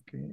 اوكي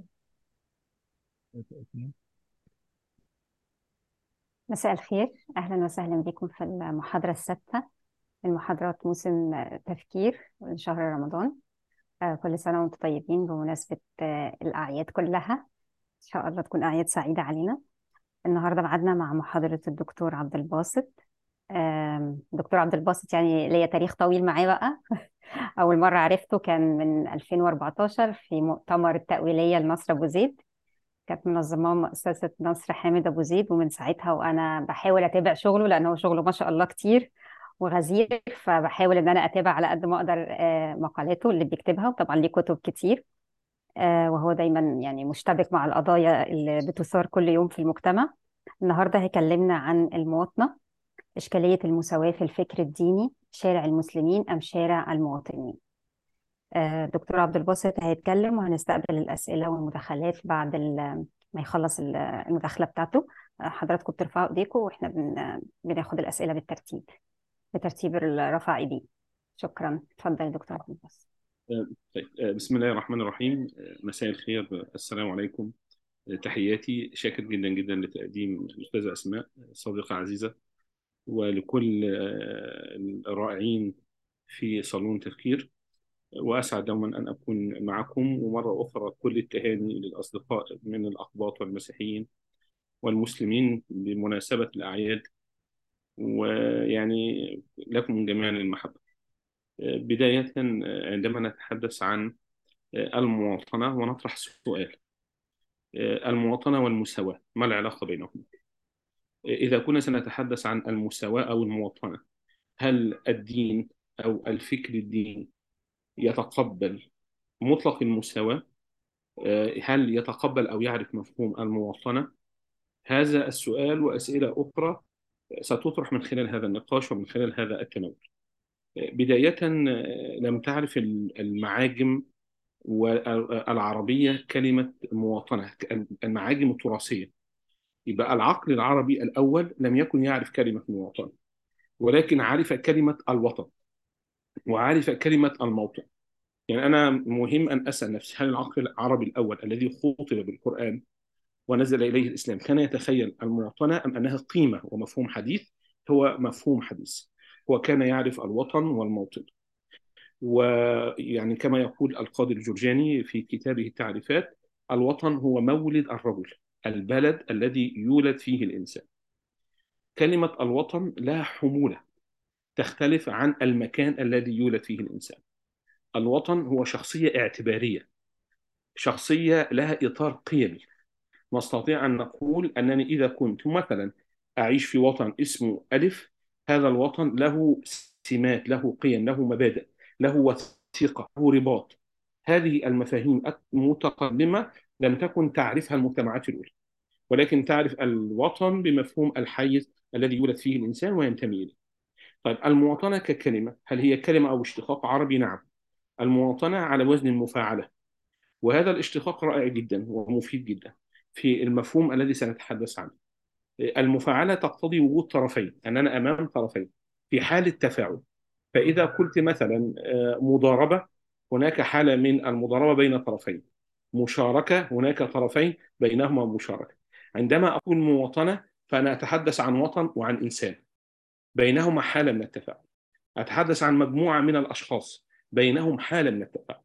مساء الخير أهلا وسهلا بكم في المحاضرة السادسة من محاضرات موسم تفكير شهر رمضان آه، كل سنة وانتم طيبين بمناسبة آه، الأعياد كلها إن شاء الله تكون أعياد سعيدة علينا النهاردة بعدنا مع محاضرة الدكتور عبد الباسط آم، دكتور عبد الباسط يعني ليا تاريخ طويل معاه بقى أول مرة عرفته كان من 2014 في مؤتمر التأويلية لنصر أبو زيد كانت منظمة مؤسسة نصر حامد أبو زيد ومن ساعتها وأنا بحاول أتابع شغله لأن هو شغله ما شاء الله كتير وغزير فبحاول إن أنا أتابع على قد ما أقدر آه، مقالاته اللي بيكتبها وطبعا ليه كتب كتير آه، وهو دايما يعني مشتبك مع القضايا اللي بتثار كل يوم في المجتمع النهاردة هيكلمنا عن المواطنة إشكالية المساواة في الفكر الديني شارع المسلمين أم شارع المواطنين آه، دكتور عبد الباسط هيتكلم وهنستقبل الأسئلة والمداخلات بعد ال- ما يخلص ال- المداخلة بتاعته آه، حضراتكم بترفعوا ايديكم واحنا بن... بناخد الأسئلة بالترتيب بترتيب رفع ايدي شكرا اتفضل يا دكتور عبد الباسط طيب بسم الله الرحمن الرحيم مساء الخير السلام عليكم تحياتي شاكر جدا جدا لتقديم الأستاذة أسماء صديقة عزيزة ولكل الرائعين في صالون تفكير وأسعد دوما أن أكون معكم ومرة أخرى كل التهاني للأصدقاء من الأقباط والمسيحيين والمسلمين بمناسبة الأعياد ويعني لكم جميعا المحبة بداية عندما نتحدث عن المواطنة ونطرح سؤال المواطنة والمساواة ما العلاقة بينهما؟ إذا كنا سنتحدث عن المساواة أو المواطنة هل الدين أو الفكر الديني يتقبل مطلق المساواة هل يتقبل أو يعرف مفهوم المواطنة هذا السؤال وأسئلة أخرى ستطرح من خلال هذا النقاش ومن خلال هذا التناول بداية لم تعرف المعاجم والعربية كلمة مواطنة المعاجم التراثية يبقى العقل العربي الأول لم يكن يعرف كلمة مواطنة ولكن عرف كلمة الوطن وعرف كلمة الموطن يعني أنا مهم أن أسأل نفسي هل العقل العربي الأول الذي خاطب بالقرآن ونزل إليه الإسلام كان يتخيل المواطنة أم أنها قيمة ومفهوم حديث هو مفهوم حديث هو كان يعرف الوطن والموطن ويعني كما يقول القاضي الجرجاني في كتابه التعريفات الوطن هو مولد الرجل البلد الذي يولد فيه الإنسان كلمة الوطن لها حمولة تختلف عن المكان الذي يولد فيه الإنسان الوطن هو شخصية اعتبارية شخصية لها إطار قيمي نستطيع أن نقول أنني إذا كنت مثلا أعيش في وطن اسمه ألف هذا الوطن له سمات له قيم له مبادئ له وثيقة له رباط هذه المفاهيم المتقدمة لم تكن تعرفها المجتمعات الأولى ولكن تعرف الوطن بمفهوم الحيز الذي يولد فيه الإنسان وينتمي إليه طيب المواطنة ككلمة هل هي كلمة أو اشتقاق عربي؟ نعم المواطنة على وزن المفاعلة وهذا الاشتقاق رائع جدا ومفيد جدا في المفهوم الذي سنتحدث عنه المفاعلة تقتضي وجود طرفين أننا أمام طرفين في حالة تفاعل فإذا قلت مثلا مضاربة هناك حالة من المضاربة بين طرفين مشاركة هناك طرفين بينهما مشاركة عندما أقول مواطنة فأنا أتحدث عن وطن وعن إنسان بينهما حالة من التفاعل أتحدث عن مجموعة من الأشخاص بينهم حالة من التفاعل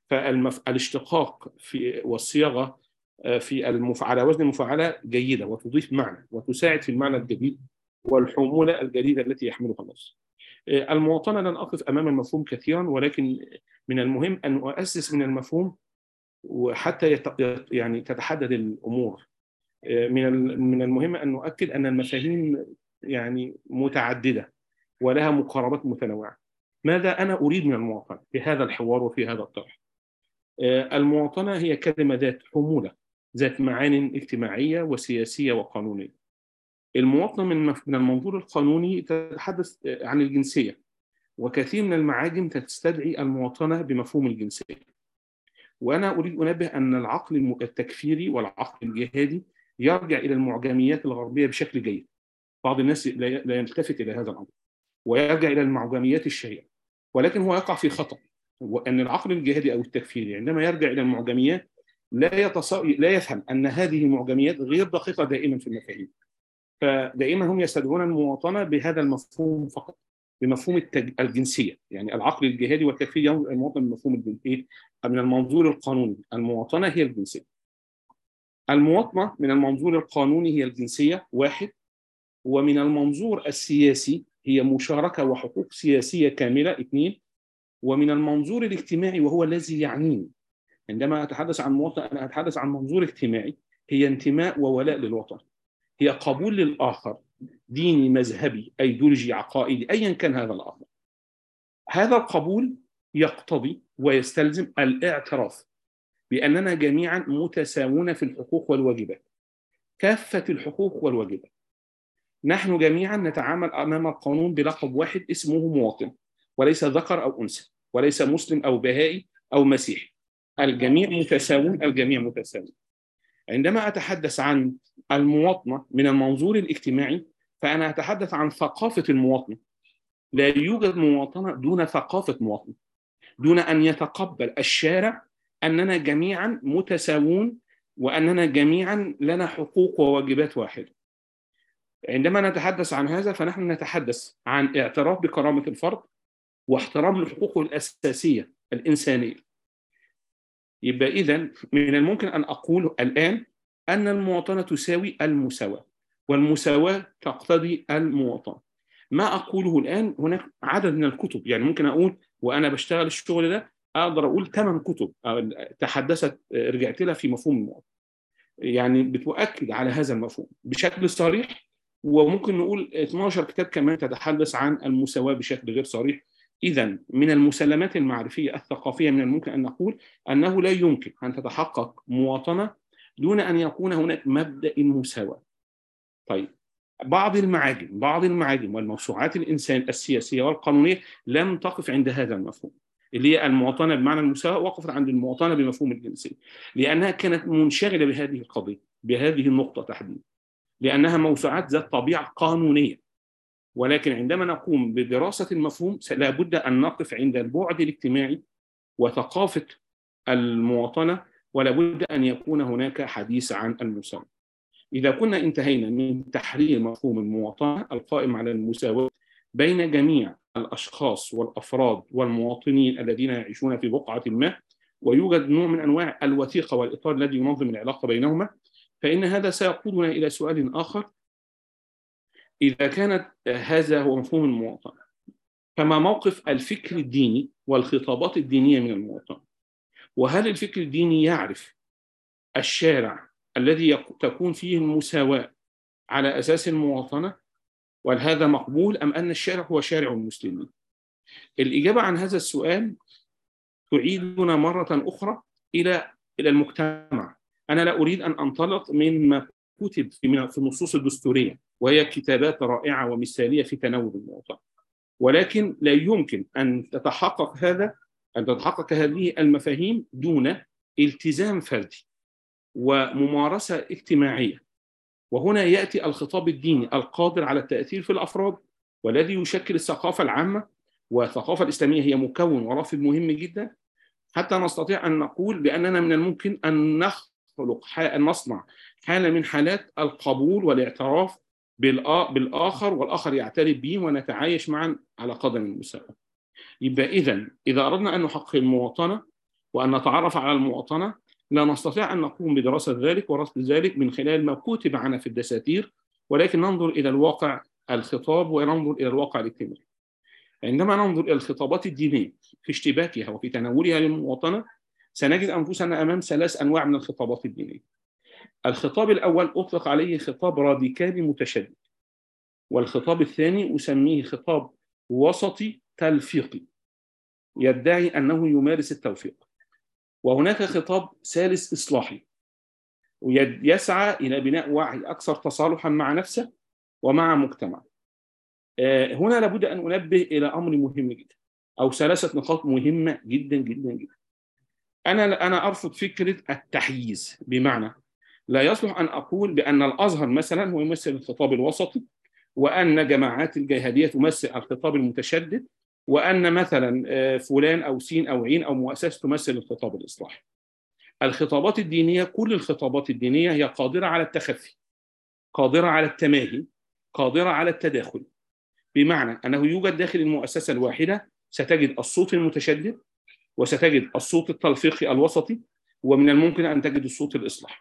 فالاشتقاق في والصياغة في المف... على وزن المفاعلة جيدة وتضيف معنى وتساعد في المعنى الجديد والحمولة الجديدة التي يحملها النص المواطنة لن أقف أمام المفهوم كثيرا ولكن من المهم أن أؤسس من المفهوم وحتى يت... يعني تتحدد الأمور من من المهم أن نؤكد أن المفاهيم يعني متعددة ولها مقاربات متنوعة ماذا أنا أريد من المواطنة في هذا الحوار وفي هذا الطرح المواطنة هي كلمة ذات حمولة ذات معان اجتماعية وسياسية وقانونية المواطنة من من المنظور القانوني تتحدث عن الجنسية وكثير من المعاجم تستدعي المواطنة بمفهوم الجنسية وأنا أريد أنبه أن العقل التكفيري والعقل الجهادي يرجع إلى المعجميات الغربية بشكل جيد بعض الناس لا يلتفت إلى هذا الأمر ويرجع إلى المعجميات الشهيرة ولكن هو يقع في خطأ وأن العقل الجهادي أو التكفيري عندما يرجع إلى المعجميات لا يتص... لا يفهم ان هذه المعجميات غير دقيقه دائما في المفاهيم فدائما هم يستدعون المواطنه بهذا المفهوم فقط بمفهوم التج... الجنسيه يعني العقل الجهادي والتكفير ينظر المواطن بمفهوم الجنسيه من المنظور القانوني المواطنه هي الجنسيه المواطنه من المنظور القانوني هي الجنسيه واحد ومن المنظور السياسي هي مشاركه وحقوق سياسيه كامله اثنين ومن المنظور الاجتماعي وهو الذي يعنيني عندما اتحدث عن مواطن انا اتحدث عن منظور اجتماعي هي انتماء وولاء للوطن هي قبول للاخر ديني مذهبي ايديولوجي عقائدي ايا كان هذا الاخر هذا القبول يقتضي ويستلزم الاعتراف باننا جميعا متساوون في الحقوق والواجبات كافه الحقوق والواجبات نحن جميعا نتعامل امام القانون بلقب واحد اسمه مواطن وليس ذكر او انثى وليس مسلم او بهائي او مسيحي الجميع متساوون الجميع متساوون عندما اتحدث عن المواطنه من المنظور الاجتماعي فانا اتحدث عن ثقافه المواطنه لا يوجد مواطنه دون ثقافه مواطنه دون ان يتقبل الشارع اننا جميعا متساوون واننا جميعا لنا حقوق وواجبات واحده عندما نتحدث عن هذا فنحن نتحدث عن اعتراف بكرامه الفرد واحترام لحقوقه الاساسيه الانسانيه يبقى اذا من الممكن ان اقول الان ان المواطنه تساوي المساواه والمساواه تقتضي المواطنه ما اقوله الان هناك عدد من الكتب يعني ممكن اقول وانا بشتغل الشغل ده اقدر اقول ثمان كتب تحدثت رجعت لها في مفهوم المواطنه يعني بتؤكد على هذا المفهوم بشكل صريح وممكن نقول 12 كتاب كمان تتحدث عن المساواه بشكل غير صريح إذا من المسلمات المعرفية الثقافية من الممكن أن نقول أنه لا يمكن أن تتحقق مواطنة دون أن يكون هناك مبدأ المساواة. طيب بعض المعاجم بعض المعاجم والموسوعات الإنسان السياسية والقانونية لم تقف عند هذا المفهوم اللي هي المواطنة بمعنى المساواة وقفت عند المواطنة بمفهوم الجنسية لأنها كانت منشغلة بهذه القضية بهذه النقطة تحديدا لأنها موسوعات ذات طبيعة قانونية ولكن عندما نقوم بدراسة المفهوم لابد أن نقف عند البعد الاجتماعي وثقافة المواطنة ولابد أن يكون هناك حديث عن المساواة إذا كنا انتهينا من تحرير مفهوم المواطنة القائم على المساواة بين جميع الأشخاص والأفراد والمواطنين الذين يعيشون في بقعة ما ويوجد نوع من أنواع الوثيقة والإطار الذي ينظم العلاقة بينهما فإن هذا سيقودنا إلى سؤال آخر إذا كانت هذا هو مفهوم المواطنة فما موقف الفكر الديني والخطابات الدينية من المواطنة وهل الفكر الديني يعرف الشارع الذي تكون فيه المساواة على أساس المواطنة وهل هذا مقبول أم أن الشارع هو شارع المسلمين الإجابة عن هذا السؤال تعيدنا مرة أخرى إلى إلى المجتمع أنا لا أريد أن أنطلق من ما كتب في النصوص الدستورية وهي كتابات رائعة ومثالية في تناول الموضوع ولكن لا يمكن أن تتحقق هذا أن تتحقق هذه المفاهيم دون التزام فردي وممارسة اجتماعية وهنا يأتي الخطاب الديني القادر على التأثير في الأفراد والذي يشكل الثقافة العامة والثقافة الإسلامية هي مكون ورافد مهم جدا حتى نستطيع أن نقول بأننا من الممكن أن نخلق أن نصنع حالة من حالات القبول والاعتراف بالآخر والآخر يعترف به ونتعايش معا على قدم المساواة يبقى إذا إذا أردنا أن نحقق المواطنة وأن نتعرف على المواطنة لا نستطيع أن نقوم بدراسة ذلك ورصد ذلك من خلال ما كتب عنها في الدساتير ولكن ننظر إلى الواقع الخطاب وننظر إلى الواقع الاجتماعي عندما ننظر إلى الخطابات الدينية في اشتباكها وفي تناولها للمواطنة سنجد أنفسنا أمام ثلاث أنواع من الخطابات الدينية الخطاب الأول أطلق عليه خطاب راديكالي متشدد والخطاب الثاني أسميه خطاب وسطي تلفيقي يدعي أنه يمارس التوفيق وهناك خطاب ثالث إصلاحي يسعى إلى بناء وعي أكثر تصالحا مع نفسه ومع مجتمعه هنا لابد أن أنبه إلى أمر مهم جدا أو ثلاثة نقاط مهمة جدا جدا جدا أنا أنا أرفض فكرة التحييز بمعنى لا يصلح أن أقول بأن الأزهر مثلا هو يمثل الخطاب الوسطي وأن جماعات الجهادية تمثل الخطاب المتشدد وأن مثلا فلان أو سين أو عين أو مؤسسة تمثل الخطاب الإصلاحي الخطابات الدينيه كل الخطابات الدينيه هي قادره على التخفي قادره على التماهي قادره على التداخل بمعنى انه يوجد داخل المؤسسه الواحده ستجد الصوت المتشدد وستجد الصوت التلفيقي الوسطي ومن الممكن ان تجد الصوت الاصلاحي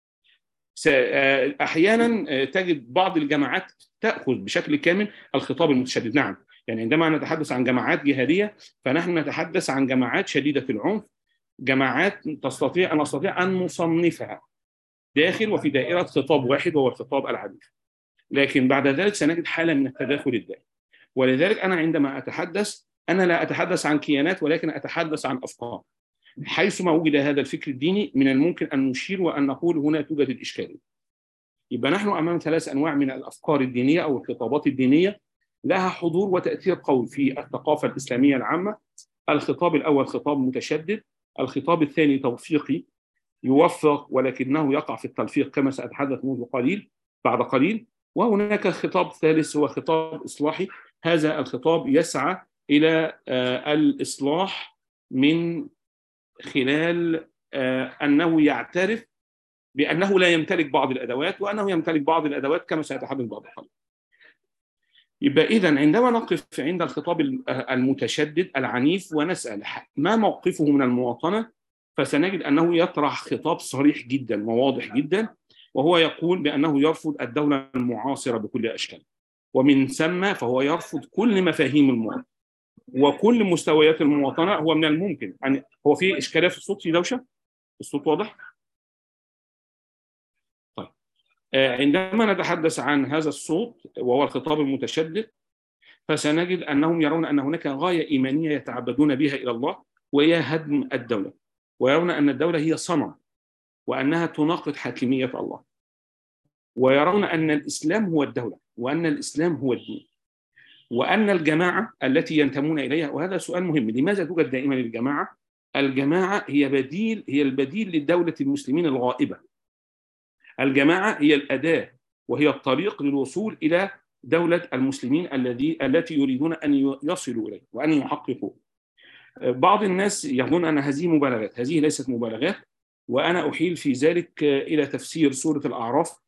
احيانا تجد بعض الجماعات تاخذ بشكل كامل الخطاب المتشدد نعم يعني عندما نتحدث عن جماعات جهاديه فنحن نتحدث عن جماعات شديده العنف جماعات تستطيع ان نستطيع ان نصنفها داخل وفي دائره خطاب واحد وهو الخطاب العنيف لكن بعد ذلك سنجد حاله من التداخل الدائم ولذلك انا عندما اتحدث انا لا اتحدث عن كيانات ولكن اتحدث عن افكار حيثما وجد هذا الفكر الديني من الممكن ان نشير وان نقول هنا توجد الاشكاليه يبقى نحن امام ثلاث انواع من الافكار الدينيه او الخطابات الدينيه لها حضور وتاثير قوي في الثقافه الاسلاميه العامه الخطاب الاول خطاب متشدد الخطاب الثاني توفيقي يوفق ولكنه يقع في التلفيق كما ساتحدث منذ قليل بعد قليل وهناك خطاب ثالث هو خطاب اصلاحي هذا الخطاب يسعى الى الاصلاح من خلال انه يعترف بانه لا يمتلك بعض الادوات وانه يمتلك بعض الادوات كما سيتحدث بعد قليل. يبقى اذا عندما نقف عند الخطاب المتشدد العنيف ونسال ما موقفه من المواطنه فسنجد انه يطرح خطاب صريح جدا وواضح جدا وهو يقول بانه يرفض الدوله المعاصره بكل اشكالها ومن ثم فهو يرفض كل مفاهيم المواطنه وكل مستويات المواطنه هو من الممكن يعني هو في اشكاليه في الصوت في دوشه الصوت واضح طيب عندما نتحدث عن هذا الصوت وهو الخطاب المتشدد فسنجد انهم يرون ان هناك غايه ايمانيه يتعبدون بها الى الله وهي هدم الدوله ويرون ان الدوله هي صنم وانها تناقض حاكميه الله ويرون ان الاسلام هو الدوله وان الاسلام هو الدين وان الجماعه التي ينتمون اليها وهذا سؤال مهم لماذا توجد دائما الجماعه؟ الجماعه هي بديل هي البديل للدوله المسلمين الغائبه. الجماعه هي الاداه وهي الطريق للوصول الى دوله المسلمين الذي التي يريدون ان يصلوا اليه وان يحققوا. بعض الناس يظن ان هذه مبالغات، هذه ليست مبالغات وانا احيل في ذلك الى تفسير سوره الاعراف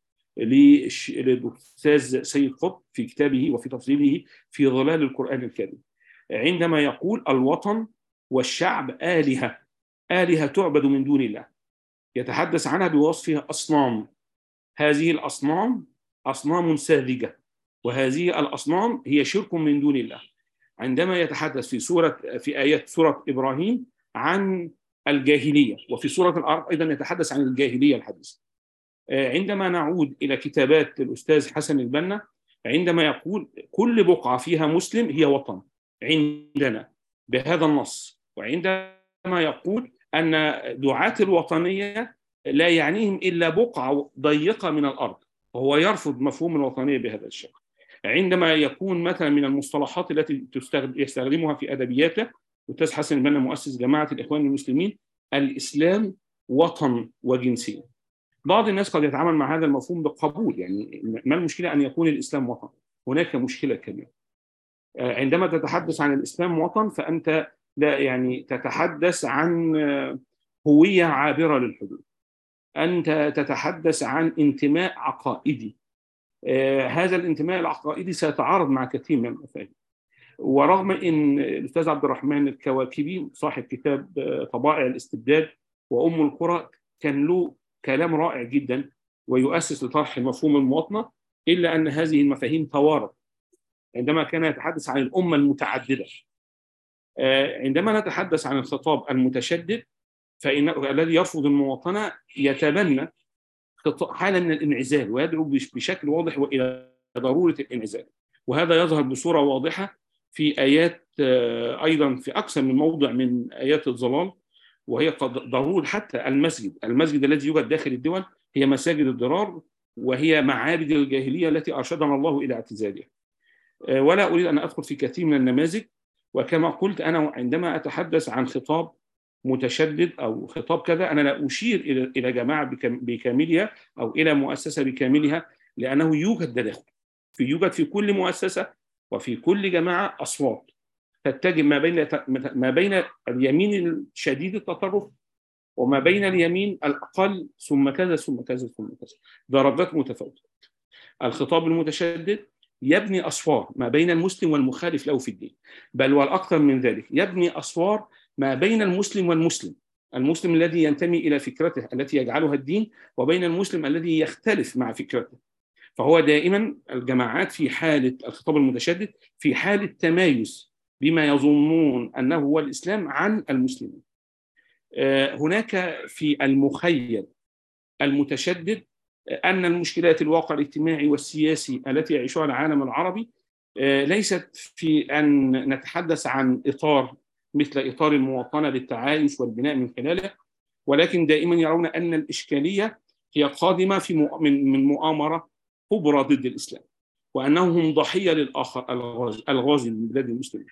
للاستاذ سيد قطب في كتابه وفي تفصيله في ظلال القران الكريم عندما يقول الوطن والشعب الهه الهه تعبد من دون الله يتحدث عنها بوصفها اصنام هذه الاصنام اصنام ساذجه وهذه الاصنام هي شرك من دون الله عندما يتحدث في سوره في ايات سوره ابراهيم عن الجاهليه وفي سوره الاعراف ايضا يتحدث عن الجاهليه الحديثه عندما نعود الى كتابات الاستاذ حسن البنا عندما يقول كل بقعه فيها مسلم هي وطن عندنا بهذا النص وعندما يقول ان دعاة الوطنيه لا يعنيهم الا بقعه ضيقه من الارض وهو يرفض مفهوم الوطنيه بهذا الشكل عندما يكون مثلا من المصطلحات التي يستخدمها في ادبياته الاستاذ حسن البنا مؤسس جماعه الاخوان المسلمين الاسلام وطن وجنسيه بعض الناس قد يتعامل مع هذا المفهوم بقبول يعني ما المشكله ان يكون الاسلام وطن هناك مشكله كبيره عندما تتحدث عن الاسلام وطن فانت لا يعني تتحدث عن هويه عابره للحدود انت تتحدث عن انتماء عقائدي هذا الانتماء العقائدي سيتعارض مع كثير من المفاهيم ورغم ان الاستاذ عبد الرحمن الكواكبي صاحب كتاب طبائع الاستبداد وام القرى كان له كلام رائع جدا ويؤسس لطرح مفهوم المواطنه الا ان هذه المفاهيم توارد عندما كان يتحدث عن الامه المتعدده عندما نتحدث عن الخطاب المتشدد فإن الذي يرفض المواطنه يتبنى حاله من الانعزال ويدعو بشكل واضح والى ضروره الانعزال وهذا يظهر بصوره واضحه في ايات ايضا في اكثر من موضع من ايات الظلال وهي قد ضرورة حتى المسجد المسجد الذي يوجد داخل الدول هي مساجد الضرار وهي معابد الجاهلية التي أرشدنا الله إلى اعتزالها ولا أريد أن أدخل في كثير من النماذج وكما قلت أنا عندما أتحدث عن خطاب متشدد أو خطاب كذا أنا لا أشير إلى جماعة بكاملها أو إلى مؤسسة بكاملها لأنه يوجد تداخل في يوجد في كل مؤسسة وفي كل جماعة أصوات تتجه ما بين ما بين اليمين الشديد التطرف وما بين اليمين الأقل ثم كذا ثم كذا ثم كذا درجات متفاوتة الخطاب المتشدد يبني أسوار ما بين المسلم والمخالف له في الدين بل والأكثر من ذلك يبني أسوار ما بين المسلم والمسلم المسلم الذي ينتمي إلى فكرته التي يجعلها الدين وبين المسلم الذي يختلف مع فكرته فهو دائما الجماعات في حالة الخطاب المتشدد في حالة تمايز بما يظنون أنه هو الإسلام عن المسلمين هناك في المخيل المتشدد أن المشكلات الواقع الاجتماعي والسياسي التي يعيشها العالم العربي ليست في أن نتحدث عن إطار مثل إطار المواطنة للتعايش والبناء من خلاله ولكن دائما يرون أن الإشكالية هي قادمة في من مؤامرة كبرى ضد الإسلام وأنهم هم ضحية للآخر الغازي من بلاد المسلمين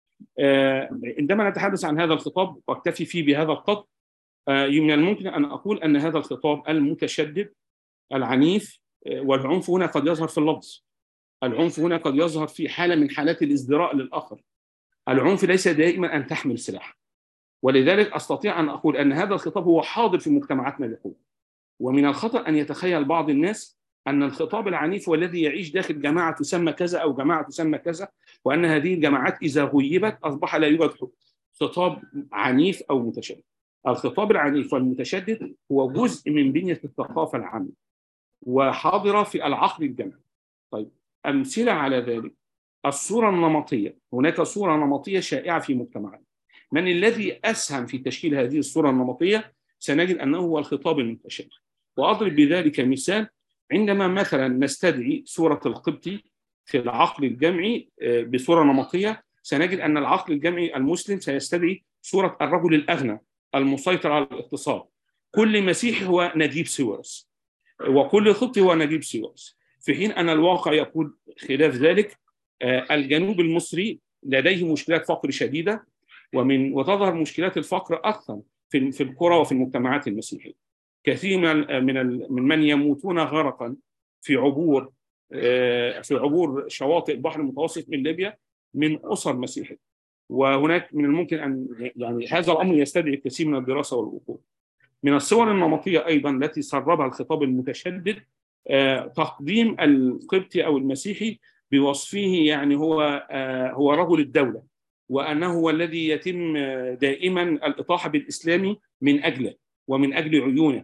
عندما نتحدث عن هذا الخطاب واكتفي فيه بهذا القدر من الممكن أن أقول أن هذا الخطاب المتشدد العنيف والعنف هنا قد يظهر في اللفظ العنف هنا قد يظهر في حالة من حالات الازدراء للآخر العنف ليس دائما أن تحمل سلاح ولذلك أستطيع أن أقول أن هذا الخطاب هو حاضر في مجتمعاتنا بقوة ومن الخطأ أن يتخيل بعض الناس أن الخطاب العنيف هو الذي يعيش داخل جماعة تسمى كذا أو جماعة تسمى كذا وأن هذه الجماعات إذا غيبت أصبح لا يوجد خطاب عنيف أو متشدد الخطاب العنيف والمتشدد هو جزء من بنية الثقافة العامة وحاضرة في العقل الجمعي طيب أمثلة على ذلك الصورة النمطية هناك صورة نمطية شائعة في مجتمعنا من الذي أسهم في تشكيل هذه الصورة النمطية سنجد أنه هو الخطاب المتشدد وأضرب بذلك مثال عندما مثلا نستدعي صورة القبطي في العقل الجمعي بصورة نمطية سنجد أن العقل الجمعي المسلم سيستدعي صورة الرجل الأغنى المسيطر على الاقتصاد كل مسيحي هو نجيب سيورس وكل قبطي هو نجيب سيورس في حين أن الواقع يقول خلاف ذلك الجنوب المصري لديه مشكلات فقر شديدة ومن وتظهر مشكلات الفقر أكثر في في القرى وفي المجتمعات المسيحية كثير من من من من يموتون غرقا في عبور في عبور شواطئ البحر المتوسط من ليبيا من اسر مسيحيه وهناك من الممكن ان يعني هذا الامر يستدعي الكثير من الدراسه والوقوف من الصور النمطيه ايضا التي سربها الخطاب المتشدد تقديم القبطي او المسيحي بوصفه يعني هو هو رجل الدوله وانه هو الذي يتم دائما الاطاحه بالاسلام من اجله ومن اجل عيونه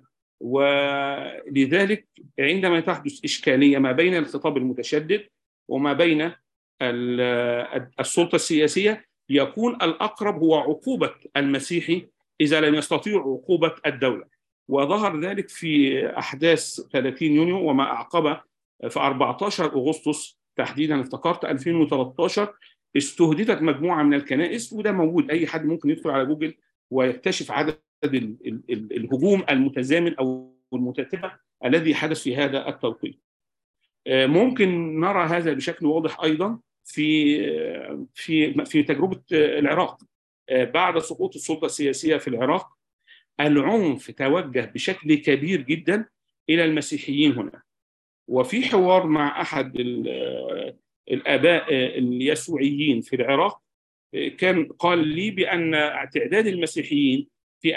ولذلك عندما تحدث إشكالية ما بين الخطاب المتشدد وما بين السلطة السياسية يكون الأقرب هو عقوبة المسيحي إذا لم يستطيع عقوبة الدولة وظهر ذلك في أحداث 30 يونيو وما أعقب في 14 أغسطس تحديدا افتكرت 2013 استهدفت مجموعة من الكنائس وده موجود أي حد ممكن يدخل على جوجل ويكتشف عدد الهجوم المتزامن او المتتبع الذي حدث في هذا التوقيت. ممكن نرى هذا بشكل واضح ايضا في في في تجربه العراق بعد سقوط السلطه السياسيه في العراق العنف توجه بشكل كبير جدا الى المسيحيين هنا وفي حوار مع احد الاباء اليسوعيين في العراق كان قال لي بان تعداد المسيحيين في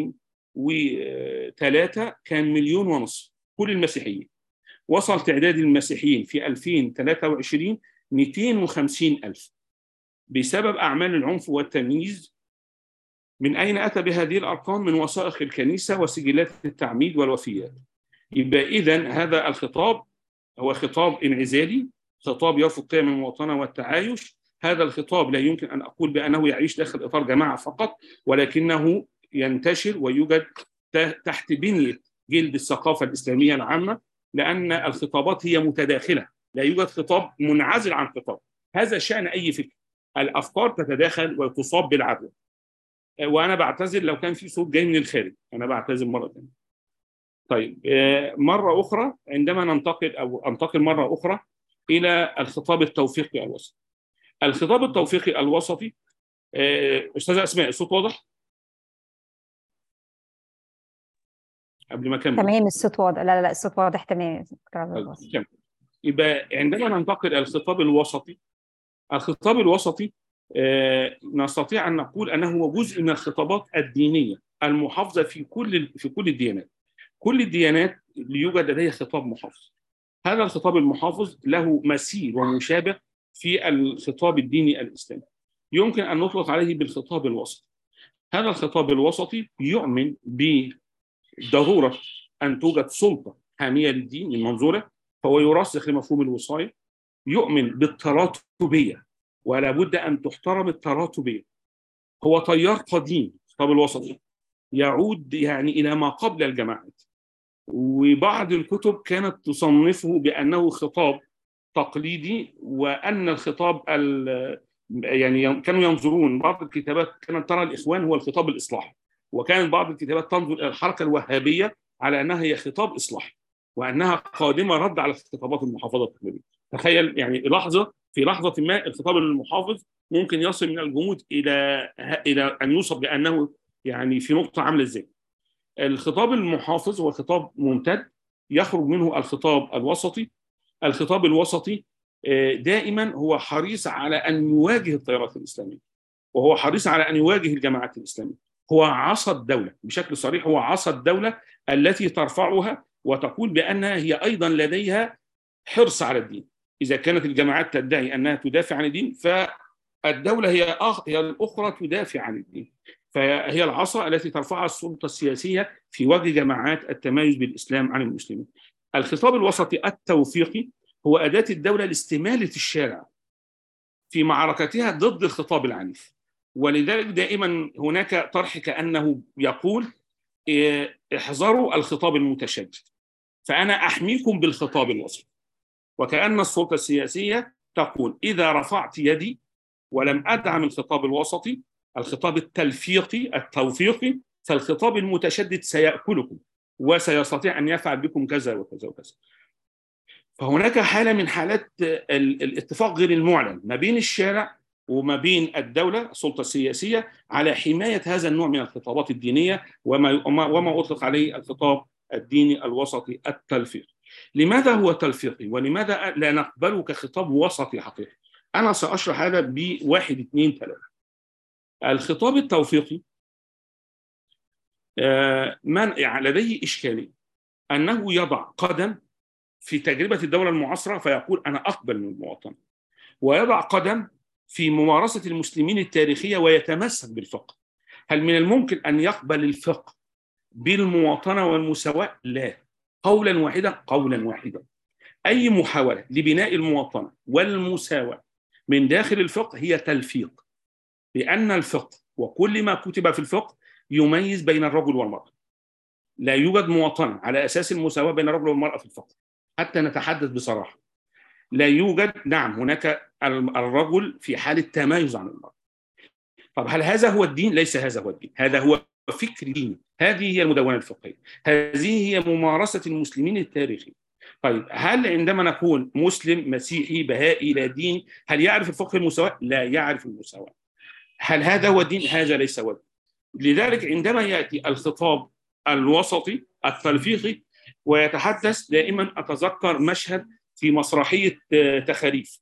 2003 كان مليون ونصف كل المسيحيين وصل تعداد المسيحيين في 2023 250 ألف بسبب أعمال العنف والتمييز من أين أتى بهذه الأرقام من وثائق الكنيسة وسجلات التعميد والوفيات يبقى إذا هذا الخطاب هو خطاب انعزالي خطاب يرفض قيم المواطنة والتعايش هذا الخطاب لا يمكن أن أقول بأنه يعيش داخل إطار جماعة فقط ولكنه ينتشر ويوجد تحت بنية جلد الثقافة الإسلامية العامة لأن الخطابات هي متداخلة لا يوجد خطاب منعزل عن خطاب هذا شأن أي فكر الأفكار تتداخل وتصاب بالعدوى وأنا بعتذر لو كان في صوت جاي من الخارج أنا بعتذر مرة ثانية طيب مرة أخرى عندما ننتقل أو أنتقل مرة أخرى إلى الخطاب التوفيقي الوسطي الخطاب التوفيقي الوسطي أستاذة أسماء الصوت واضح؟ قبل ما اكمل تمام الصوت واضح لا لا الصوت واضح تمام يبقى عندما ننتقل الى الخطاب الوسطي الخطاب الوسطي آه نستطيع ان نقول انه هو جزء من الخطابات الدينيه المحافظه في كل في كل الديانات كل الديانات يوجد لديها خطاب محافظ هذا الخطاب المحافظ له مثيل ومشابه في الخطاب الديني الاسلامي يمكن ان نطلق عليه بالخطاب الوسطي هذا الخطاب الوسطي يؤمن بضروره ان توجد سلطه حاميه للدين من منظوره فهو يرسخ لمفهوم الوصايه يؤمن بالتراتبيه ولا بد ان تحترم التراتبيه هو تيار قديم الخطاب الوسطي يعود يعني الى ما قبل الجماعات وبعض الكتب كانت تصنفه بانه خطاب تقليدي وان الخطاب يعني كانوا ينظرون بعض الكتابات كانت ترى الاخوان هو الخطاب الاصلاحي وكانت بعض الكتابات تنظر الى الحركه الوهابيه على انها هي خطاب اصلاحي وانها قادمه رد على خطابات المحافظه التقليديه تخيل يعني لحظه في لحظه ما الخطاب المحافظ ممكن يصل من الجمود الى الى ان يوصف بانه يعني في نقطه عامله ازاي الخطاب المحافظ هو خطاب ممتد يخرج منه الخطاب الوسطي الخطاب الوسطي دائما هو حريص على ان يواجه التيارات الاسلاميه وهو حريص على ان يواجه الجماعات الاسلاميه هو عصا الدوله بشكل صريح هو عصا الدوله التي ترفعها وتقول بانها هي ايضا لديها حرص على الدين اذا كانت الجماعات تدعي انها تدافع عن الدين فالدوله هي أخ... هي الاخرى تدافع عن الدين فهي العصا التي ترفعها السلطه السياسيه في وجه جماعات التمايز بالاسلام عن المسلمين الخطاب الوسطي التوفيقي هو اداه الدوله لاستماله الشارع في معركتها ضد الخطاب العنيف ولذلك دائما هناك طرح كانه يقول احذروا الخطاب المتشدد فانا احميكم بالخطاب الوسطي وكان السلطه السياسيه تقول اذا رفعت يدي ولم ادعم الخطاب الوسطي الخطاب التلفيقي التوفيقي فالخطاب المتشدد سياكلكم وسيستطيع ان يفعل بكم كذا وكذا وكذا فهناك حاله من حالات الاتفاق غير المعلن ما بين الشارع وما بين الدولة السلطة السياسية على حماية هذا النوع من الخطابات الدينية وما وما أطلق عليه الخطاب الديني الوسطي التلفيقي. لماذا هو تلفيقي ولماذا لا نقبله كخطاب وسطي حقيقي؟ أنا سأشرح هذا بواحد اثنين ثلاثة. الخطاب التوفيقي من يعني لديه إشكالية أنه يضع قدم في تجربة الدولة المعاصرة فيقول أنا أقبل من المواطنة ويضع قدم في ممارسة المسلمين التاريخية ويتمسك بالفقه هل من الممكن أن يقبل الفقه بالمواطنة والمساواة؟ لا قولا واحدا قولا واحدا أي محاولة لبناء المواطنة والمساواة من داخل الفقه هي تلفيق لأن الفقه وكل ما كتب في الفقه يميز بين الرجل والمرأة لا يوجد مواطنة على أساس المساواة بين الرجل والمرأة في الفقه حتى نتحدث بصراحة لا يوجد نعم هناك الرجل في حالة تمايز عن المرأة طب هل هذا هو الدين؟ ليس هذا هو الدين هذا هو فكر ديني هذه هي المدونة الفقهية هذه هي ممارسة المسلمين التاريخي طيب هل عندما نقول مسلم مسيحي بهائي لا دين هل يعرف الفقه المساواة؟ لا يعرف المساواة هل هذا هو الدين؟ هذا ليس هو الدين لذلك عندما يأتي الخطاب الوسطي التلفيقي ويتحدث دائما أتذكر مشهد في مسرحية تخاريف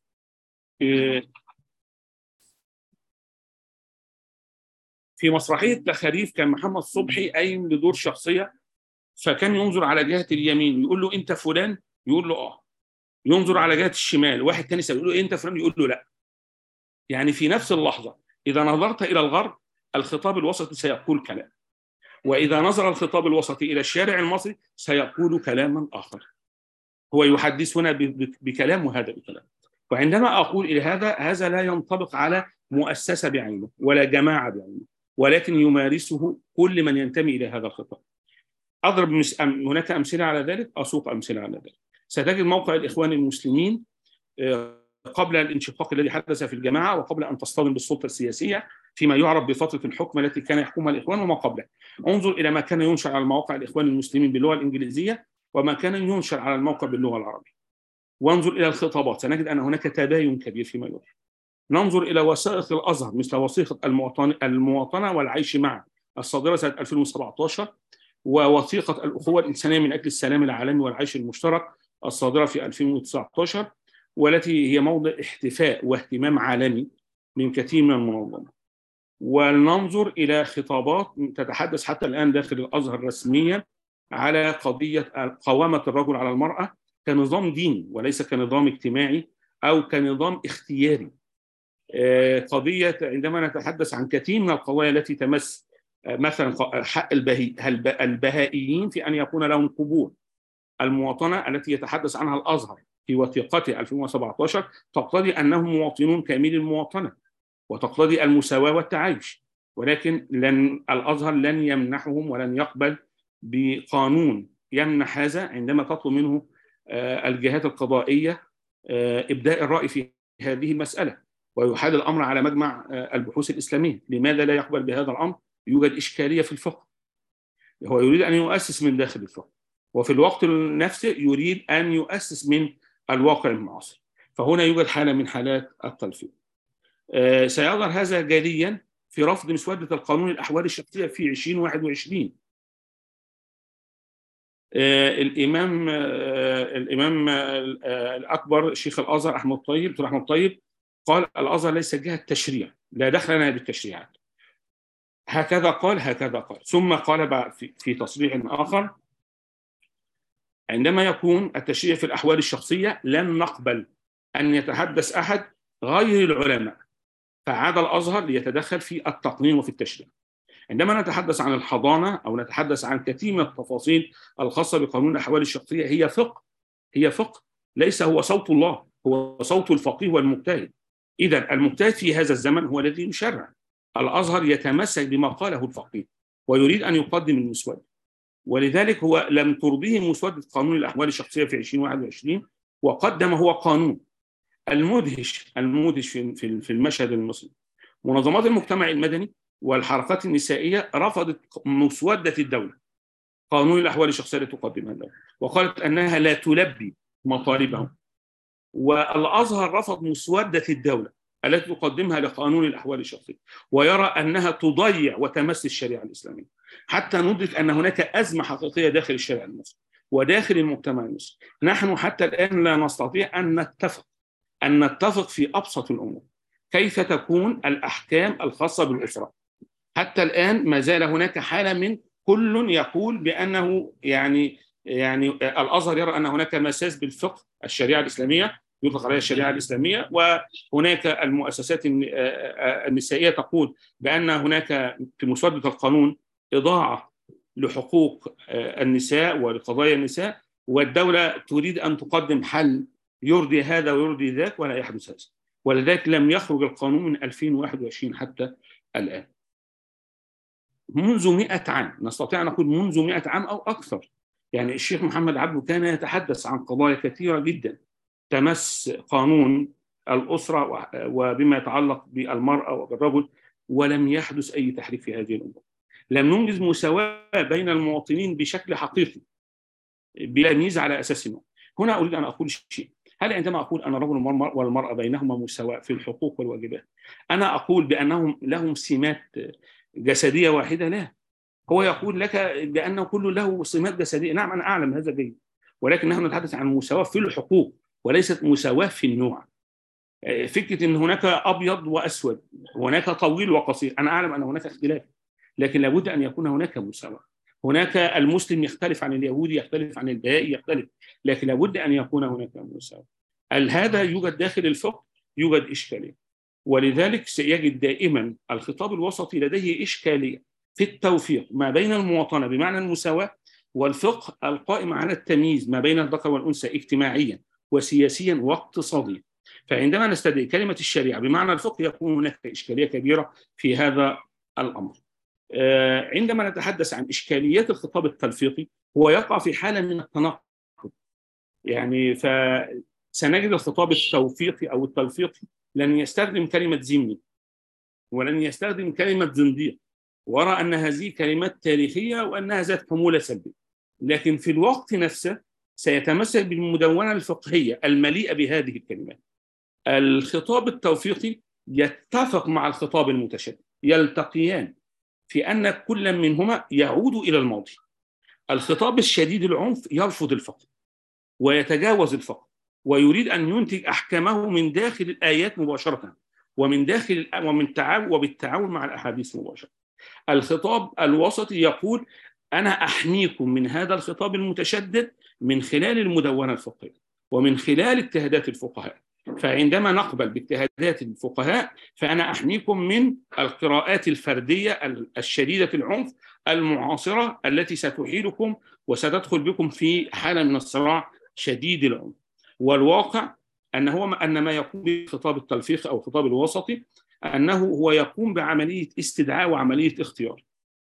في مسرحية تخاريف كان محمد صبحي قايم لدور شخصية فكان ينظر على جهة اليمين يقول له أنت فلان يقول له آه ينظر على جهة الشمال واحد تاني يقول له أنت فلان يقول له لا يعني في نفس اللحظة إذا نظرت إلى الغرب الخطاب الوسطي سيقول كلام وإذا نظر الخطاب الوسطي إلى الشارع المصري سيقول كلاما آخر هو يحدثنا بكلام وهذا بكلام وعندما أقول إلى هذا هذا لا ينطبق على مؤسسة بعينه ولا جماعة بعينه ولكن يمارسه كل من ينتمي إلى هذا الخطاب أضرب مس... هناك أمثلة على ذلك أسوق أمثلة على ذلك ستجد موقع الإخوان المسلمين قبل الانشقاق الذي حدث في الجماعة وقبل أن تصطدم بالسلطة السياسية فيما يعرف بفترة الحكم التي كان يحكمها الإخوان وما قبله انظر إلى ما كان ينشر على مواقع الإخوان المسلمين باللغة الإنجليزية وما كان ينشر على الموقع باللغة العربية وانظر إلى الخطابات سنجد أن هناك تباين كبير فيما يروح ننظر إلى وثائق الأزهر مثل وثيقة المواطنة, المواطنة والعيش معا الصادرة سنة 2017 ووثيقة الأخوة الإنسانية من أجل السلام العالمي والعيش المشترك الصادرة في 2019 والتي هي موضع احتفاء واهتمام عالمي من كثير من المنظمات ولننظر إلى خطابات تتحدث حتى الآن داخل الأزهر رسميا على قضية قوامة الرجل على المرأة كنظام ديني وليس كنظام اجتماعي أو كنظام اختياري قضية عندما نتحدث عن كثير من القضايا التي تمس مثلا حق البهي البهائيين في أن يكون لهم قبول المواطنة التي يتحدث عنها الأزهر في وثيقته 2017 تقتضي أنهم مواطنون كامل المواطنة وتقتضي المساواة والتعايش ولكن لن الأزهر لن يمنحهم ولن يقبل بقانون يمنح هذا عندما تطلب منه الجهات القضائية إبداء الرأي في هذه المسألة ويحال الأمر على مجمع البحوث الإسلامية لماذا لا يقبل بهذا الأمر؟ يوجد إشكالية في الفقه هو يريد أن يؤسس من داخل الفقه وفي الوقت نفسه يريد أن يؤسس من الواقع المعاصر فهنا يوجد حالة من حالات التلفيق سيظهر هذا جليا في رفض مسودة القانون الأحوال الشخصية في 2021 الإمام الإمام الأكبر شيخ الأزهر أحمد طيب دكتور أحمد طيب قال الأزهر ليس جهة تشريع لا دخل لنا بالتشريعات هكذا قال هكذا قال ثم قال في تصريح آخر عندما يكون التشريع في الأحوال الشخصية لن نقبل أن يتحدث أحد غير العلماء فعاد الأزهر ليتدخل في التقنين وفي التشريع عندما نتحدث عن الحضانة أو نتحدث عن كثير من التفاصيل الخاصة بقانون الأحوال الشخصية هي فقه هي فقه ليس هو صوت الله هو صوت الفقيه والمجتهد إذا المجتهد في هذا الزمن هو الذي يشرع الأزهر يتمسك بما قاله الفقيه ويريد أن يقدم المسودة ولذلك هو لم ترضيه مسودة قانون الأحوال الشخصية في 2021 وقدم هو قانون المدهش المدهش في في المشهد المصري منظمات المجتمع المدني والحركات النسائية رفضت مسودة الدولة قانون الأحوال الشخصية التي تقدمها الدولة وقالت أنها لا تلبي مطالبهم والأزهر رفض مسودة الدولة التي تقدمها لقانون الأحوال الشخصية ويرى أنها تضيع وتمس الشريعة الإسلامية حتى ندرك أن هناك أزمة حقيقية داخل الشارع المصري وداخل المجتمع المصري نحن حتى الآن لا نستطيع أن نتفق أن نتفق في أبسط الأمور كيف تكون الأحكام الخاصة بالأسرة حتى الآن ما زال هناك حالة من كل يقول بأنه يعني يعني الأزهر يرى أن هناك مساس بالفقه الشريعة الإسلامية يطلق عليها الشريعة الإسلامية وهناك المؤسسات النسائية تقول بأن هناك في مسودة القانون إضاعة لحقوق النساء ولقضايا النساء والدولة تريد أن تقدم حل يرضي هذا ويرضي ذاك ولا يحدث هذا ولذلك لم يخرج القانون من 2021 حتى الآن منذ 100 عام نستطيع أن نقول منذ 100 عام أو أكثر يعني الشيخ محمد عبده كان يتحدث عن قضايا كثيرة جدا تمس قانون الأسرة وبما يتعلق بالمرأة وبالرجل ولم يحدث أي تحريك في هذه الأمور لم ننجز مساواة بين المواطنين بشكل حقيقي بلا ميزة على أساس ما هنا أريد أن أقول شيء هل عندما أقول أن الرجل والمرأة بينهما مساواة في الحقوق والواجبات أنا أقول بأنهم لهم سمات جسدية واحدة لا هو يقول لك بأنه كل له سمات جسدية نعم أنا أعلم هذا جيد ولكن نحن نتحدث عن مساواة في الحقوق وليست مساواة في النوع فكرة أن هناك أبيض وأسود هناك طويل وقصير أنا أعلم أن هناك اختلاف لكن لابد أن يكون هناك مساواة هناك المسلم يختلف عن اليهودي يختلف عن البهائي يختلف لكن لابد أن يكون هناك مساواة هل هذا يوجد داخل الفقه يوجد إشكالية ولذلك سيجد دائما الخطاب الوسطي لديه إشكالية في التوفيق ما بين المواطنة بمعنى المساواة والفقه القائم على التمييز ما بين الذكر والأنثى اجتماعيا وسياسيا واقتصاديا فعندما نستدعي كلمة الشريعة بمعنى الفقه يكون هناك إشكالية كبيرة في هذا الأمر عندما نتحدث عن إشكاليات الخطاب التلفيقي هو يقع في حالة من التناقض يعني فسنجد الخطاب التوفيقي أو التلفيقي لن يستخدم كلمة زمني ولن يستخدم كلمة زنديق ورى أن هذه كلمات تاريخية وأنها ذات حمولة سلبية لكن في الوقت نفسه سيتمسك بالمدونة الفقهية المليئة بهذه الكلمات الخطاب التوفيقي يتفق مع الخطاب المتشدد يلتقيان في أن كل منهما يعود إلى الماضي الخطاب الشديد العنف يرفض الفقه ويتجاوز الفقه ويريد أن ينتج أحكامه من داخل الآيات مباشرة ومن داخل ومن تعاون وبالتعاون مع الاحاديث مباشره. الخطاب الوسطي يقول انا احميكم من هذا الخطاب المتشدد من خلال المدونه الفقهيه ومن خلال اجتهادات الفقهاء. فعندما نقبل باجتهادات الفقهاء فانا احميكم من القراءات الفرديه الشديده العنف المعاصره التي ستحيلكم وستدخل بكم في حاله من الصراع شديد العنف. والواقع ان هو ان ما يقوم بالخطاب التلفيقي او الخطاب الوسطي انه هو يقوم بعمليه استدعاء وعمليه اختيار.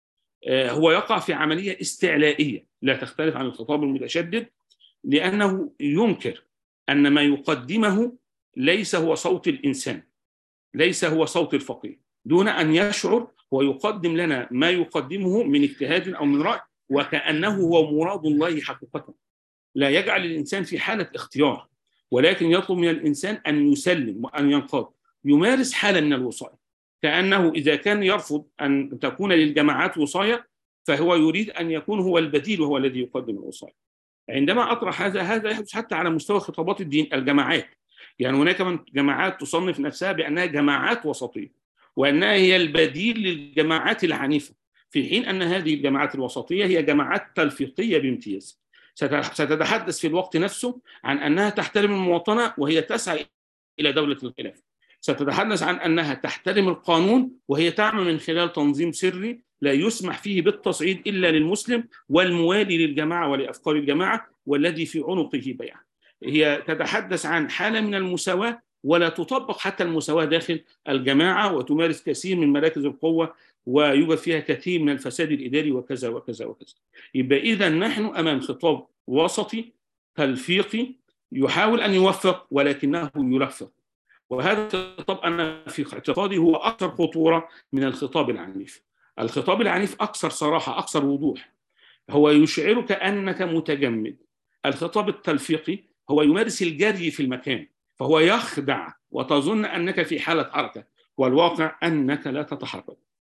هو يقع في عمليه استعلائيه لا تختلف عن الخطاب المتشدد لانه ينكر ان ما يقدمه ليس هو صوت الانسان ليس هو صوت الفقيه دون ان يشعر هو يقدم لنا ما يقدمه من اجتهاد او من راي وكانه هو مراد الله حقيقه لا يجعل الانسان في حاله اختيار ولكن يطلب من الانسان ان يسلم وان ينقاد يمارس حاله من الوصايه كانه اذا كان يرفض ان تكون للجماعات وصايه فهو يريد ان يكون هو البديل وهو الذي يقدم الوصايه عندما اطرح هذا هذا يحدث حتى على مستوى خطابات الدين الجماعات يعني هناك من جماعات تصنف نفسها بانها جماعات وسطيه وانها هي البديل للجماعات العنيفه في حين ان هذه الجماعات الوسطيه هي جماعات تلفيقيه بامتياز ستتحدث في الوقت نفسه عن انها تحترم المواطنه وهي تسعى الى دوله الخلافه ستتحدث عن انها تحترم القانون وهي تعمل من خلال تنظيم سري لا يسمح فيه بالتصعيد الا للمسلم والموالي للجماعه ولافكار الجماعه والذي في عنقه بيعه. هي تتحدث عن حاله من المساواه ولا تطبق حتى المساواه داخل الجماعه وتمارس كثير من مراكز القوه ويوجد فيها كثير من الفساد الاداري وكذا وكذا وكذا. يبقى اذا نحن امام خطاب وسطي تلفيقي يحاول ان يوفق ولكنه يلفق. وهذا الخطاب انا في اعتقادي هو اكثر خطوره من الخطاب العنيف. الخطاب العنيف اكثر صراحه اكثر وضوح. هو يشعرك انك متجمد. الخطاب التلفيقي هو يمارس الجري في المكان فهو يخدع وتظن انك في حاله حركه والواقع انك لا تتحرك.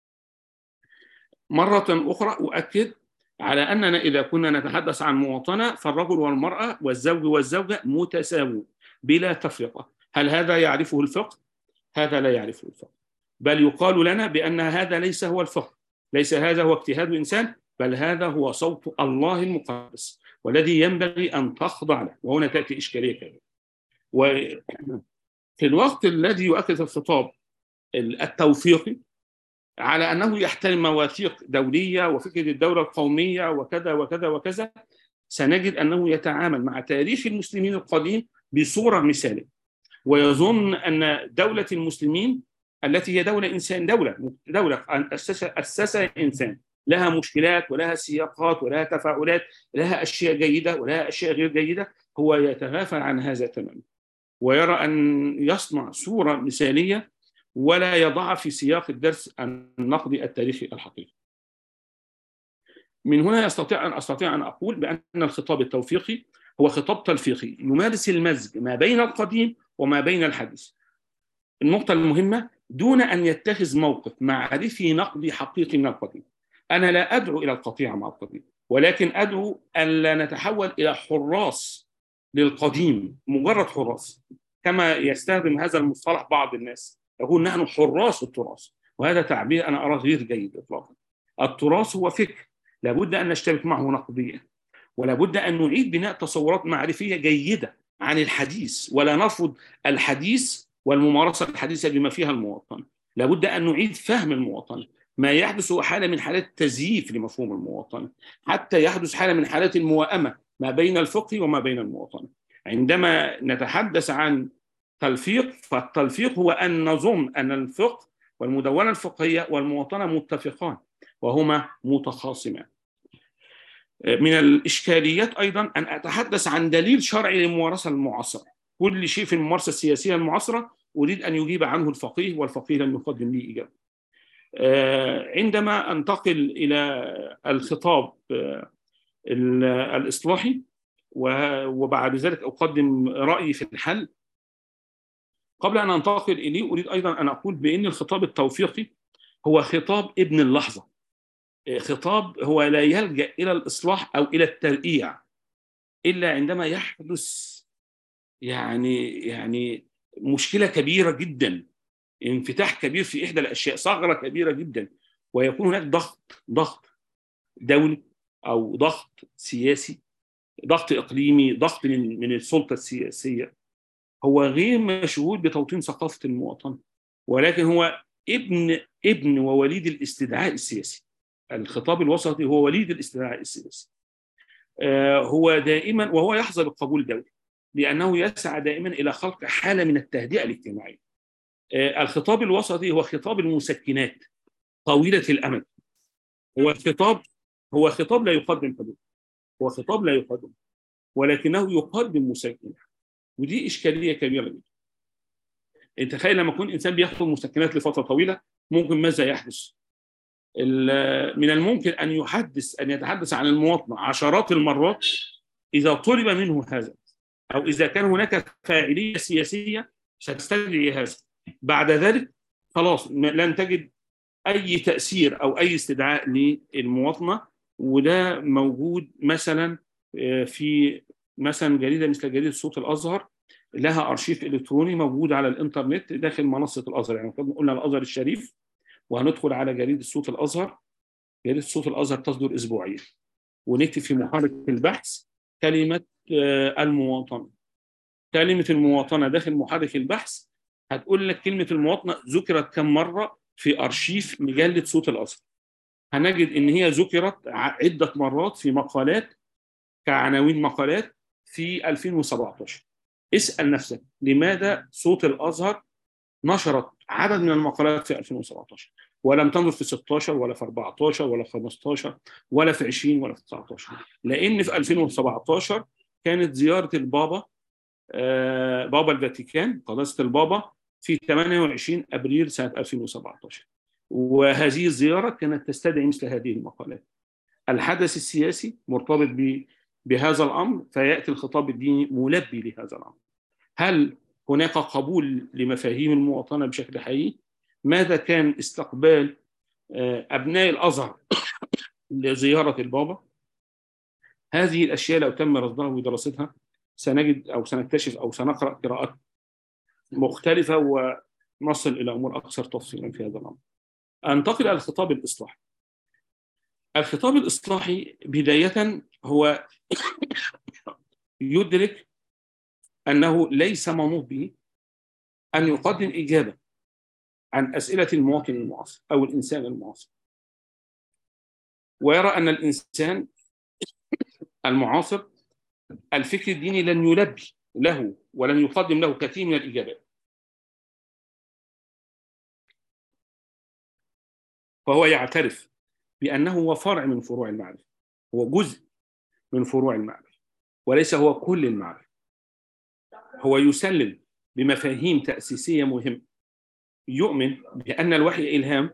مره اخرى اؤكد على اننا اذا كنا نتحدث عن مواطنه فالرجل والمراه والزوج والزوجه متساوون بلا تفرقه. هل هذا يعرفه الفقه؟ هذا لا يعرفه الفقه. بل يقال لنا بان هذا ليس هو الفقه، ليس هذا هو اجتهاد الانسان، بل هذا هو صوت الله المقدس والذي ينبغي ان تخضع له، وهنا تاتي اشكاليه كذلك. وفي الوقت الذي يؤكد الخطاب التوفيقي على انه يحترم مواثيق دوليه وفكره الدوله القوميه وكذا وكذا وكذا سنجد انه يتعامل مع تاريخ المسلمين القديم بصوره مثاليه ويظن ان دوله المسلمين التي هي دوله انسان دوله دوله اسسها اسسها انسان لها مشكلات ولها سياقات ولها تفاعلات لها اشياء جيده ولها اشياء غير جيده هو يتغافل عن هذا تماما ويرى ان يصنع صوره مثاليه ولا يضع في سياق الدرس النقدي التاريخي الحقيقي. من هنا يستطيع ان استطيع ان اقول بان الخطاب التوفيقي هو خطاب تلفيقي يمارس المزج ما بين القديم وما بين الحديث. النقطة المهمة دون أن يتخذ موقف معرفي نقدي حقيقي من القديم. أنا لا أدعو إلى القطيعة مع القديم، ولكن أدعو ألا نتحول إلى حراس للقديم، مجرد حراس. كما يستخدم هذا المصطلح بعض الناس، يقول نحن حراس التراث، وهذا تعبير أنا أراه غير جيد إطلاقا. التراث هو فكر، لابد أن نشترك معه نقديا. ولا بد أن نعيد بناء تصورات معرفية جيدة عن الحديث ولا نرفض الحديث والممارسة الحديثة بما فيها المواطنة لابد أن نعيد فهم المواطنة ما يحدث هو حالة من حالات التزييف لمفهوم المواطنة حتى يحدث حالة من حالات الموائمة ما بين الفقه وما بين المواطنة عندما نتحدث عن تلفيق فالتلفيق هو أن نظن أن الفقه والمدونة الفقهية والمواطنة متفقان وهما متخاصمان من الإشكاليات أيضا أن أتحدث عن دليل شرعي للممارسة المعاصرة كل شيء في الممارسة السياسية المعاصرة أريد أن يجيب عنه الفقيه والفقيه لم يقدم لي إجابة عندما أنتقل إلى الخطاب الإصلاحي وبعد ذلك أقدم رأيي في الحل قبل أن أنتقل إليه أريد أيضا أن أقول بأن الخطاب التوفيقي هو خطاب ابن اللحظة خطاب هو لا يلجا الى الاصلاح او الى الترقيع الا عندما يحدث يعني يعني مشكله كبيره جدا انفتاح كبير في احدى الاشياء ثغره كبيره جدا ويكون هناك ضغط ضغط دولي او ضغط سياسي ضغط اقليمي ضغط من من السلطه السياسيه هو غير مشغول بتوطين ثقافه المواطن ولكن هو ابن ابن ووليد الاستدعاء السياسي الخطاب الوسطي هو وليد الاستدعاء السياسي آه هو دائما وهو يحظى بالقبول الدولي لانه يسعى دائما الى خلق حاله من التهدئه الاجتماعيه آه الخطاب الوسطي هو خطاب المسكنات طويله الامد هو خطاب هو خطاب لا يقدم حدود هو خطاب لا يقدم ولكنه يقدم مسكنات ودي اشكاليه كبيره جدا انت تخيل لما يكون انسان بياخد مسكنات لفتره طويله ممكن ماذا يحدث؟ من الممكن ان يحدث ان يتحدث عن المواطنه عشرات المرات اذا طلب منه هذا او اذا كان هناك فاعليه سياسيه ستستدعي هذا بعد ذلك خلاص لن تجد اي تاثير او اي استدعاء للمواطنه وده موجود مثلا في مثلا جريده مثل جريده صوت الازهر لها ارشيف الكتروني موجود على الانترنت داخل منصه الازهر يعني قلنا الازهر الشريف وهندخل على جريده صوت الازهر جريده صوت الازهر تصدر اسبوعيا ونكتب في محرك البحث كلمه المواطنه كلمه المواطنه داخل محرك البحث هتقول لك كلمه المواطنه ذكرت كم مره في ارشيف مجله صوت الازهر هنجد ان هي ذكرت عده مرات في مقالات كعناوين مقالات في 2017 اسال نفسك لماذا صوت الازهر نشرت عدد من المقالات في 2017 ولم تنظر في 16 ولا في 14 ولا في 15 ولا في 20 ولا في 19 لان في 2017 كانت زياره البابا آه بابا الفاتيكان قداسه البابا في 28 ابريل سنه 2017 وهذه الزياره كانت تستدعي مثل هذه المقالات الحدث السياسي مرتبط بهذا الامر فياتي الخطاب الديني ملبي لهذا الامر هل هناك قبول لمفاهيم المواطنه بشكل حقيقي ماذا كان استقبال ابناء الازهر لزياره البابا هذه الاشياء لو تم رصدها ودراستها سنجد او سنكتشف او سنقرا قراءات مختلفه ونصل الى امور اكثر تفصيلا في هذا الامر انتقل الى الخطاب الاصلاحي الخطاب الاصلاحي بدايه هو يدرك انه ليس منوط به ان يقدم اجابه عن اسئله المواطن المعاصر او الانسان المعاصر ويرى ان الانسان المعاصر الفكر الديني لن يلبي له ولن يقدم له كثير من الاجابات فهو يعترف بانه هو فرع من فروع المعرفه هو جزء من فروع المعرفه وليس هو كل المعرفه هو يسلم بمفاهيم تاسيسيه مهمه يؤمن بان الوحي الهام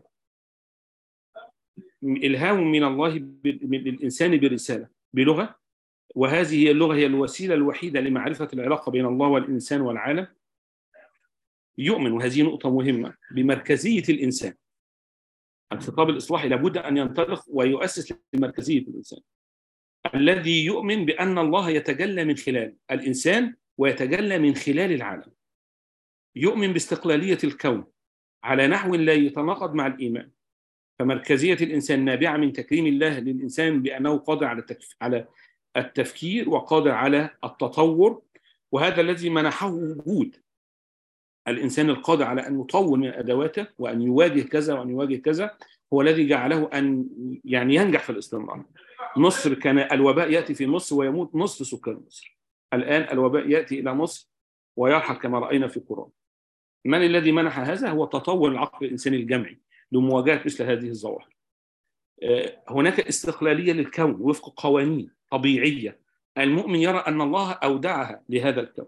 الهام من الله للانسان برساله بلغه وهذه هي اللغه هي الوسيله الوحيده لمعرفه العلاقه بين الله والانسان والعالم يؤمن وهذه نقطه مهمه بمركزيه الانسان الخطاب الاصلاحي لابد ان ينطلق ويؤسس لمركزيه الانسان الذي يؤمن بان الله يتجلى من خلال الانسان ويتجلى من خلال العالم يؤمن باستقلاليه الكون على نحو لا يتناقض مع الايمان فمركزيه الانسان نابعه من تكريم الله للانسان بانه قادر على التكف... على التفكير وقادر على التطور وهذا الذي منحه وجود الانسان القادر على ان يطور من ادواته وان يواجه كذا وان يواجه كذا هو الذي جعله ان يعني ينجح في الاستمرار. مصر كان الوباء ياتي في مصر ويموت نصف سكان مصر. الان الوباء ياتي الى مصر ويرحل كما راينا في قرآن. من الذي منح هذا؟ هو تطور العقل الانساني الجمعي لمواجهه مثل هذه الظواهر. هناك استقلاليه للكون وفق قوانين طبيعيه المؤمن يرى ان الله اودعها لهذا الكون.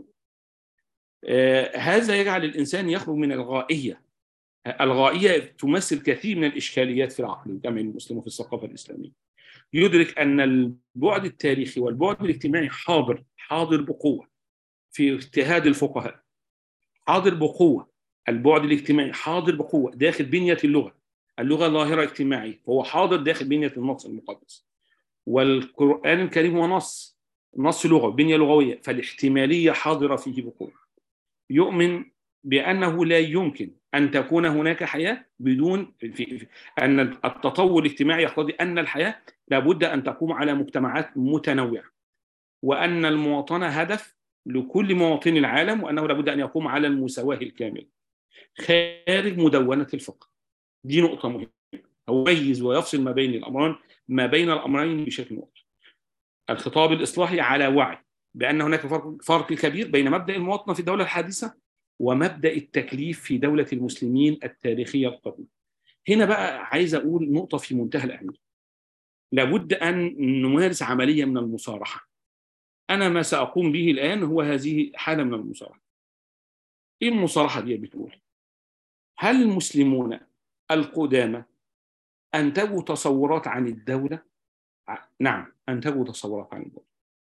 هذا يجعل الانسان يخرج من الغائيه الغائيه تمثل كثير من الاشكاليات في العقل الجمعي المسلم وفي الثقافه الاسلاميه يدرك ان البعد التاريخي والبعد الاجتماعي حاضر حاضر بقوه في اجتهاد الفقهاء حاضر بقوه البعد الاجتماعي حاضر بقوه داخل بنيه اللغه اللغه ظاهره اجتماعيه فهو حاضر داخل بنيه النص المقدس والقران الكريم هو نص نص لغوي بنيه لغويه فالاحتماليه حاضره فيه بقوه يؤمن بأنه لا يمكن أن تكون هناك حياة بدون في في أن التطور الاجتماعي يقتضي أن الحياة لابد أن تقوم على مجتمعات متنوعة وأن المواطنة هدف لكل مواطني العالم وأنه لابد أن يقوم على المساواة الكاملة خارج مدونة الفقه دي نقطة مهمة هو يميز ويفصل ما بين الأمرين ما بين الأمرين بشكل واضح الخطاب الإصلاحي على وعي بأن هناك فرق, فرق كبير بين مبدأ المواطنة في الدولة الحديثة ومبدأ التكليف في دولة المسلمين التاريخية القديمة هنا بقى عايز أقول نقطة في منتهى الأهمية لابد أن نمارس عملية من المصارحة أنا ما سأقوم به الآن هو هذه حالة من المصارحة إيه المصارحة دي بتقول هل المسلمون القدامى أنتجوا تصورات عن الدولة نعم أنتجوا تصورات عن الدولة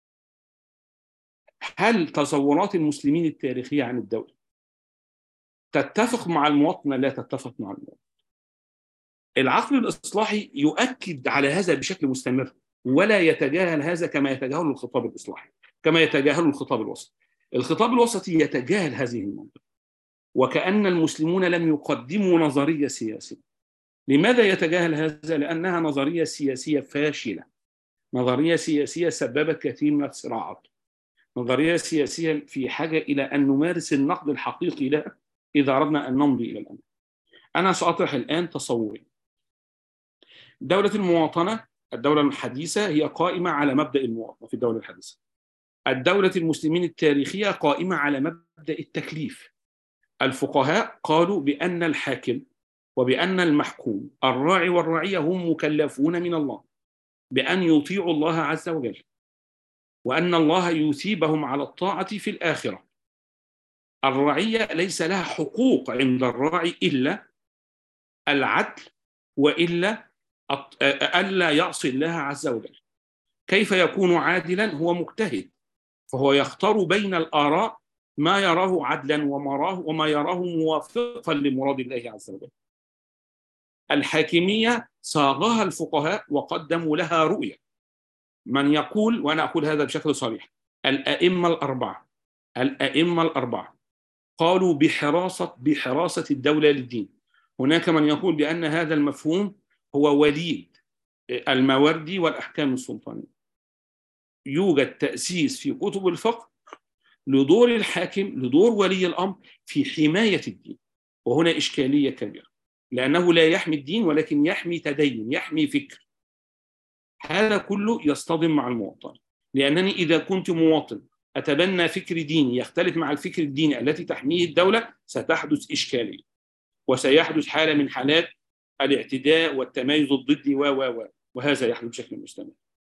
هل تصورات المسلمين التاريخية عن الدولة تتفق مع المواطن لا تتفق مع المواطن العقل الإصلاحي يؤكد على هذا بشكل مستمر ولا يتجاهل هذا كما يتجاهل الخطاب الإصلاحي كما يتجاهل الخطاب الوسطي الخطاب الوسطي يتجاهل هذه المنطقة وكأن المسلمون لم يقدموا نظرية سياسية لماذا يتجاهل هذا؟ لأنها نظرية سياسية فاشلة نظرية سياسية سببت كثير من الصراعات نظرية سياسية في حاجة إلى أن نمارس النقد الحقيقي لها إذا أردنا أن نمضي إلى الأمام أنا سأطرح الآن تصوري دولة المواطنة الدولة الحديثة هي قائمة على مبدأ المواطنة في الدولة الحديثة الدولة المسلمين التاريخية قائمة على مبدأ التكليف الفقهاء قالوا بأن الحاكم وبأن المحكوم الراعي والرعية هم مكلفون من الله بأن يطيعوا الله عز وجل وأن الله يثيبهم على الطاعة في الآخرة الرعية ليس لها حقوق عند الراعي إلا العدل وإلا ألا يعصي الله عز وجل كيف يكون عادلا هو مجتهد فهو يختار بين الآراء ما يراه عدلا وما وما يراه موافقا لمراد الله عز وجل الحاكمية صاغها الفقهاء وقدموا لها رؤية من يقول وأنا أقول هذا بشكل صريح الأئمة الأربعة الأئمة الأربعة قالوا بحراسة بحراسة الدولة للدين هناك من يقول بأن هذا المفهوم هو وليد المواردي والأحكام السلطانية يوجد تأسيس في كتب الفقه لدور الحاكم لدور ولي الأمر في حماية الدين وهنا إشكالية كبيرة لأنه لا يحمي الدين ولكن يحمي تدين يحمي فكر هذا كله يصطدم مع المواطن لأنني إذا كنت مواطن أتبنى فكر ديني يختلف مع الفكر الديني التي تحميه الدولة ستحدث إشكالية وسيحدث حالة من حالات الاعتداء والتميز الضدي و و و وهذا يحدث بشكل مستمر.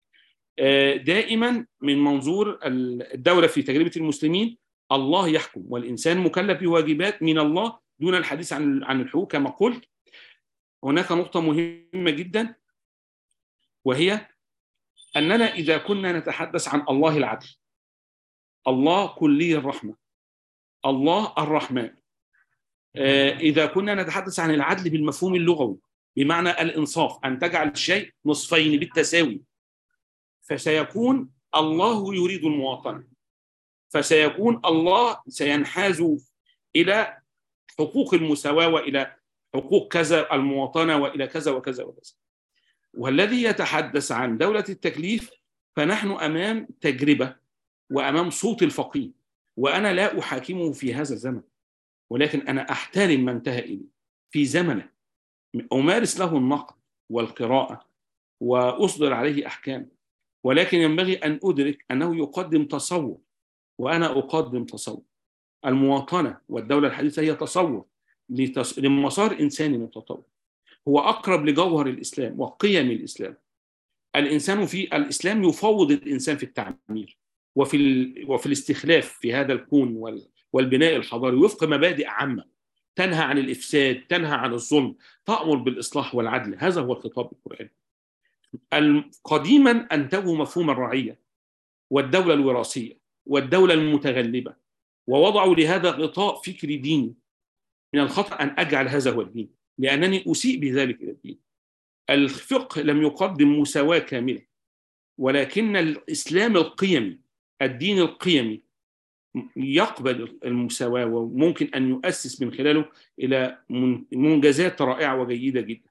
دائما من منظور الدولة في تجربة المسلمين الله يحكم والإنسان مكلف بواجبات من الله دون الحديث عن عن الحقوق كما قلت هناك نقطة مهمة جدا وهي أننا إذا كنا نتحدث عن الله العدل الله كلي الرحمة الله الرحمن إذا كنا نتحدث عن العدل بالمفهوم اللغوي بمعنى الإنصاف أن تجعل الشيء نصفين بالتساوي فسيكون الله يريد المواطنة فسيكون الله سينحاز إلى حقوق المساواة وإلى حقوق كذا المواطنة وإلى كذا وكذا وكذا والذي يتحدث عن دولة التكليف فنحن أمام تجربة وأمام صوت الفقيه وأنا لا أحاكمه في هذا الزمن ولكن أنا أحترم ما انتهى إليه في زمنه أمارس له النقد والقراءة وأصدر عليه أحكام ولكن ينبغي أن أدرك أنه يقدم تصور وأنا أقدم تصور المواطنة والدولة الحديثة هي تصور لمسار إنساني متطور هو أقرب لجوهر الإسلام وقيم الإسلام الإنسان في الإسلام يفوض الإنسان في التعمير وفي ال... وفي الاستخلاف في هذا الكون وال... والبناء الحضاري وفق مبادئ عامة تنهى عن الإفساد تنهى عن الظلم تأمر بالإصلاح والعدل هذا هو الخطاب القرآني قديما أنتجوا مفهوم الرعية والدولة الوراثية والدولة المتغلبة ووضعوا لهذا غطاء فكري ديني من الخطأ أن أجعل هذا هو الدين لأنني أسيء بذلك إلى الدين الفقه لم يقدم مساواة كاملة ولكن الإسلام القيمي الدين القيمي يقبل المساواة وممكن أن يؤسس من خلاله إلى من- منجزات رائعة وجيدة جدا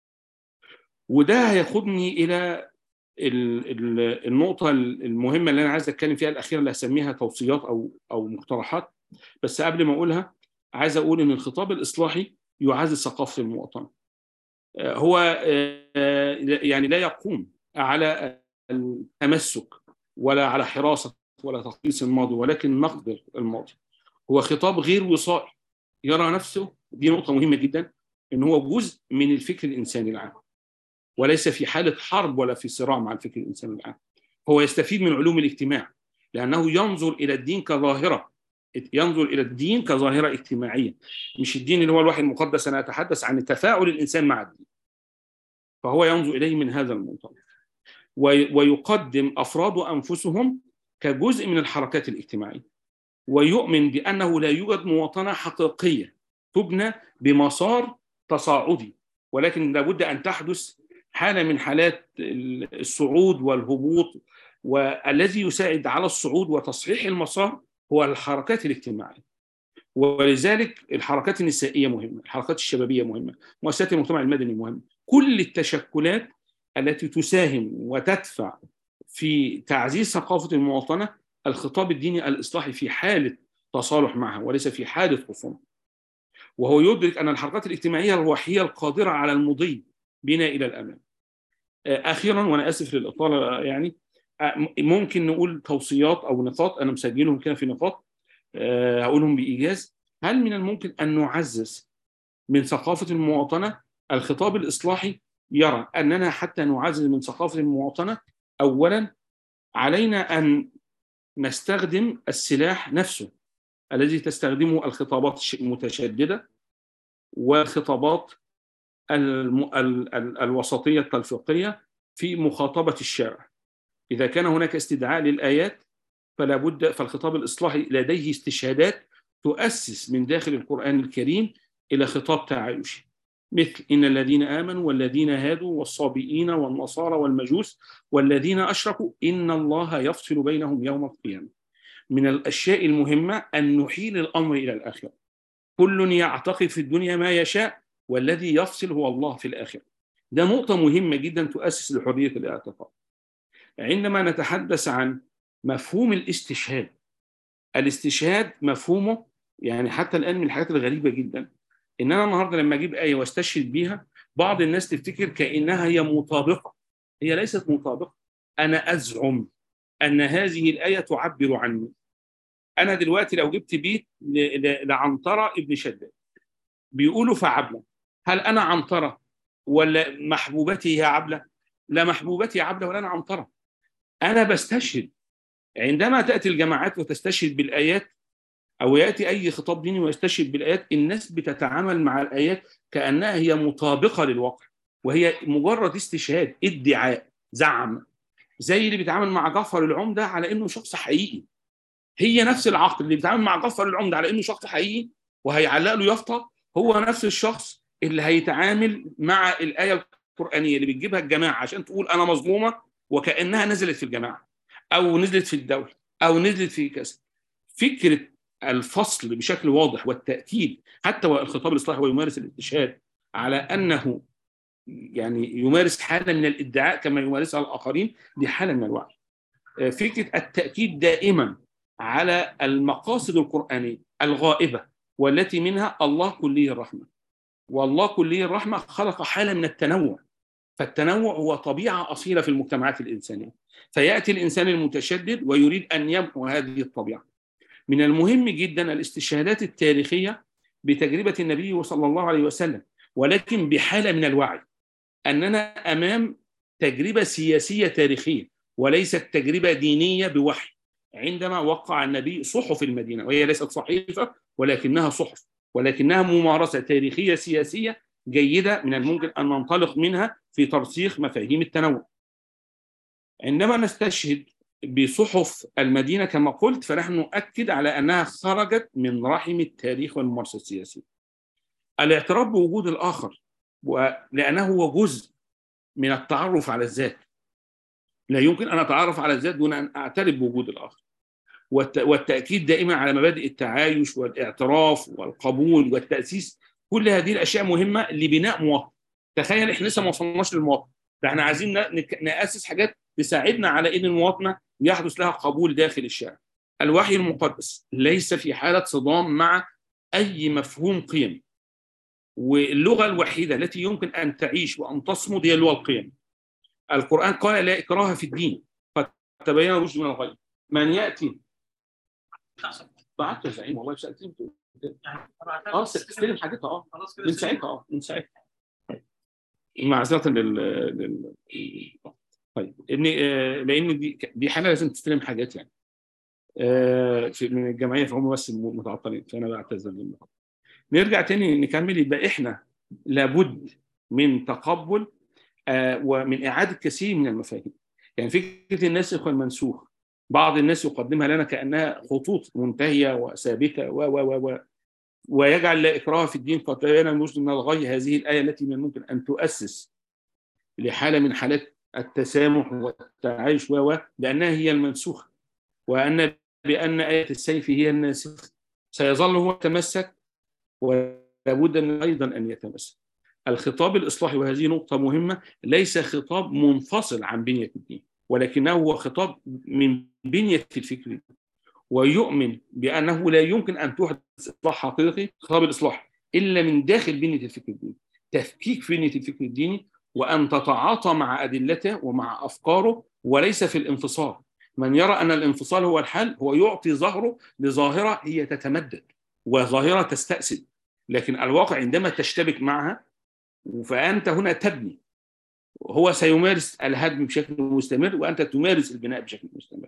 وده هياخدني إلى ال- ال- النقطة المهمة اللي أنا عايز أتكلم فيها الأخيرة اللي هسميها توصيات أو أو مقترحات بس قبل ما أقولها عايز أقول إن الخطاب الإصلاحي يعزز ثقافة المواطنة آه، هو آه، يعني لا يقوم على التمسك ولا على حراسة ولا تخليص الماضي ولكن نقد الماضي هو خطاب غير وصائي يرى نفسه دي نقطة مهمة جدا إن هو جزء من الفكر الإنساني العام وليس في حالة حرب ولا في صراع مع الفكر الإنساني العام هو يستفيد من علوم الاجتماع لأنه ينظر إلى الدين كظاهرة ينظر إلى الدين كظاهرة اجتماعية مش الدين اللي هو الوحي المقدس أنا أتحدث عن تفاعل الإنسان مع الدين فهو ينظر إليه من هذا المنطلق وي- ويقدم أفراد أنفسهم كجزء من الحركات الاجتماعية ويؤمن بأنه لا يوجد مواطنة حقيقية تبنى بمسار تصاعدي ولكن لابد أن تحدث حالة من حالات الصعود والهبوط والذي يساعد على الصعود وتصحيح المسار هو الحركات الاجتماعية ولذلك الحركات النسائية مهمة الحركات الشبابية مهمة مؤسسات المجتمع المدني مهمة كل التشكلات التي تساهم وتدفع في تعزيز ثقافة المواطنة الخطاب الديني الإصلاحي في حالة تصالح معها وليس في حالة خصومة وهو يدرك أن الحركات الاجتماعية الوحيدة القادرة على المضي بنا إلى الأمام آه، أخيرا وأنا آسف للإطالة يعني آه، ممكن نقول توصيات أو نقاط أنا مسجلهم كده في نقاط آه، هقولهم بإيجاز هل من الممكن أن نعزز من ثقافة المواطنة الخطاب الإصلاحي يرى أننا حتى نعزز من ثقافة المواطنة أولا علينا أن نستخدم السلاح نفسه الذي تستخدمه الخطابات الش- المتشددة والخطابات الم... ال... ال... الوسطية التلفيقية في مخاطبة الشارع إذا كان هناك استدعاء للآيات فلا بد فالخطاب الإصلاحي لديه استشهادات تؤسس من داخل القرآن الكريم إلى خطاب تعايشي مثل إن الذين آمنوا والذين هادوا والصابئين والنصارى والمجوس والذين أشركوا إن الله يفصل بينهم يوم القيامة من الأشياء المهمة أن نحيل الأمر إلى الآخرة كل يعتقد في الدنيا ما يشاء والذي يفصل هو الله في الآخرة ده نقطة مهمة جدا تؤسس لحرية الاعتقاد عندما نتحدث عن مفهوم الاستشهاد الاستشهاد مفهومه يعني حتى الآن من الحاجات الغريبة جدا إن أنا النهاردة لما أجيب آية واستشهد بيها بعض الناس تفتكر كأنها هي مطابقة هي ليست مطابقة أنا أزعم أن هذه الآية تعبر عني أنا دلوقتي لو جبت بيت ل- ل- لعنترة ابن شداد بيقولوا فعبلة هل أنا عنترة ولا محبوبتي هي عبلة لا محبوبتي عبلة ولا أنا عنترة أنا بستشهد عندما تأتي الجماعات وتستشهد بالآيات أو يأتي أي خطاب ديني ويستشهد بالآيات الناس بتتعامل مع الآيات كأنها هي مطابقة للواقع وهي مجرد استشهاد ادعاء زعم زي اللي بيتعامل مع جعفر العمدة على إنه شخص حقيقي هي نفس العقل اللي بيتعامل مع جعفر العمدة على إنه شخص حقيقي وهيعلق له يافطة هو نفس الشخص اللي هيتعامل مع الآية القرآنية اللي بتجيبها الجماعة عشان تقول أنا مظلومة وكأنها نزلت في الجماعة أو نزلت في الدولة أو نزلت في كذا فكرة الفصل بشكل واضح والتأكيد حتى والخطاب الإصلاحي ويمارس الاستشهاد على أنه يعني يمارس حالة من الادعاء كما يمارسها الآخرين دي حالة من الوعي آه، فكرة التأكيد دائما على المقاصد القرآنية الغائبة والتي منها الله كلي الرحمة والله كلي الرحمة خلق حالة من التنوع فالتنوع هو طبيعة أصيلة في المجتمعات الإنسانية فيأتي الإنسان المتشدد ويريد أن يمحو هذه الطبيعة من المهم جدا الاستشهادات التاريخية بتجربة النبي صلى الله عليه وسلم ولكن بحالة من الوعي أننا أمام تجربة سياسية تاريخية وليست تجربة دينية بوحي عندما وقع النبي صحف المدينة وهي ليست صحيفة ولكنها صحف ولكنها ممارسة تاريخية سياسية جيدة من الممكن أن ننطلق منها في ترسيخ مفاهيم التنوع عندما نستشهد بصحف المدينة كما قلت فنحن نؤكد على أنها خرجت من رحم التاريخ والممارسة السياسية الاعتراف بوجود الآخر لأنه هو جزء من التعرف على الذات لا يمكن أن أتعرف على الذات دون أن أعترف بوجود الآخر والتاكيد دائما على مبادئ التعايش والاعتراف والقبول والتاسيس كل هذه الاشياء مهمه لبناء مواطن تخيل احنا لسه ما وصلناش للمواطن فاحنا عايزين ناسس حاجات تساعدنا على ان المواطنه يحدث لها قبول داخل الشارع الوحي المقدس ليس في حاله صدام مع اي مفهوم قيم واللغه الوحيده التي يمكن ان تعيش وان تصمد هي اللغه القيم القران قال لا اكراه في الدين قد تبين الرشد من الغي من ياتي بعت يا زعيم والله سالتني اه تستلم حاجتها اه من ساعتها اه من ساعتها معذره لل... لل... طيب ان لان دي دي حاله لازم تستلم حاجات يعني في من الجمعيه فهم بس متعطلين فانا بعتذر منهم نرجع تاني نكمل يبقى احنا لابد من تقبل ومن اعاده كثير من المفاهيم يعني فكره الناسخ والمنسوخ بعض الناس يقدمها لنا كانها خطوط منتهيه وثابته و و و ويجعل لا اكراه في الدين قد تبين الرشد من الغي هذه الايه التي من الممكن ان تؤسس لحاله من حالات التسامح والتعايش و لانها هي المنسوخه وان بان ايه السيف هي الناسخه سيظل هو يتمسك ولابد ان ايضا ان يتمسك الخطاب الاصلاحي وهذه نقطه مهمه ليس خطاب منفصل عن بنيه الدين ولكنه هو خطاب من بنيه الفكر ويؤمن بانه لا يمكن ان تحدث اصلاح حقيقي خطاب الاصلاح الا من داخل بنيه الفكر الديني تفكيك بنيه الفكر الديني وان تتعاطى مع ادلته ومع افكاره وليس في الانفصال من يرى ان الانفصال هو الحل هو يعطي ظهره لظاهره هي تتمدد وظاهره تستأسد لكن الواقع عندما تشتبك معها فانت هنا تبني هو سيمارس الهدم بشكل مستمر وانت تمارس البناء بشكل مستمر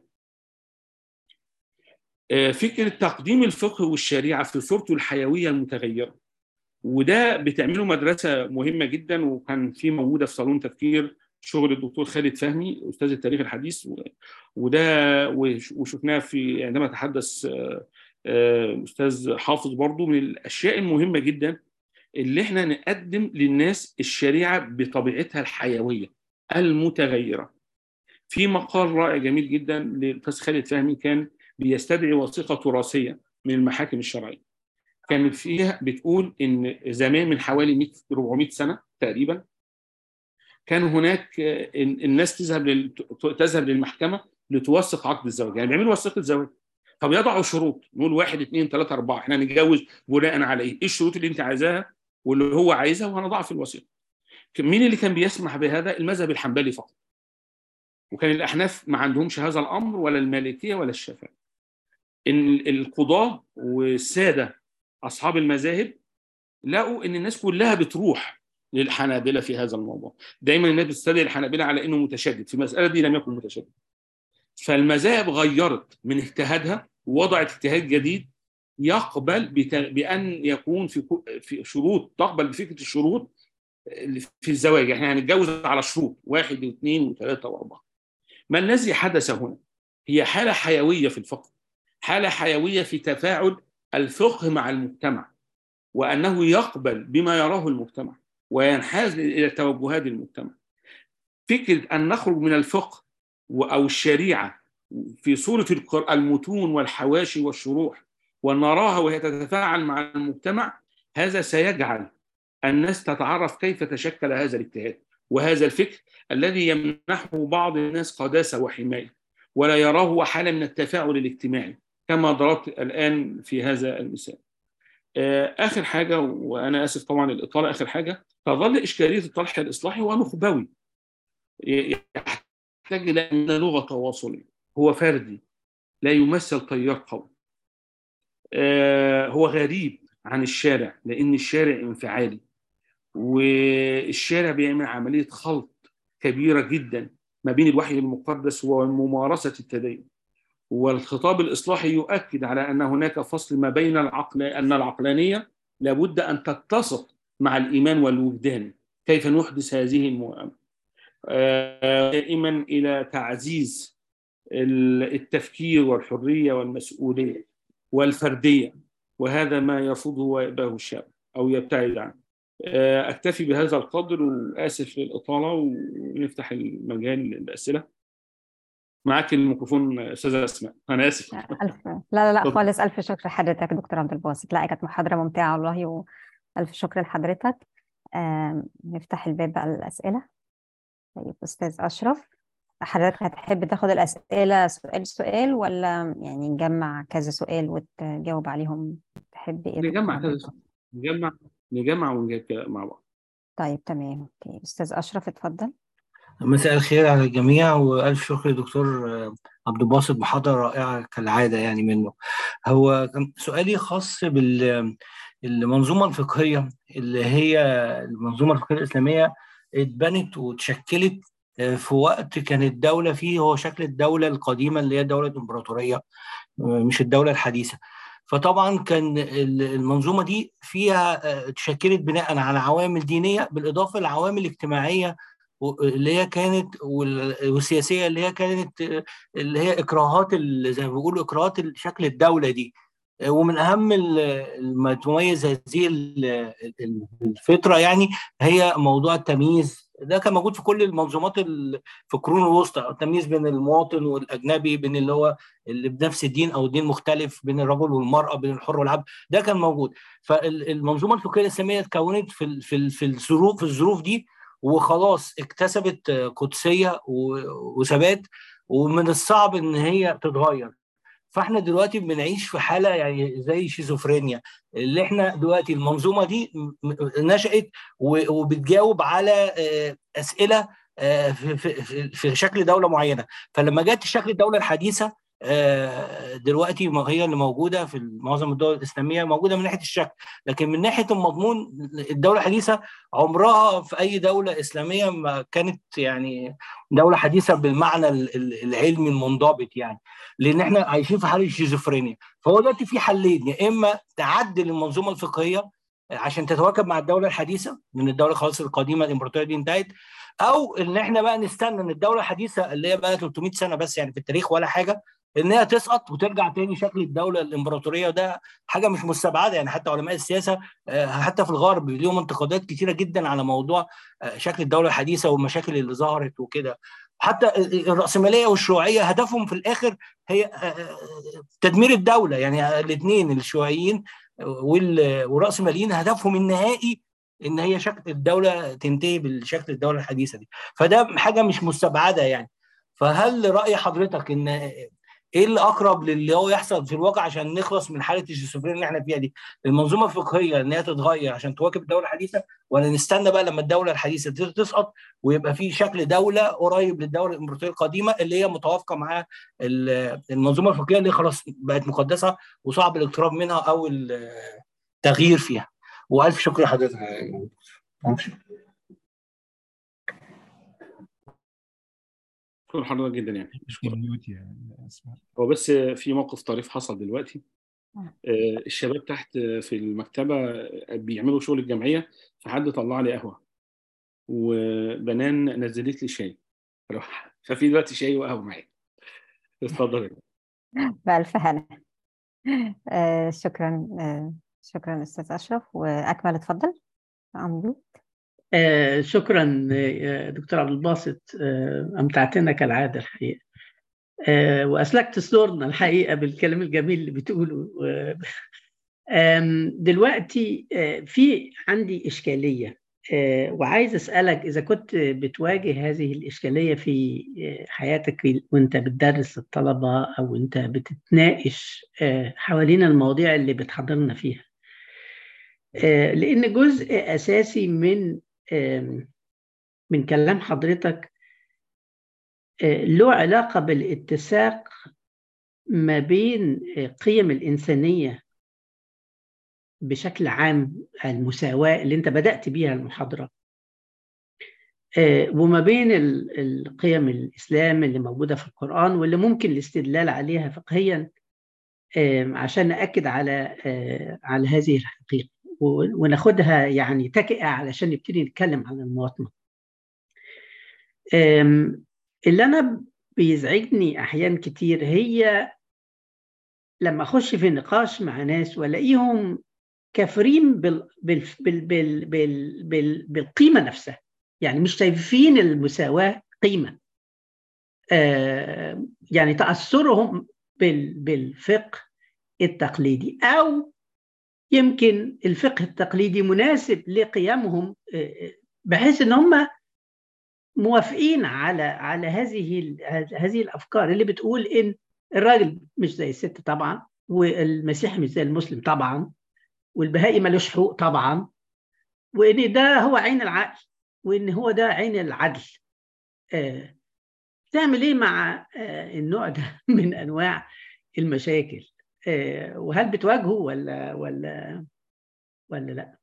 فكره تقديم الفقه والشريعه في صورته الحيويه المتغيره وده بتعمله مدرسه مهمه جدا وكان في موجوده في صالون تفكير شغل الدكتور خالد فهمي استاذ التاريخ الحديث وده وشفناه في عندما تحدث استاذ حافظ برضو من الاشياء المهمه جدا اللي احنا نقدم للناس الشريعه بطبيعتها الحيويه المتغيره في مقال رائع جميل جدا للاستاذ خالد فهمي كان بيستدعي وثيقه تراثيه من المحاكم الشرعيه كانت فيها بتقول ان زمان من حوالي 100 400 سنه تقريبا كان هناك الناس تذهب لل... تذهب للمحكمه لتوثق عقد الزواج يعني بيعملوا وثيقه زواج طب يضعوا شروط نقول واحد اثنين ثلاثه اربعه احنا هنتجوز بناء على ايه؟ ايه الشروط اللي انت عايزاها واللي هو عايزها وهنضعها في الوثيقه. مين اللي كان بيسمح بهذا؟ المذهب الحنبلي فقط. وكان الاحناف ما عندهمش هذا الامر ولا المالكيه ولا الشافعي. ان القضاه والساده اصحاب المذاهب لقوا ان الناس كلها بتروح للحنابله في هذا الموضوع. دايما الناس بتستدعي الحنابله على انه متشدد، في المساله دي لم يكن متشدد. فالمذاهب غيرت من اجتهادها ووضعت اجتهاد جديد يقبل بان يكون في في شروط تقبل بفكره الشروط في الزواج احنا هنتجوز على شروط واحد واثنين وثلاثه واربعه. ما الذي حدث هنا؟ هي حاله حيويه في الفقه حاله حيويه في تفاعل الفقه مع المجتمع وانه يقبل بما يراه المجتمع وينحاز الى توجهات المجتمع. فكره ان نخرج من الفقه او الشريعه في صوره المتون والحواشي والشروح ونراها وهي تتفاعل مع المجتمع هذا سيجعل الناس تتعرف كيف تشكل هذا الاجتهاد وهذا الفكر الذي يمنحه بعض الناس قداسه وحمايه ولا يراه حاله من التفاعل الاجتماعي كما ضربت الان في هذا المثال. اخر حاجه وانا اسف طبعا الاطاله اخر حاجه تظل اشكاليه الطرح الاصلاحي ونخبوي يحتاج الى ان لغه تواصليه هو فردي لا يمثل تيار قوي هو غريب عن الشارع لان الشارع انفعالي والشارع بيعمل عمليه خلط كبيره جدا ما بين الوحي المقدس وممارسه التدين والخطاب الاصلاحي يؤكد على ان هناك فصل ما بين العقل ان العقلانيه لابد ان تتسق مع الايمان والوجدان كيف نحدث هذه المؤامره دائما الى تعزيز التفكير والحريه والمسؤوليه والفرديه وهذا ما يرفضه ويأباه الشعب او يبتعد عنه. اكتفي بهذا القدر واسف للاطاله ونفتح المجال للاسئله. معاك الميكروفون استاذه اسماء انا اسف ألف لا لا لا اتفضل. خالص ألف شكر لحضرتك دكتور عبد الباسط لا كانت محاضرة ممتعة والله وألف شكر لحضرتك آم، نفتح الباب بقى للأسئلة طيب أستاذ أشرف حضرتك هتحب تاخد الأسئلة سؤال سؤال ولا يعني نجمع كذا سؤال وتجاوب عليهم تحب إيه يا دكتور نجمع عبد كذا الباسط نجمع نجمع ونجمع مع بعض طيب تمام أوكي أستاذ أشرف اتفضل مساء الخير على الجميع وألف شكر لدكتور عبد الباسط محاضرة رائعة كالعادة يعني منه هو كان سؤالي خاص بالمنظومة الفقهية اللي هي المنظومة الفقهية الإسلامية اتبنت وتشكلت في وقت كانت الدولة فيه هو شكل الدولة القديمة اللي هي الدولة الإمبراطورية مش الدولة الحديثة فطبعا كان المنظومة دي فيها تشكلت بناء على عوامل دينية بالإضافة لعوامل اجتماعية اللي هي كانت والسياسيه اللي هي كانت اللي هي اكراهات زي ما بيقولوا اكراهات شكل الدوله دي ومن اهم ما تميز هذه الفتره يعني هي موضوع التمييز ده كان موجود في كل المنظومات في القرون الوسطى التمييز بين المواطن والاجنبي بين اللي هو اللي بنفس الدين او دين مختلف بين الرجل والمراه بين الحر والعبد ده كان موجود فالمنظومه الفقهيه الاسلاميه اتكونت في في في الظروف في الظروف دي وخلاص اكتسبت قدسيه وثبات ومن الصعب ان هي تتغير فاحنا دلوقتي بنعيش في حاله يعني زي شيزوفرينيا اللي احنا دلوقتي المنظومه دي نشات وبتجاوب على اسئله في, في, في شكل دوله معينه فلما جت شكل الدوله الحديثه دلوقتي هي اللي موجوده في معظم الدول الاسلاميه موجوده من ناحيه الشكل لكن من ناحيه المضمون الدوله الحديثه عمرها في اي دوله اسلاميه ما كانت يعني دوله حديثه بالمعنى العلمي المنضبط يعني لان احنا عايشين في حاله شيزوفرينيا فهو دلوقتي في حلين يا اما تعدل المنظومه الفقهيه عشان تتواكب مع الدوله الحديثه من الدوله خلاص القديمه الامبراطوريه دي انتهت او ان احنا بقى نستنى ان الدوله الحديثه اللي هي بقى 300 سنه بس يعني في التاريخ ولا حاجه ان هي تسقط وترجع تاني شكل الدوله الامبراطوريه وده حاجه مش مستبعده يعني حتى علماء السياسه حتى في الغرب ليهم انتقادات كتيره جدا على موضوع شكل الدوله الحديثه والمشاكل اللي ظهرت وكده حتى الراسماليه والشيوعيه هدفهم في الاخر هي تدمير الدوله يعني الاثنين الشيوعيين والراسماليين هدفهم النهائي ان هي شكل الدوله تنتهي بالشكل الدوله الحديثه دي فده حاجه مش مستبعده يعني فهل راي حضرتك ان ايه اللي اقرب للي هو يحصل في الواقع عشان نخلص من حاله الشيزوفرينيا اللي احنا فيها دي المنظومه الفقهيه ان هي تتغير عشان تواكب الدوله الحديثه ولا نستنى بقى لما الدوله الحديثه تسقط ويبقى في شكل دوله قريب للدوله الامبراطوريه القديمه اللي هي متوافقه مع المنظومه الفقهيه اللي خلاص بقت مقدسه وصعب الاقتراب منها او التغيير فيها والف شكر لحضرتك شكرا حضرتك جدا يعني مشكلة ميوت يا اسماء هو بس في موقف طريف حصل دلوقتي الشباب تحت في المكتبة بيعملوا شغل الجمعية فحد طلع لي قهوة وبنان نزلت لي شاي ففي دلوقتي شاي وقهوة معايا اتفضل بألف هنا آه شكرا آه شكرا أستاذ أشرف وأكمل اتفضل أمجد آه شكرا دكتور عبد الباسط آه أمتعتنا كالعادة الحقيقة آه وأسلكت صدورنا الحقيقة بالكلام الجميل اللي بتقوله دلوقتي في عندي إشكالية وعايز أسألك إذا كنت بتواجه هذه الإشكالية في حياتك وأنت بتدرس الطلبة أو أنت بتتناقش حوالين المواضيع اللي بتحضرنا فيها لأن جزء أساسي من من كلام حضرتك له علاقة بالاتساق ما بين قيم الإنسانية بشكل عام المساواة اللي أنت بدأت بيها المحاضرة وما بين القيم الإسلام اللي موجودة في القرآن واللي ممكن الاستدلال عليها فقهيا عشان نأكد على على هذه الحقيقة وناخدها يعني تكئة علشان نبتدي نتكلم عن المواطنة اللي أنا بيزعجني أحيان كتير هي لما أخش في نقاش مع ناس وألاقيهم كافرين بال بال بال بال بال بال بالقيمة نفسها يعني مش شايفين المساواة قيمة آه، يعني تأثرهم بال- بالفقه التقليدي أو يمكن الفقه التقليدي مناسب لقيمهم آه، بحيث ان هم موافقين على على هذه ال- هذه الافكار اللي بتقول ان الراجل مش زي الست طبعا والمسيحي مش زي المسلم طبعا والبهائي ملوش حقوق طبعا وان ده هو عين العقل وان هو ده عين العدل آه، تعمل ايه مع آه، النوع ده من انواع المشاكل آه، وهل بتواجهه ولا ولا ولا لا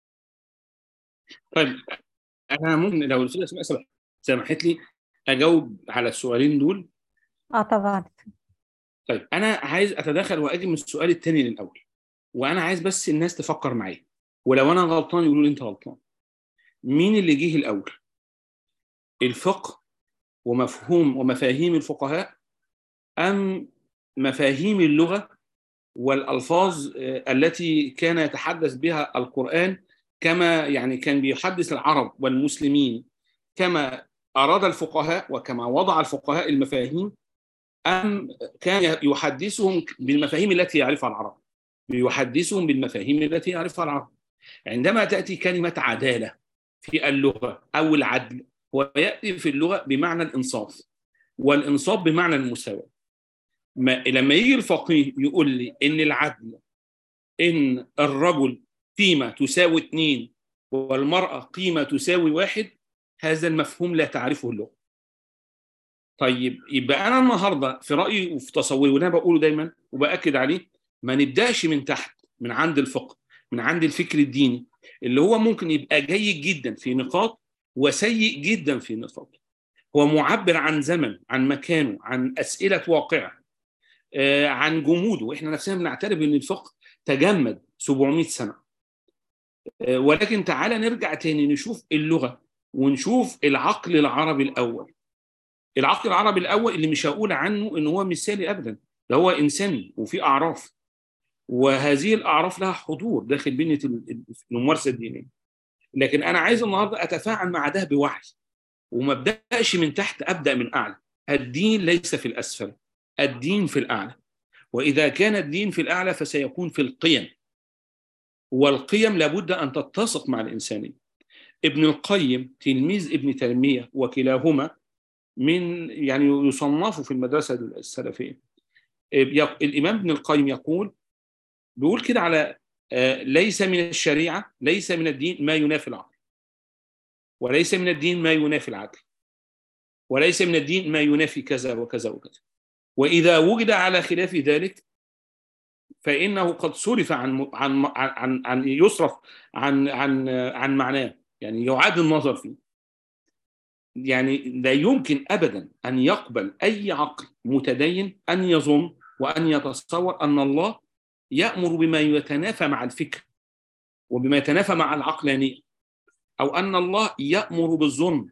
طيب انا ممكن لو الاستاذه اسماء سمح- سمحت لي اجاوب على السؤالين دول اه طبعا طيب انا عايز اتدخل واجي من السؤال الثاني للاول وانا عايز بس الناس تفكر معايا ولو انا غلطان يقولوا لي انت غلطان مين اللي جه الاول الفقه ومفهوم ومفاهيم الفقهاء ام مفاهيم اللغه والالفاظ آه، التي كان يتحدث بها القران كما يعني كان بيحدث العرب والمسلمين كما اراد الفقهاء وكما وضع الفقهاء المفاهيم ام كان يحدثهم بالمفاهيم التي يعرفها العرب يحدثهم بالمفاهيم التي يعرفها العرب عندما تاتي كلمه عداله في اللغه او العدل هو ياتي في اللغه بمعنى الانصاف والانصاف بمعنى المساواه ما لما يجي الفقيه يقول لي ان العدل ان الرجل قيمه تساوي اثنين والمراه قيمه تساوي واحد هذا المفهوم لا تعرفه اللغه. طيب يبقى انا النهارده في رايي وفي تصوري وانا بقوله دايما وباكد عليه ما نبداش من تحت من عند الفقه من عند الفكر الديني اللي هو ممكن يبقى جيد جدا في نقاط وسيء جدا في نقاط. هو معبر عن زمن عن مكانه عن اسئله واقعه آه، عن جموده واحنا نفسنا بنعترف ان الفقه تجمد 700 سنه آه، ولكن تعالى نرجع تاني نشوف اللغه ونشوف العقل العربي الاول العقل العربي الاول اللي مش هقول عنه ان هو مثالي ابدا ده هو انساني وفي اعراف وهذه الاعراف لها حضور داخل بنيه ال- ال- الممارسه الدينيه لكن انا عايز النهارده اتفاعل مع ده بوعي وما ابداش من تحت ابدا من اعلى الدين ليس في الاسفل الدين في الاعلى واذا كان الدين في الاعلى فسيكون في القيم والقيم لابد ان تتسق مع الانسانيه ابن القيم تلميذ ابن تيميه وكلاهما من يعني يصنفوا في المدرسه السلفيه يق- الامام ابن القيم يقول بيقول كده على آه، ليس من الشريعه ليس من الدين ما ينافي العقل وليس من الدين ما ينافي العدل وليس من الدين ما ينافي كذا وكذا وكذا واذا وجد على خلاف ذلك فانه قد صرف عن عن عن عن يصرف عن عن عن معناه يعني يعاد النظر فيه يعني لا يمكن ابدا ان يقبل اي عقل متدين ان يظن وان يتصور ان الله يامر بما يتنافى مع الفكر وبما يتنافى مع العقلانيه او ان الله يامر بالظلم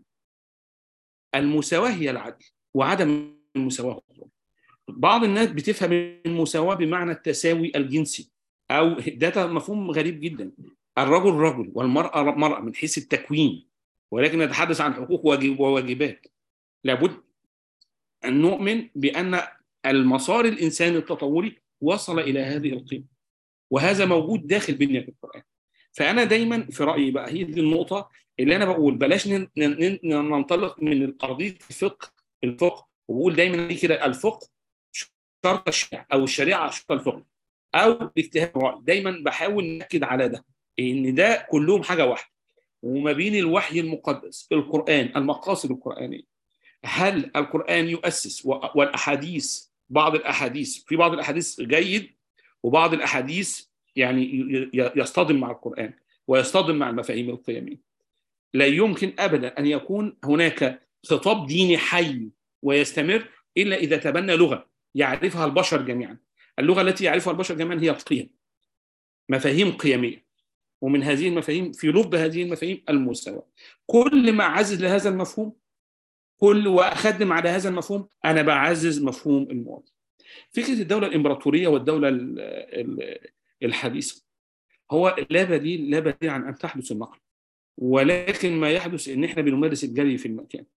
المساواه هي العدل وعدم المساواه هو الظلم بعض الناس بتفهم المساواه بمعنى التساوي الجنسي او ده مفهوم غريب جدا الرجل رجل والمراه مراه من حيث التكوين ولكن نتحدث عن حقوق واجب- وواجبات لابد ان نؤمن بان المسار الانساني التطوري وصل الى هذه القيمه وهذا موجود داخل بنيه القران فانا دايما في رايي بقى هي دي النقطه اللي انا بقول بلاش ن- ن- ن- ننطلق من ارضيه الفقه الفقه وبقول دايما ليه كده الفقه شرط الشريعه او الشريعه شرط الفقه او الاجتهاد الرأي دايما بحاول ناكد على ده ان ده كلهم حاجه واحده وما بين الوحي المقدس القران المقاصد القرانيه هل القران يؤسس و- والاحاديث بعض الاحاديث في بعض الاحاديث جيد وبعض الاحاديث يعني ي- ي- يصطدم مع القران ويصطدم مع المفاهيم القيميه لا يمكن ابدا ان يكون هناك خطاب ديني حي ويستمر الا اذا تبنى لغه يعرفها البشر جميعا اللغه التي يعرفها البشر جميعا هي القيم مفاهيم قيميه ومن هذه المفاهيم في لب هذه المفاهيم المساواه كل ما اعزز لهذا المفهوم كل واخدم على هذا المفهوم انا بعزز مفهوم المواطن فكره الدوله الامبراطوريه والدوله ال- ال- الحديثه هو لا بديل لا بديل عن ان تحدث النقل ولكن ما يحدث ان احنا بنمارس الجري في المكان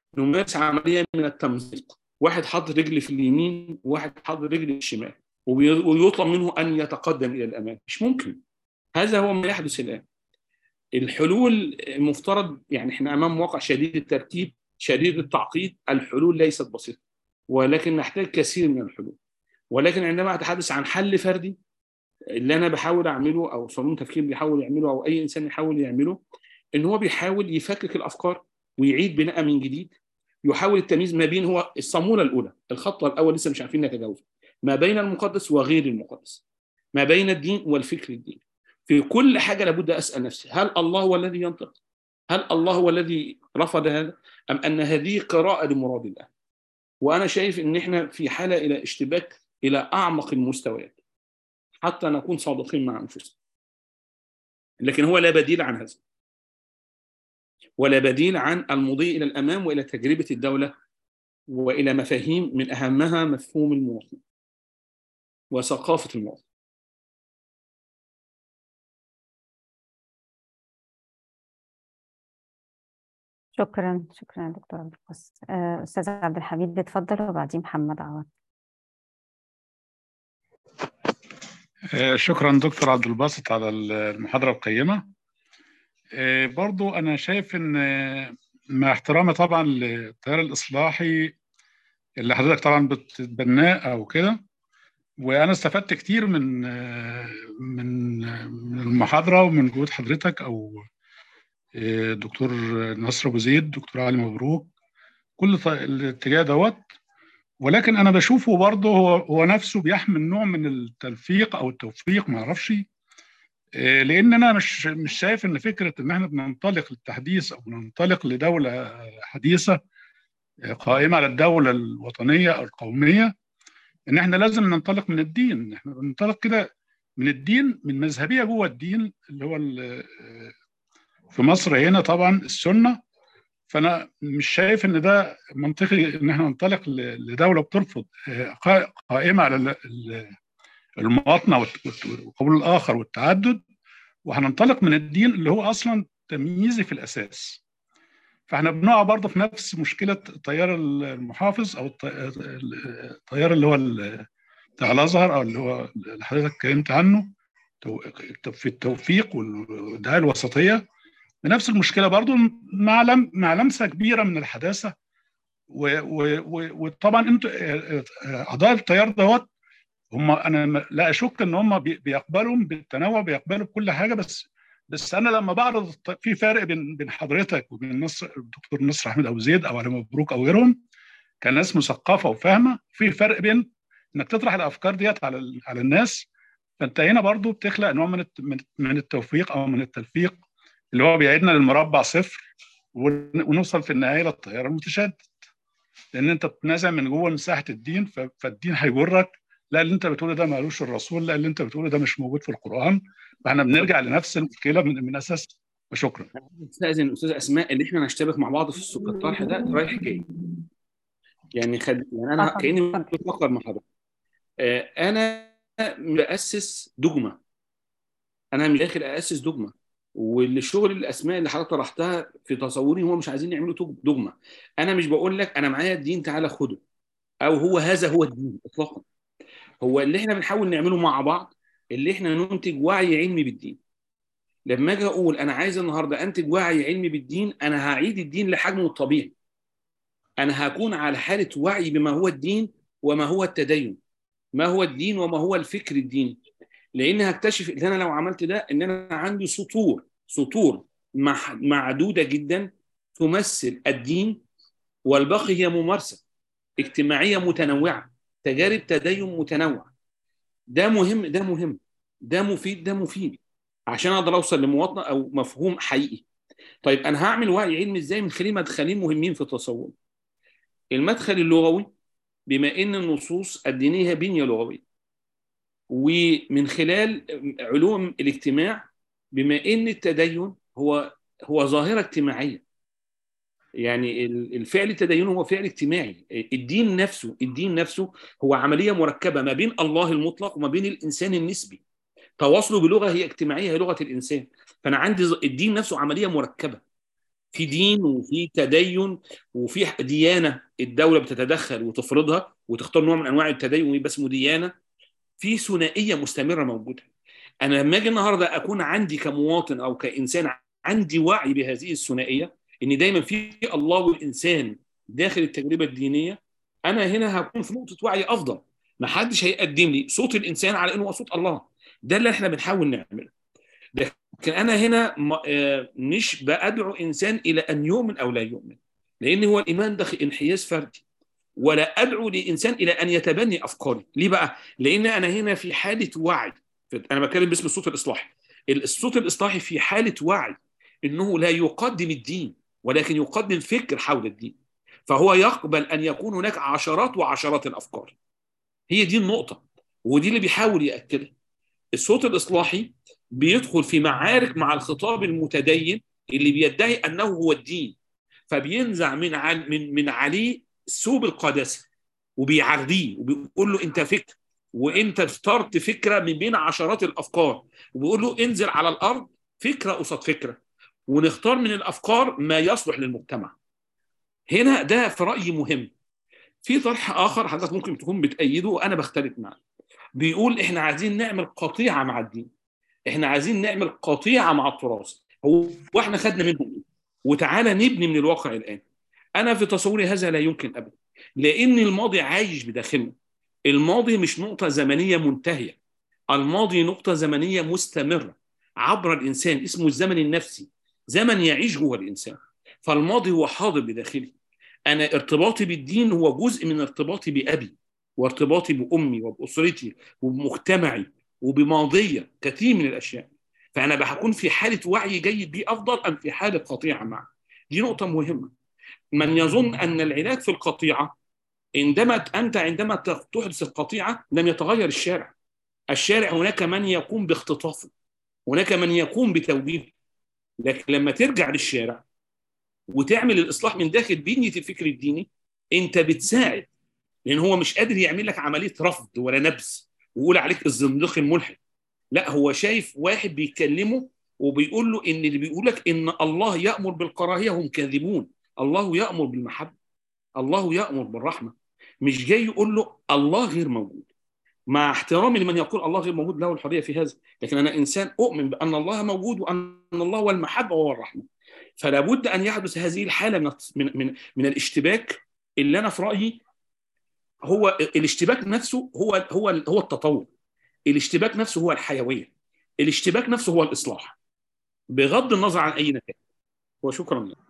نمارس عمليه من التمزيق واحد حاط رجل في اليمين وواحد حاط رجل في الشمال وبي- ويطلب منه ان يتقدم الى الامام مش ممكن هذا هو ما يحدث الان الحلول المفترض يعني احنا امام واقع شديد الترتيب شديد التعقيد الحلول ليست بسيطه ولكن نحتاج كثير من الحلول ولكن عندما اتحدث عن حل فردي اللي انا بحاول اعمله او صالون تفكير بيحاول يعمله او اي انسان يحاول يعمله ان هو بيحاول يفكك الافكار ويعيد بناء من جديد يحاول التمييز ما بين هو الصاموله الاولى الخط الاول لسه مش عارفين نتجاوزه ما بين المقدس وغير المقدس ما بين الدين والفكر الديني في كل حاجه لابد اسال نفسي هل الله هو الذي ينطق هل الله هو الذي رفض هذا ام ان هذه قراءه لمراد الله وانا شايف ان احنا في حاله الى اشتباك الى اعمق المستويات حتى نكون صادقين مع انفسنا لكن هو لا بديل عن هذا ولا بديل عن المضي الى الامام والى تجربه الدوله والى مفاهيم من اهمها مفهوم المواطن وثقافه المواطن شكرا شكرا يا دكتور عبد القادر آه، أستاذ عبد الحميد اتفضل وبعدين محمد عوض آه، شكرا دكتور عبد الباسط على المحاضرة القيمة آه، برضو أنا شايف إن آه، مع احترامي طبعا للتيار الإصلاحي اللي حضرتك طبعا بتتبناه أو كده وأنا استفدت كتير من آه، من آه، من المحاضرة ومن جهود حضرتك أو آه، دكتور نصر أبو زيد دكتور علي مبروك كل ط- الاتجاه دوت ولكن انا بشوفه برضه هو هو نفسه بيحمل نوع من التلفيق او التوفيق ما اعرفش إيه، لان انا مش مش شايف ان فكره ان احنا بننطلق للتحديث او بننطلق لدوله حديثه إيه، قائمه على الدوله الوطنيه او القوميه ان احنا لازم ننطلق من الدين احنا بننطلق كده من الدين من مذهبيه جوه الدين اللي هو ال- في مصر هنا طبعا السنه فانا مش شايف ان ده منطقي ان احنا ننطلق ل- لدوله بترفض آه، قا- قائمه على ال- ال- المواطنه والت- والت- وقبول الاخر والتعدد وهننطلق من الدين اللي هو اصلا تمييزي في الاساس فاحنا بنقع برضه في نفس مشكله التيار المحافظ او الت- التيار اللي هو ال- بتاع الازهر او اللي هو اللي حضرتك اتكلمت عنه تو- في التوفيق والدعايه الوسطيه بنفس المشكله برضو مع لم مع لمسه كبيره من الحداثه و- و- و- وطبعا انتوا آه، آه، اعضاء التيار دوت هم انا م- لا اشك ان هم بي- بيقبلوا بالتنوع بيقبلوا بكل حاجه بس بس انا لما بعرض الت- في فرق بين بين حضرتك وبين نصر الدكتور نصر احمد ابو زيد او علي مبروك او غيرهم كناس مثقفه وفاهمه في فرق بين انك تطرح الافكار ديت على ال- على الناس فانت هنا برضو بتخلق نوع من الت- من من التوفيق او من التلفيق اللي هو بيعيدنا للمربع صفر ون- ونوصل في النهايه للتيار المتشدد لان انت بتنازع من جوه مساحه الدين ف- فالدين هيجرك لا اللي انت بتقوله ده مالوش الرسول لا اللي انت بتقوله ده مش موجود في القران فاحنا بنرجع لنفس المشكله من, من اساس وشكرا استاذن استاذ اسماء ان احنا نشتبك مع بعض في السوق الطرح ده رايح جاي يعني خد يعني انا اتفضل، كاني اتفضل. بفكر مع حضرتك آه، انا باسس دogma انا مش داخل اسس دogma والشغل الاسماء اللي حضرتك طرحتها في تصوري هو مش عايزين يعملوا توج- دogma انا مش بقول لك انا معايا الدين تعالى خده او هو هذا هو الدين اطلاقا هو اللي احنا بنحاول نعمله مع بعض اللي احنا ننتج وعي علمي بالدين لما اجي اقول انا عايز النهارده انتج وعي علمي بالدين انا هعيد الدين لحجمه الطبيعي انا هكون على حاله وعي بما هو الدين وما هو التدين ما هو الدين وما هو الفكر الديني لان هكتشف ان انا لو عملت ده ان انا عندي سطور سطور مح- معدوده جدا تمثل الدين والباقي هي ممارسه اجتماعيه متنوعه تجارب تدين متنوع ده مهم ده مهم ده مفيد ده مفيد عشان اقدر اوصل لمواطنه او مفهوم حقيقي طيب انا هعمل وعي علمي ازاي من خلال مدخلين مهمين في التصور المدخل اللغوي بما ان النصوص الدينيه بنيه لغويه ومن خلال علوم الاجتماع بما ان التدين هو هو ظاهره اجتماعيه يعني ال- الفعل التدين هو فعل اجتماعي الدين نفسه الدين نفسه هو عمليه مركبه ما بين الله المطلق وما بين الانسان النسبي تواصله بلغه هي اجتماعيه هي لغه الانسان فانا عندي ز- الدين نفسه عمليه مركبه في دين وفي تدين وفي ديانه الدوله بتتدخل وتفرضها وتختار نوع من انواع التدين ويبقى اسمه ديانه في ثنائيه مستمره موجوده انا لما اجي النهارده اكون عندي كمواطن او كانسان عندي وعي بهذه الثنائيه ان دايما في الله والانسان داخل التجربه الدينيه انا هنا هكون في نقطه وعي افضل ما حدش هيقدم لي صوت الانسان على انه هو صوت الله ده اللي احنا بنحاول نعمله لكن انا هنا مش بدعو انسان الى ان يؤمن او لا يؤمن لان هو الايمان ده انحياز فردي ولا ادعو لانسان الى ان يتبني افكاري ليه بقى لان انا هنا في حاله وعي انا بتكلم باسم الصوت الاصلاحي الصوت الاصلاحي في حاله وعي انه لا يقدم الدين ولكن يقدم فكر حول الدين فهو يقبل ان يكون هناك عشرات وعشرات الافكار هي دي النقطه ودي اللي بيحاول ياكدها الصوت الاصلاحي بيدخل في معارك مع الخطاب المتدين اللي بيدعي انه هو الدين فبينزع من عن من من عليه ثوب القداسه وبيعريه وبيقول له انت فكر وانت اخترت فكره من بين عشرات الافكار وبيقول له انزل على الارض فكره قصاد فكره ونختار من الافكار ما يصلح للمجتمع هنا ده في رايي مهم في طرح اخر حضرتك ممكن تكون بتأيده وانا بختلف معاه بيقول احنا عايزين نعمل قطيعه مع الدين احنا عايزين نعمل قطيعه مع التراث هو واحنا خدنا منهم ايه وتعالى نبني من الواقع الان انا في تصوري هذا لا يمكن ابدا لان الماضي عايش بداخلنا الماضي مش نقطه زمنيه منتهيه الماضي نقطه زمنيه مستمره عبر الانسان اسمه الزمن النفسي زمن يعيش جوه الانسان فالماضي هو حاضر بداخلي انا ارتباطي بالدين هو جزء من ارتباطي بابي وارتباطي بامي وباسرتي وبمجتمعي وبماضيه كثير من الاشياء فانا بكون في حاله وعي جيد بيه افضل ام في حاله قطيعه معه دي نقطه مهمه من يظن ان العلاج في القطيعه عندما انت عندما تحدث القطيعه لم يتغير الشارع الشارع هناك من يقوم باختطافه هناك من يقوم بتوجيهه لكن لما ترجع للشارع وتعمل الاصلاح من داخل بنيه الفكر الديني انت بتساعد لان هو مش قادر يعمل لك عمليه رفض ولا نبذ ويقول عليك الزنديق الملحد لا هو شايف واحد بيكلمه وبيقول له ان اللي بيقول لك ان الله يامر بالكراهيه هم كاذبون الله يامر بالمحبه الله يامر بالرحمه مش جاي يقول له الله غير موجود مع احترامي لمن يقول الله غير موجود له الحريه في هذا لكن انا انسان اؤمن بان الله موجود وان الله هو المحبه وهو الرحمه فلا بد ان يحدث هذه الحاله من من من, من الاشتباك اللي انا في رايي هو الاشتباك نفسه هو هو هو التطور الاشتباك نفسه هو الحيويه الاشتباك نفسه هو الاصلاح بغض النظر عن اي نتائج وشكرا لك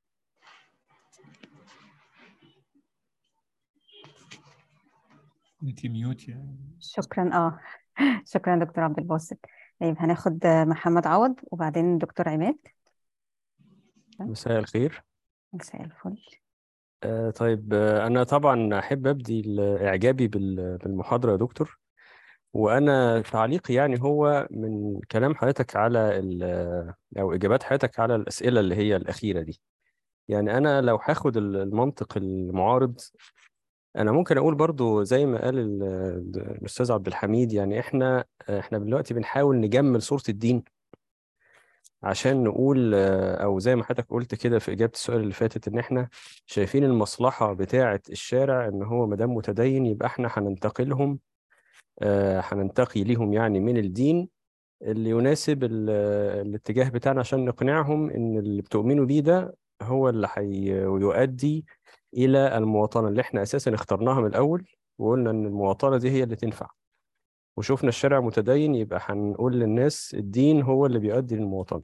انت ميوت يعني شكرا اه شكرا دكتور عبد الباسط طيب هناخد محمد عوض وبعدين دكتور عماد مساء الخير مساء الفل آه طيب آه أنا طبعا أحب أبدي إعجابي بال- بالمحاضرة يا دكتور وأنا تعليقي يعني هو من كلام حضرتك على ال- أو إجابات حضرتك على الأسئلة اللي هي الأخيرة دي يعني أنا لو هاخد ال- المنطق المعارض أنا ممكن أقول برضو زي ما قال ال- الأستاذ عبد الحميد يعني إحنا إحنا دلوقتي بنحاول نجمل صورة الدين عشان نقول آه، او زي ما حضرتك قلت كده في اجابه السؤال اللي فاتت ان احنا شايفين المصلحه بتاعه الشارع ان هو ما دام متدين يبقى احنا هننتقلهم آه، هننتقي ليهم يعني من الدين اللي يناسب ال- الاتجاه بتاعنا عشان نقنعهم ان اللي بتؤمنوا بيه ده هو اللي هيؤدي الى المواطنه اللي احنا اساسا اخترناها من الاول وقلنا ان المواطنه دي هي اللي تنفع وشوفنا الشارع متدين يبقى هنقول للناس الدين هو اللي بيؤدي للمواطنة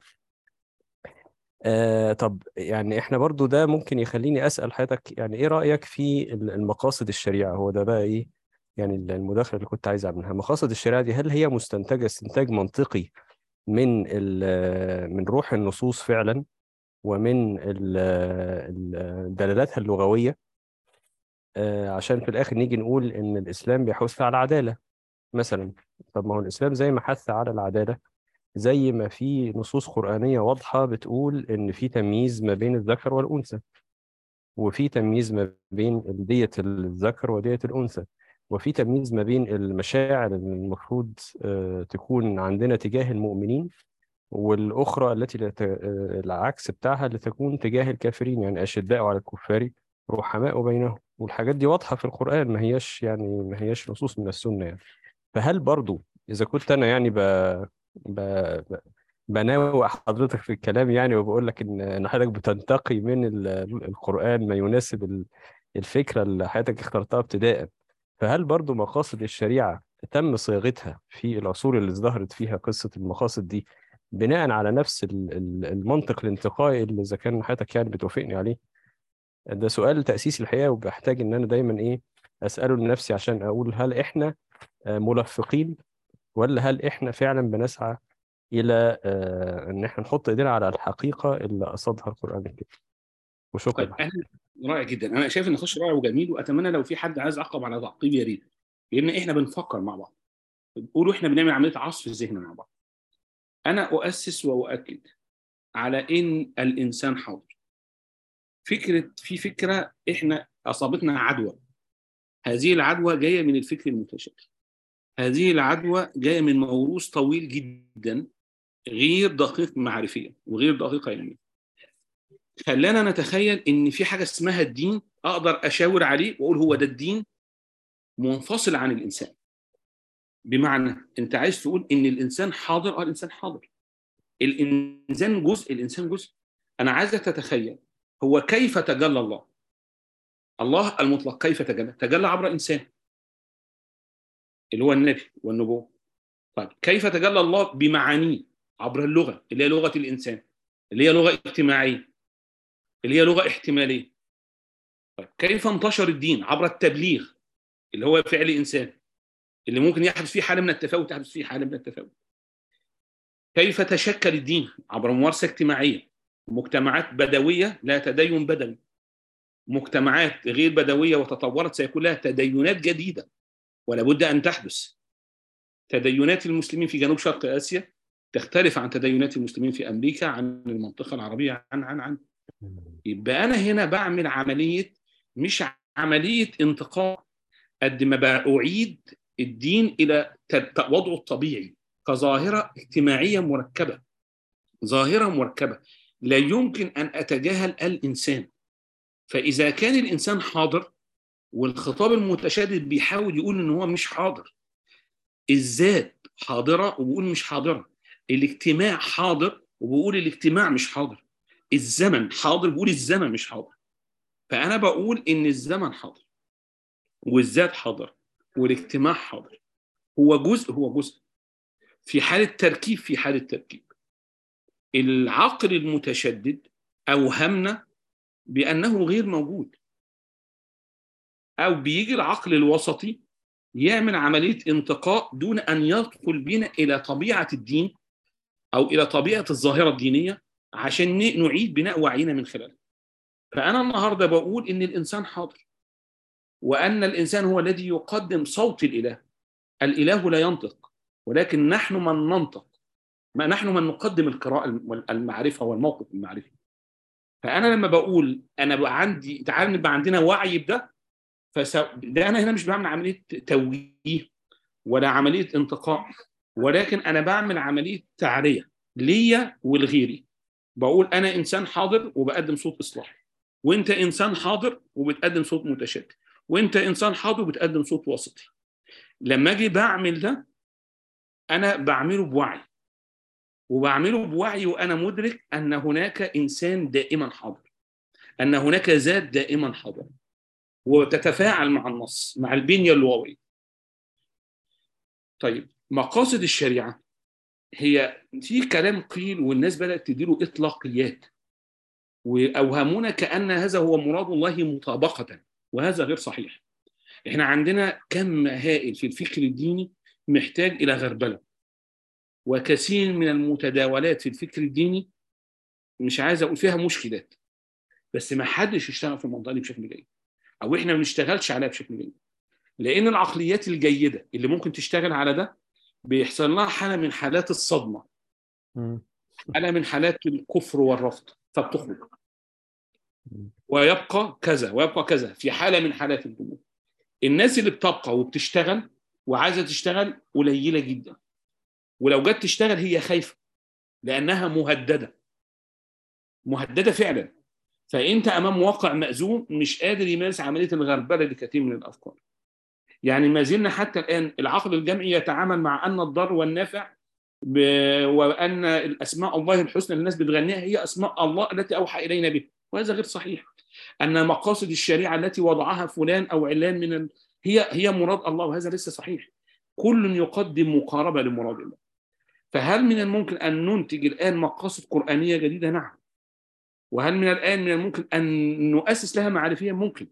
آه طب يعني احنا برضو ده ممكن يخليني أسأل حضرتك يعني ايه رأيك في ال- المقاصد الشريعة هو ده بقى ايه يعني ال- المداخلة اللي كنت عايز اعملها مقاصد الشريعة دي هل هي مستنتجة استنتاج منطقي من ال- من روح النصوص فعلا ومن ال- ال- دلالاتها اللغوية آه عشان في الآخر نيجي نقول إن الإسلام بيحث على العدالة مثلا طب ما هو الإسلام زي ما حث على العدالة زي ما في نصوص قرآنية واضحة بتقول إن في تمييز ما بين الذكر والأنثى وفي تمييز ما بين دية الذكر ودية الأنثى وفي تمييز ما بين المشاعر اللي المفروض آه، تكون عندنا تجاه المؤمنين والأخرى التي لت... العكس بتاعها لتكون تجاه الكافرين يعني أشداء على الكفار رحماء بينهم والحاجات دي واضحة في القرآن ما هياش يعني ما هياش نصوص من السنة يعني فهل برضو إذا كنت أنا يعني ب... ب... ب... بناوي حضرتك في الكلام يعني وبقول لك إن إن حضرتك بتنتقي من ال... القرآن ما يناسب ال- الفكرة اللي حضرتك اخترتها ابتداء فهل برضو مقاصد الشريعة تم صياغتها في العصور اللي ازدهرت فيها قصة المقاصد دي بناء على نفس ال- ال- المنطق الانتقائي اللي إذا كان حضرتك يعني بتوافقني عليه ده سؤال تأسيسي الحقيقة وبحتاج إن أنا دايما إيه أسأله لنفسي عشان أقول هل إحنا آه، ملفقين ولا هل إحنا فعلا بنسعى إلى آه، إن إحنا نحط إيدينا على الحقيقة اللي قصدها القرآن الكريم وشكرا طيب انا رائع جدا انا شايف النقاش رائع وجميل واتمنى لو في حد عايز يعقب على تعقيب يا ريت لان احنا بنفكر مع بعض بيقولوا احنا بنعمل عمليه عصف الذهن مع بعض انا اؤسس واؤكد على ان الانسان حاضر فكره في فكره احنا اصابتنا عدوى هذه العدوى جايه من الفكر المتشابه هذه العدوى جايه من موروث طويل جدا غير دقيق معرفيا وغير دقيق علميا خلانا نتخيل ان في حاجه اسمها الدين اقدر اشاور عليه واقول هو ده الدين منفصل عن الانسان بمعنى انت عايز تقول ان الانسان حاضر اه الانسان حاضر الانسان جزء الانسان جزء انا عايزك تتخيل هو كيف تجلى الله الله المطلق كيف تجلى تجلى عبر انسان اللي هو النبي والنبوه طيب كيف تجلى الله بمعانيه عبر اللغه اللي هي لغه الانسان اللي هي لغه اجتماعيه اللي هي لغه احتماليه طيب كيف انتشر الدين عبر التبليغ اللي هو فعل انسان اللي ممكن يحدث فيه حاله من التفاوت يحدث فيه حاله من التفاوت كيف تشكل الدين عبر ممارسه اجتماعيه مجتمعات بدويه لا تدين بدوي مجتمعات غير بدويه وتطورت سيكون لها تدينات جديده ولا بد ان تحدث تدينات المسلمين في جنوب شرق اسيا تختلف عن تدينات المسلمين في امريكا عن المنطقه العربيه عن عن عن يبقى انا هنا بعمل عمليه مش عمليه انتقاء قد ما باعيد الدين الى ت- وضعه الطبيعي كظاهره اجتماعيه مركبه ظاهره مركبه لا يمكن ان اتجاهل الانسان فاذا كان الانسان حاضر والخطاب المتشدد بيحاول يقول ان هو مش حاضر الذات حاضره وبيقول مش حاضره الاجتماع حاضر وبيقول الاجتماع مش حاضر الزمن حاضر بيقول الزمن مش حاضر فانا بقول ان الزمن حاضر والذات حاضر والاجتماع حاضر هو جزء هو جزء في حاله تركيب في حاله تركيب العقل المتشدد اوهمنا بانه غير موجود او بيجي العقل الوسطي يعمل عمليه انتقاء دون ان يدخل بنا الى طبيعه الدين او الى طبيعه الظاهره الدينيه عشان ن- نعيد بناء وعينا من خلالها فانا النهارده بقول ان الانسان حاضر وان الانسان هو الذي يقدم صوت الاله الاله لا ينطق ولكن نحن من ننطق ما نحن من نقدم القراءه والمعرفه والموقف المعرفي فانا لما بقول انا بقى عندي تعال نبقى عندنا وعي بده فس... ده انا هنا مش بعمل عمليه توجيه ولا عمليه انتقاء ولكن انا بعمل عمليه تعريه ليا ولغيري بقول انا انسان حاضر وبقدم صوت اصلاحي وانت انسان حاضر وبتقدم صوت متشدد وانت انسان حاضر وبتقدم صوت وسطي لما اجي بعمل ده انا بعمله بوعي وبعمله بوعي وانا مدرك ان هناك انسان دائما حاضر ان هناك ذات دائما حاضر وتتفاعل مع النص مع البنيه اللغويه طيب مقاصد الشريعه هي في كلام قيل والناس بدات تديله اطلاقيات واوهمونا كان هذا هو مراد الله مطابقه وهذا غير صحيح احنا عندنا كم هائل في الفكر الديني محتاج الى غربله وكثير من المتداولات في الفكر الديني مش عايز اقول فيها مشكلات بس ما حدش يشتغل في المنطقه دي بشكل جيد او احنا ما بنشتغلش عليها بشكل جيد لان العقليات الجيده اللي ممكن تشتغل على ده بيحصل لها حاله من حالات الصدمه مم. حاله من حالات الكفر والرفض فبتخرج ويبقى كذا ويبقى كذا في حاله من حالات الجمود الناس اللي بتبقى وبتشتغل وعايزه تشتغل قليله جدا ولو جت تشتغل هي خايفه لانها مهدده مهدده فعلا فانت امام واقع مأزوم مش قادر يمارس عمليه الغربله لكثير من الافكار يعني ما زلنا حتى الان العقل الجمعي يتعامل مع ان الضر والنافع ب... وان الاسماء الله الحسنى اللي الناس بتغنيها هي اسماء الله التي اوحى الينا بها وهذا غير صحيح ان مقاصد الشريعه التي وضعها فلان او علان من ال... هي هي مراد الله وهذا ليس صحيح كل يقدم مقاربه لمراد الله فهل من الممكن ان ننتج الان مقاصد قرانيه جديده نعم وهل من الان من الممكن ان نؤسس لها معرفيا ممكن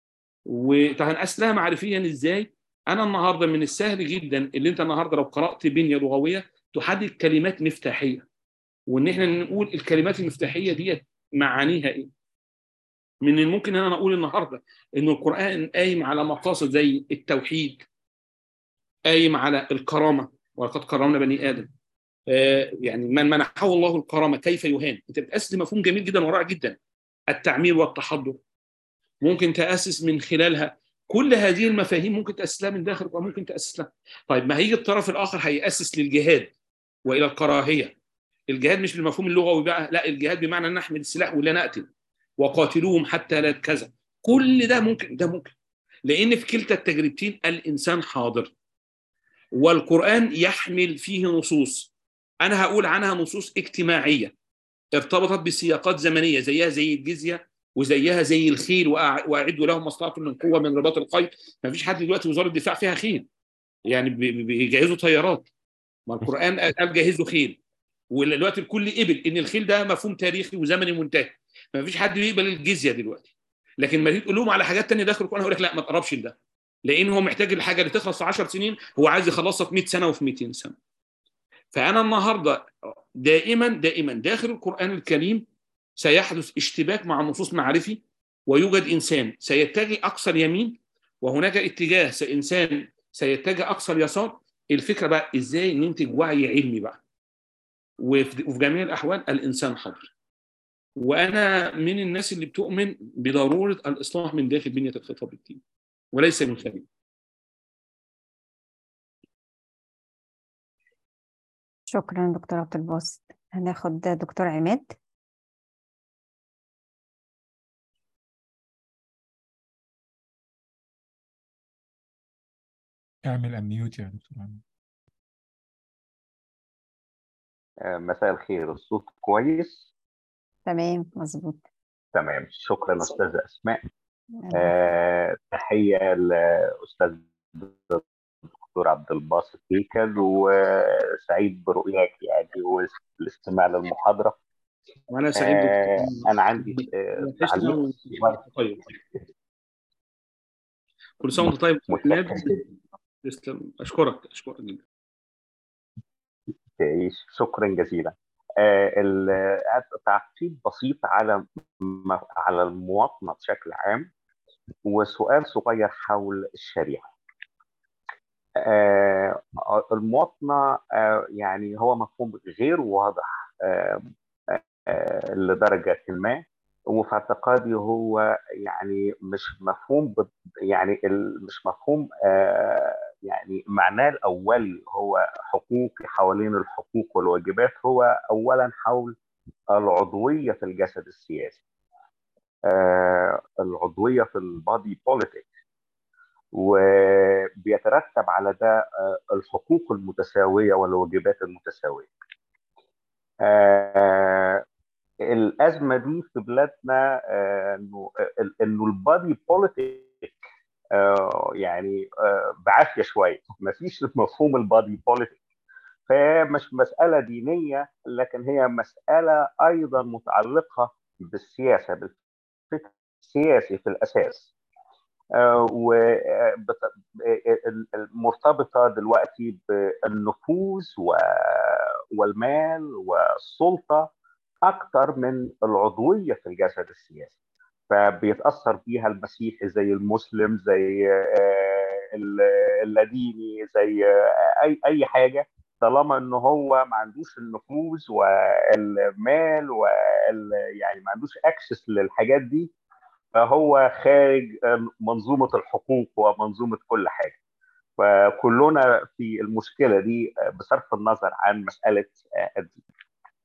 وهنأسس لها معرفيا ازاي انا النهارده من السهل جدا اللي انت النهارده لو قرات بنيه لغويه تحدد كلمات مفتاحيه وان احنا نقول الكلمات المفتاحيه ديت معانيها ايه من الممكن ان انا اقول النهارده ان القران قايم على مقاصد زي التوحيد قايم على الكرامه ولقد كرمنا بني ادم آه يعني من منحه الله الكرامه كيف يهان انت بتاسس مفهوم جميل جدا ورائع جدا التعمير والتحضر ممكن تاسس من خلالها كل هذه المفاهيم ممكن تاسس لها من داخل وممكن تاسس لها طيب ما هيجي الطرف الاخر هياسس للجهاد والى الكراهيه الجهاد مش بالمفهوم اللغوي بقى لا الجهاد بمعنى ان نحمل السلاح ولا نقتل وقاتلوهم حتى لا كذا كل ده ممكن ده ممكن لان في كلتا التجربتين الانسان حاضر والقران يحمل فيه نصوص انا هقول عنها نصوص اجتماعيه ارتبطت بسياقات زمنيه زيها زي الجزيه وزيها زي الخيل واعدوا لهم ما استطعتم من قوه من رباط الخيل ما فيش حد دلوقتي وزاره الدفاع فيها خيل يعني بيجهزوا طيارات ما القران قال جهزوا خيل ودلوقتي الكل قبل ان الخيل ده مفهوم تاريخي وزمني منتهي ما فيش حد بيقبل الجزيه دلوقتي لكن ما تيجي تقول لهم على حاجات ثانيه داخل القران يقول لك لا ما تقربش لده لان هو محتاج الحاجه اللي تخلص في 10 سنين هو عايز يخلصها في 100 سنه وفي 200 سنه فانا النهارده دائما دائما داخل القران الكريم سيحدث اشتباك مع نصوص معرفي ويوجد انسان سيتجه اقصى اليمين وهناك اتجاه انسان سيتجه اقصى اليسار الفكره بقى ازاي ننتج وعي علمي بقى وفي جميع الاحوال الانسان حاضر وانا من الناس اللي بتؤمن بضروره الاصلاح من داخل بنيه الخطاب الديني وليس من خارج شكرا دكتور عبد الباسط هناخد دكتور عماد اعمل امنيوت يا دكتور عماد مساء الخير الصوت كويس تمام مظبوط تمام شكرا استاذه اسماء آه، تحيه لاستاذ الدكتور عبد الباسط هيكل وسعيد برؤياك يعني والاستماع للمحاضره وانا سعيد آه، انا عندي آه، تعليق طيب كل سنه وانت طيب متشكر جدا تسلم اشكرك اشكرك جدا تعيش شكرا جزيلا آه، ال- تعقيب بسيط على م- على المواطنه بشكل عام وسؤال صغير حول الشريعه آه، المواطنه آه، يعني هو مفهوم غير واضح آه، آه، لدرجه ما وفي اعتقادي هو يعني مش مفهوم بت- يعني ال- مش مفهوم آه، يعني معناه الاولي هو حقوقي حوالين الحقوق والواجبات هو اولا حول العضويه في الجسد السياسي آه، العضويه في البادي بوليتيك وبيترتب على ده آه، الحقوق المتساويه والواجبات المتساويه آه، الازمه دي في بلادنا آه، انه انه البادي بوليتيك آه، يعني آه، بعافيه شويه مفيش مفهوم البادي بوليتيك فهي مش مساله دينيه لكن هي مساله ايضا متعلقه بالسياسه بالفكر السياسي في الاساس ومرتبطه دلوقتي بالنفوذ و- والمال والسلطه اكثر من العضويه في الجسد السياسي فبيتاثر بيها المسيحي زي المسلم زي آه، ال- اللاديني زي آه، اي اي حاجه طالما ان هو ما عندوش النفوذ والمال وال يعني ما عندوش اكسس للحاجات دي فهو خارج منظومه الحقوق ومنظومه كل حاجه فكلنا في المشكله دي بصرف النظر عن مساله الدين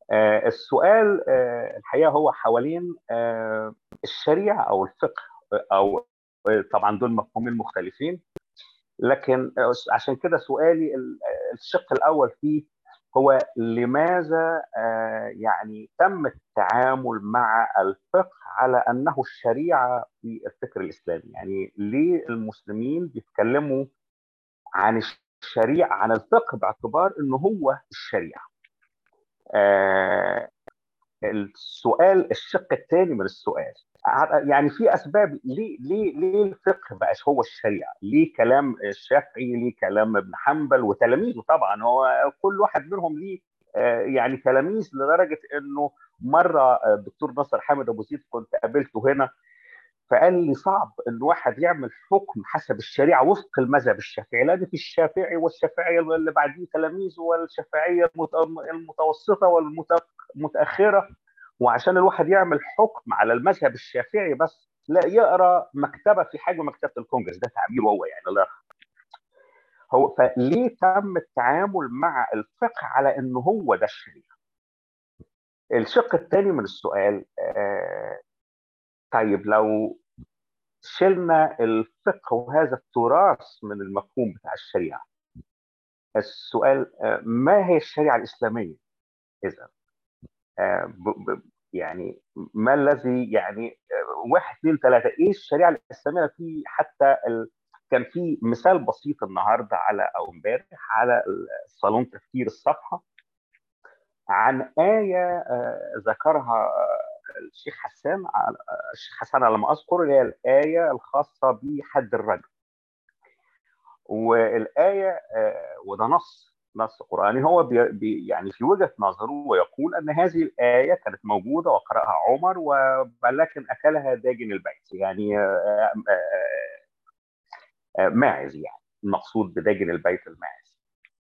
آه، السؤال آه، الحقيقه هو حوالين آه، الشريعه او الفقه او طبعا دول مفهومين مختلفين لكن عشان كده سؤالي ال- الشق الاول فيه هو لماذا آه، يعني تم التعامل مع الفقه على انه الشريعه في الفكر الاسلامي يعني ليه المسلمين بيتكلموا عن الشريعه عن الفقه باعتبار انه هو الشريعه آه، السؤال الشق الثاني من السؤال ع- يعني في اسباب ليه ليه ليه الفقه بقاش هو الشريعه؟ ليه كلام الشافعي؟ ليه كلام ابن حنبل وتلاميذه طبعا هو كل واحد منهم ليه آه، يعني تلاميذ لدرجه انه مره آه، الدكتور ناصر حامد ابو زيد كنت قابلته هنا فقال لي صعب ان واحد يعمل حكم حسب الشريعه وفق المذهب الشافعي لان في الشافعي والشافعيه اللي بعديه تلاميذه والشافعيه المت- المتوسطه والمتاخره وعشان الواحد يعمل حكم على المذهب الشافعي بس لا يقرا مكتبه في حجم مكتبه الكونجرس ده تعبير هو يعني لا هو فليه تم التعامل مع الفقه على انه هو ده الشريعه الشق الثاني من السؤال آه طيب لو شلنا الفقه وهذا التراث من المفهوم بتاع الشريعه السؤال آه ما هي الشريعه الاسلاميه اذا آه ب- ب- يعني ما الذي يعني آه، واحد اثنين ثلاثه ايه الشريعه الاسلاميه في حتى ال... كان في مثال بسيط النهارده على او امبارح على صالون تفكير الصفحه عن ايه آه، ذكرها آه، الشيخ حسان على- آه، الشيخ حسان على ما اذكر اللي هي الايه الخاصه بحد الرجل والايه آه، وده نص نص قراني هو بي بي- يعني في وجهه نظره ويقول ان هذه الايه كانت موجوده وقراها عمر ولكن اكلها داجن البيت يعني آه، آه، آه، ماعز يعني المقصود بداجن البيت الماعز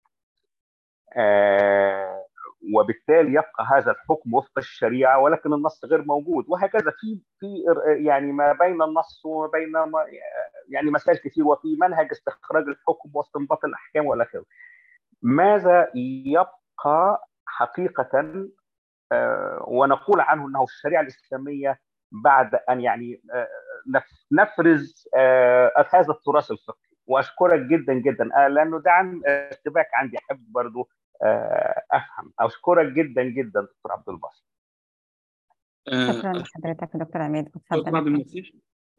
آه، وبالتالي يبقى هذا الحكم وفق الشريعه ولكن النص غير موجود وهكذا في في يعني ما بين النص وما بين ما يعني مسائل كثير وفي منهج استخراج الحكم واستنباط الاحكام والى اخره. ماذا يبقى حقيقه آه، ونقول عنه انه الشريعه الاسلاميه بعد ان يعني آه، نف- نفرز آه، هذا التراث الفقهي واشكرك جدا جدا آه، لانه ده عن ارتباك عندي احب برضو آه، افهم اشكرك جدا جدا دكتور عبد الباسط شكرا آه، لحضرتك يا دكتور عماد دكتور اتفضل عبد المسيح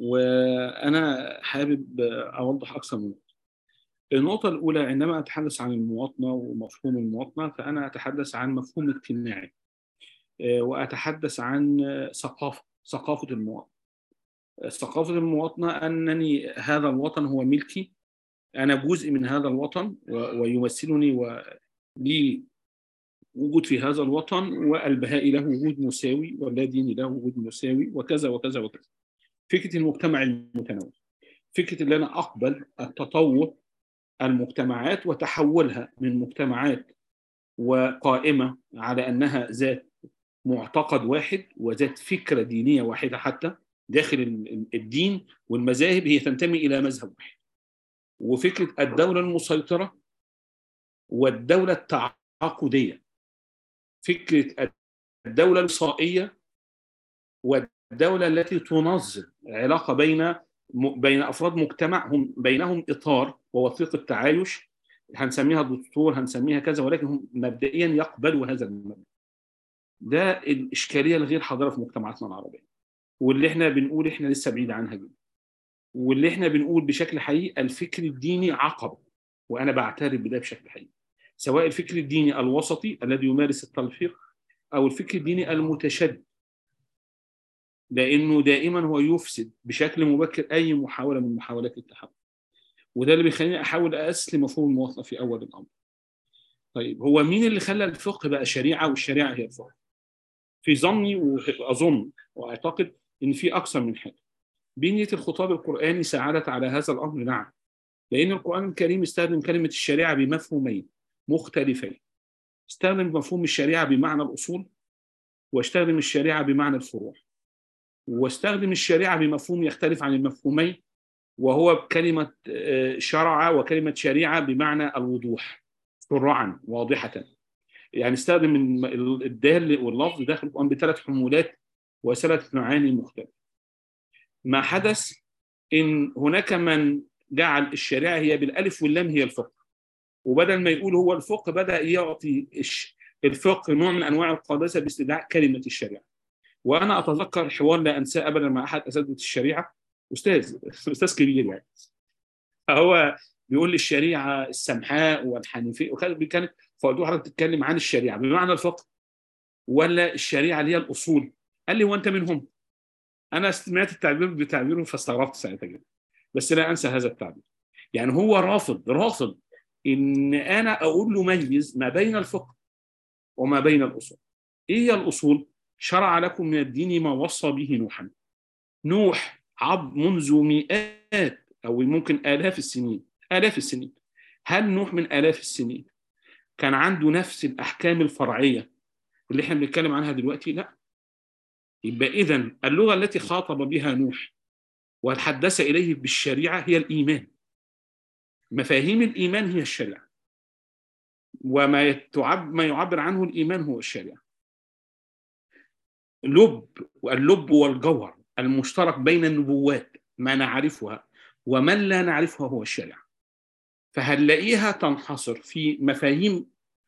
وانا حابب اوضح اكثر من نقطه النقطه الاولى عندما اتحدث عن المواطنه ومفهوم المواطنه فانا اتحدث عن مفهوم اجتماعي آه، واتحدث عن آه، ثقافه ثقافه المواطن آه، ثقافه المواطنه انني هذا الوطن هو ملكي انا جزء من هذا الوطن و- ويمثلني ولي وجود في هذا الوطن والبهاء له وجود مساوي ولا دين له وجود مساوي وكذا وكذا وكذا فكره المجتمع المتنوع فكره ان انا اقبل التطور المجتمعات وتحولها من مجتمعات وقائمه على انها ذات معتقد واحد وذات فكره دينيه واحده حتى داخل ال- الدين والمذاهب هي تنتمي الى مذهب واحد وفكره الدوله المسيطره والدوله التعاقديه فكره الدوله الوصائيه والدوله التي تنظم علاقه بين م- بين افراد مجتمع هم بينهم اطار ووثيقه تعايش هنسميها دستور هنسميها كذا ولكن هم مبدئيا يقبلوا هذا المبدا ده الاشكاليه الغير حاضره في مجتمعاتنا العربيه واللي احنا بنقول احنا لسه بعيد عنها جدا واللي احنا بنقول بشكل حقيقي الفكر الديني عقبه وانا بعترف بده بشكل حقيقي سواء الفكر الديني الوسطي الذي يمارس التلفيق او الفكر الديني المتشدد لانه دائما هو يفسد بشكل مبكر اي محاوله من محاولات التحول وده اللي بيخليني احاول اسلم مفهوم المواطنه في اول الامر طيب هو مين اللي خلى الفقه بقى شريعه والشريعه هي الفقه في ظني واظن واعتقد ان في اكثر من حاجه بنيه الخطاب القراني ساعدت على هذا الامر نعم لان القران الكريم استخدم كلمه الشريعه بمفهومين مختلفين استخدم مفهوم الشريعه بمعنى الاصول واستخدم الشريعه بمعنى الفروع واستخدم الشريعه بمفهوم يختلف عن المفهومين وهو كلمه آه، شرع وكلمه شريعه بمعنى الوضوح سرعا واضحه يعني استخدم الم- الدال واللفظ داخل القرآن بثلاث حمولات وثلاث معاني مختلفة ما حدث إن هناك من جعل الشريعة هي بالألف واللام هي الفقه وبدل ما يقول هو الفقه بدأ يعطي الش- الفقه نوع من أنواع القداسة باستدعاء كلمة الشريعة وأنا أتذكر حوار لا أنساه أبدا مع أحد أساتذة الشريعة أستاذ أستاذ كبير يعني فهو بيقول لي الشريعة السمحاء والحنيفية وكان كانت فقلت له حضرتك بتتكلم عن الشريعة بمعنى الفقه ولا الشريعة اللي هي الأصول قال لي هو أنت منهم أنا سمعت التعبير بتعبيره فاستغربت ساعتها جدا بس لا أنسى هذا التعبير يعني هو رافض رافض إن أنا أقول له ميز ما بين الفقه وما بين الأصول إيه هي الأصول؟ شرع لكم من الدين ما وصى به نوحا نوح عب منذ مئات أو ممكن آلاف السنين آلاف السنين هل نوح من آلاف السنين كان عنده نفس الأحكام الفرعية اللي احنا بنتكلم عنها دلوقتي؟ لا يبقى إذا اللغة التي خاطب بها نوح وتحدث إليه بالشريعة هي الإيمان مفاهيم الإيمان هي الشريعة وما يتعب ما يعبر عنه الإيمان هو الشريعة لب واللب والجوهر المشترك بين النبوات ما نعرفها ومن لا نعرفها هو الشريعة فهنلاقيها تنحصر في مفاهيم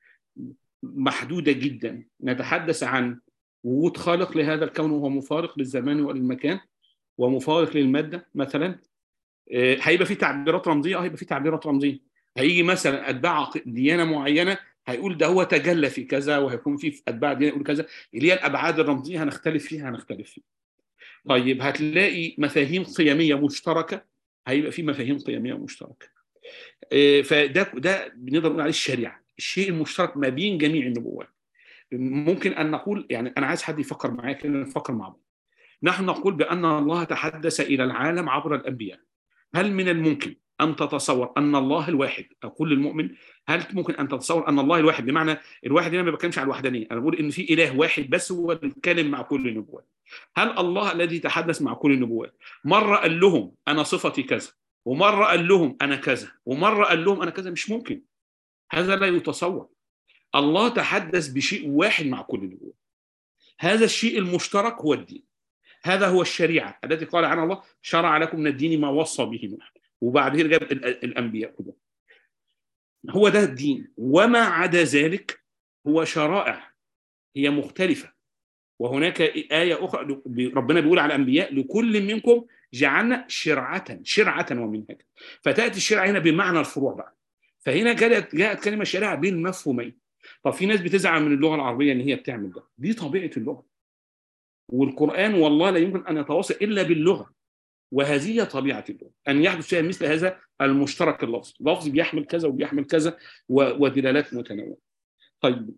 محدودة جدا نتحدث عن وجود خالق لهذا الكون وهو مفارق للزمان وللمكان ومفارق للمادة مثلا آه، هيبقى في تعبيرات رمزية اه هيبقى في تعبيرات رمزية هيجي مثلا أتباع ديانة معينة هيقول ده هو تجلى في كذا وهيكون في أتباع ديانة يقول كذا اللي هي الأبعاد الرمزية هنختلف فيها هنختلف فيها طيب هتلاقي مفاهيم قيمية مشتركة هيبقى في مفاهيم قيمية مشتركة آه، فده ده بنقدر نقول عليه الشريعة الشيء المشترك ما بين جميع النبوات ممكن ان نقول يعني انا عايز حد يفكر معايا كده نفكر مع بعض نحن نقول بان الله تحدث الى العالم عبر الانبياء هل من الممكن ان تتصور ان الله الواحد اقول للمؤمن هل ممكن ان تتصور ان الله الواحد بمعنى الواحد هنا ما بتكلمش على الوحدانيه انا بقول ان في اله واحد بس هو اللي بيتكلم مع كل النبوات هل الله الذي تحدث مع كل النبوات مره قال لهم انا صفتي كذا ومره قال لهم انا كذا ومره قال لهم انا كذا مش ممكن هذا لا يتصور الله تحدث بشيء واحد مع كل النبوات هذا الشيء المشترك هو الدين هذا هو الشريعة التي قال عنها الله شرع لكم من الدين ما وصى به نوح وبعدين جاب ال- ال- الأنبياء كلهم هو ده الدين وما عدا ذلك هو شرائع هي مختلفة وهناك آية أخرى ربنا بيقول على الأنبياء لكل منكم جعلنا شرعة شرعة ومنهجا فتأتي الشرعة هنا بمعنى الفروع بقى فهنا جاءت جاءت كلمة شريعة بين مفهومين طب في ناس بتزعل من اللغة العربية إن هي بتعمل ده دي طبيعة اللغة والقرآن والله لا يمكن أن يتواصل إلا باللغة وهذه هي طبيعة اللغة أن يحدث فيها مثل هذا المشترك اللفظ لفظ بيحمل كذا وبيحمل كذا و- ودلالات متنوعة طيب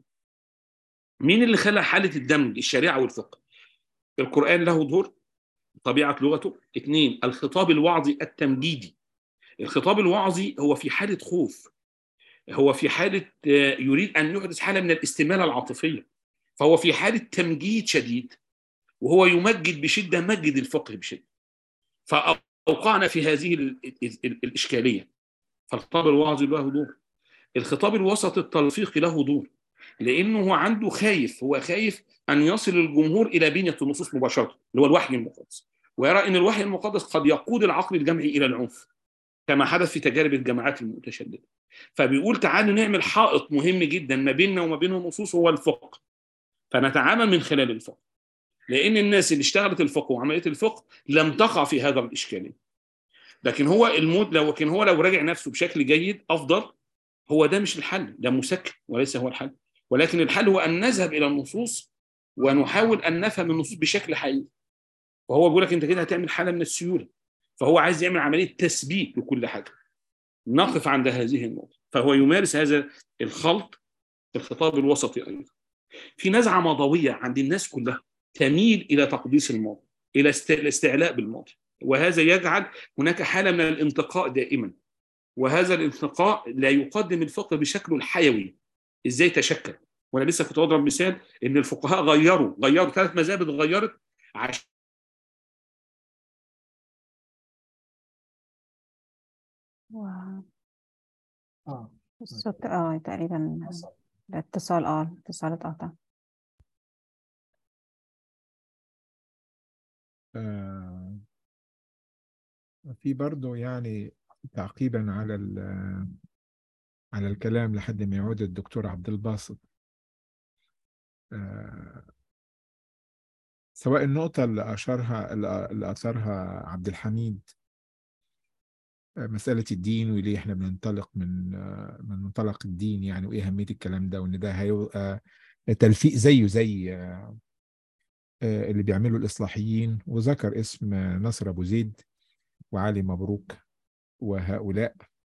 مين اللي خلى حالة الدمج الشريعة والفقه القرآن له دور طبيعة لغته اثنين الخطاب الوعظي التمجيدي الخطاب الوعظي هو في حالة خوف هو في حالة آه، يريد أن يحدث حالة من الاستمالة العاطفية فهو في حالة تمجيد شديد وهو يمجد بشدة مجد الفقه بشدة فأوقعنا في هذه ال- ال- ال- الإشكالية فالخطاب الوعظي له دور الخطاب الوسط التلفيقي له دور لأنه هو عنده خايف هو خايف أن يصل الجمهور إلى بنية النصوص مباشرة اللي هو الوحي المقدس ويرى أن الوحي المقدس قد يقود العقل الجمعي إلى العنف كما حدث في تجارب الجماعات المتشددة فبيقول تعالوا نعمل حائط مهم جدا ما بيننا وما بين النصوص هو الفقه فنتعامل من خلال الفقه لان الناس اللي اشتغلت الفقه وعمليه الفقه لم تقع في هذا الاشكاليه لكن هو المود لو لكن هو لو راجع نفسه بشكل جيد افضل هو ده مش الحل ده مسكن وليس هو الحل ولكن الحل هو ان نذهب الى النصوص ونحاول ان نفهم النصوص بشكل حقيقي وهو بيقول لك انت كده هتعمل حاله من السيوله فهو عايز يعمل عمليه تثبيت لكل حاجه نقف عند هذه النقطه فهو يمارس هذا الخلط في الخطاب الوسطي ايضا في نزعه ماضويه عند الناس كلها تميل الى تقديس الماضي الى است- الاستعلاء بالماضي وهذا يجعل هناك حاله من الانتقاء دائما وهذا الانتقاء لا يقدم الفقه بشكله الحيوي ازاي تشكل وانا لسه كنت بضرب مثال ان الفقهاء غيروا غيروا ثلاث مذاهب اتغيرت عشان و- اه الصوت اه تقريبا الاتصال اه الاتصال اتقطع آه، في برضو يعني تعقيبا على ال- على الكلام لحد ما يعود الدكتور عبد الباسط آه، سواء النقطة اللي أشارها اللي أثرها عبد الحميد آه، مسألة الدين وليه إحنا بننطلق من آه، من منطلق الدين يعني وإيه أهمية الكلام ده وإن ده هيبقى تلفيق زيه زي آه، آه، اللي بيعملوا الإصلاحيين وذكر اسم آه، نصر أبو زيد وعلي مبروك وهؤلاء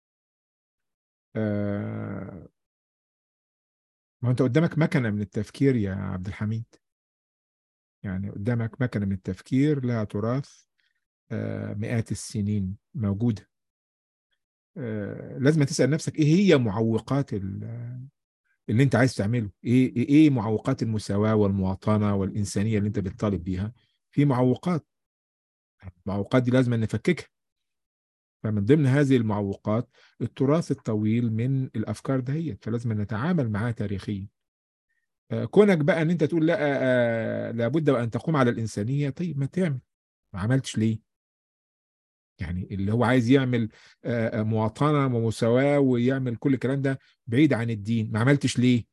آه، ما هو أنت قدامك مكنة من التفكير يا عبد الحميد يعني قدامك مكنة من التفكير لها تراث آه، مئات السنين موجودة آه، لازم تسأل نفسك إيه هي معوقات ال- اللي أنت عايز تعمله إيه إيه إيه معوقات المساواة والمواطنة والإنسانية اللي أنت بتطالب بيها في معوقات المعوقات دي لازم نفككها فمن ضمن هذه المعوقات التراث الطويل من الأفكار دهيت فلازم نتعامل معاه تاريخيا آه، كونك بقى ان انت تقول لا آه، لابد وان تقوم على الانسانيه طيب ما تعمل ما عملتش ليه يعني اللي هو عايز يعمل آه، آه، مواطنه ومساواه ويعمل كل الكلام ده بعيد عن الدين ما عملتش ليه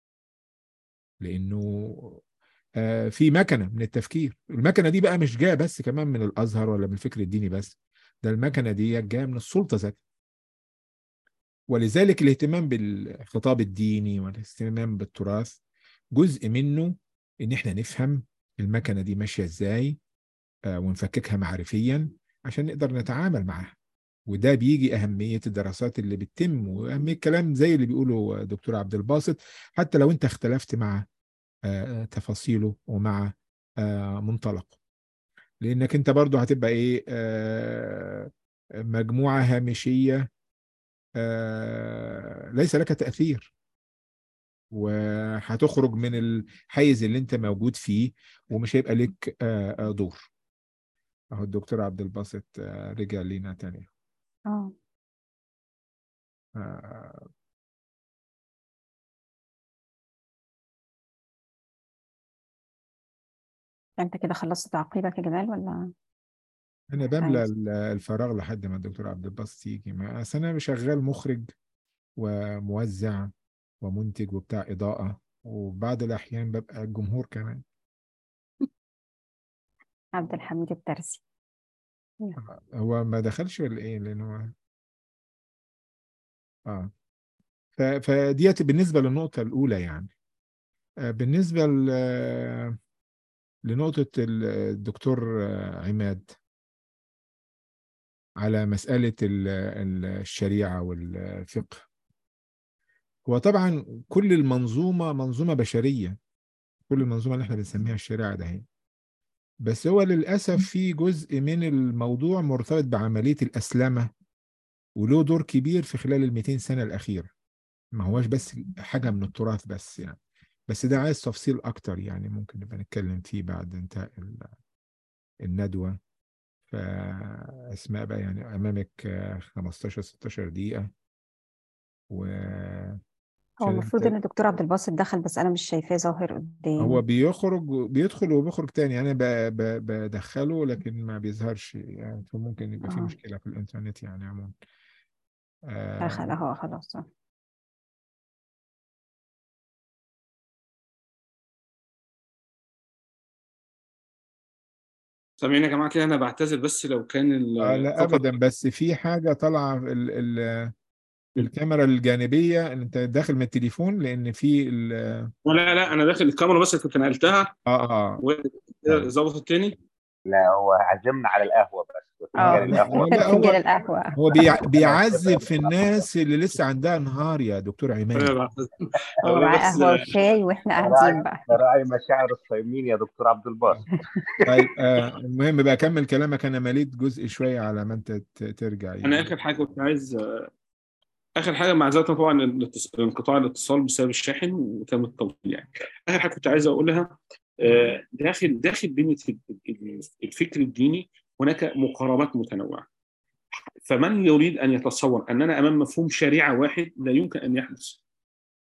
لانه آه، في مكنه من التفكير المكنه دي بقى مش جايه بس كمان من الازهر ولا من الفكر الديني بس ده المكنه دي جايه من السلطه ذاتها ولذلك الاهتمام بالخطاب الديني والاهتمام بالتراث جزء منه ان احنا نفهم المكنه دي ماشيه ازاي آه، ونفككها معرفيا عشان نقدر نتعامل معاها وده بيجي أهمية الدراسات اللي بتتم وأهمية الكلام زي اللي بيقوله دكتور عبد الباسط حتى لو أنت اختلفت مع آه، تفاصيله ومع آه، منطلقه لأنك أنت برضو هتبقى إيه آه، مجموعة هامشية آه، ليس لك تأثير وهتخرج من الحيز اللي أنت موجود فيه ومش هيبقى لك آه، آه، دور أهو الدكتور عبد الباسط آه، رجع لينا تاني اه آه، انت كده خلصت تعقيبك يا جمال ولا انا بملى عايز ال- الفراغ لحد ما الدكتور عبد الباسط يجي ما أصل انا شغال مخرج وموزع ومنتج وبتاع اضاءة وبعض الاحيان ببقى الجمهور كمان عبد الحميد الترسي هو ما دخلش ولا ايه لان هو اه ف- فديت بالنسبة للنقطة الأولى يعني آه، بالنسبة ل- لنقطة ال- الدكتور آه، عماد على مسألة ال- ال- الشريعة والفقه هو طبعا كل المنظومة منظومة بشرية كل المنظومة اللي احنا بنسميها الشريعة ده هي بس هو للأسف في جزء من الموضوع مرتبط بعملية الأسلمة وله دور كبير في خلال ال 200 سنة الأخيرة ما هوش بس حاجة من التراث بس يعني بس ده عايز تفصيل أكتر يعني ممكن نبقى نتكلم فيه بعد انتهاء ال- الندوة فأسماء بقى يعني أمامك آه، 15 16 دقيقة و هو عشان المفروض انت ان الدكتور عبد الباسط دخل بس انا مش شايفاه ظاهر هو قدامي بيخرج بيدخل وبيخرج تاني انا ب- ب- بدخله لكن ما بيظهرش يعني فممكن يبقى في اه مشكلة في الانترنت يعني عموما دخل آه اهو خلاص آه. سامعين يا جماعه كده انا بعتذر بس لو كان آه لا الفقره ابدا بس في حاجة طالعة في ال ال الكاميرا الجانبية ان انت داخل من التليفون لان في ال لا لا انا داخل الكاميرا بس كنت نقلتها اه اه طيب وظبطت تاني لا هو عزمنا على القهوه بس اه فنجان لا القهوه هو لا فنجان هو القهوة هو بيع- بيعذب في الناس اللي لسه عندها نهار يا دكتور انا عماد بعتذر هو هو معاه بس قهوة وشاي واحنا راعي قاعدين بقى راعي مشاعر الصايمين يا دكتور عبد الباسط طيب آه المهم بقى كمل كلامك انا مليت جزء شوية على ما انت ت- ترجع انا يعني اخر حاجه كنت عايز اخر حاجه معذره طبعا الاتص- انقطاع الاتصال بسبب الشاحن وتم التوصيل يعني اخر حاجه كنت عايز اقولها آه، داخل داخل بنيه الفكر الديني هناك مقاربات متنوعه فمن يريد ان يتصور اننا امام مفهوم شريعه واحد لا يمكن ان يحدث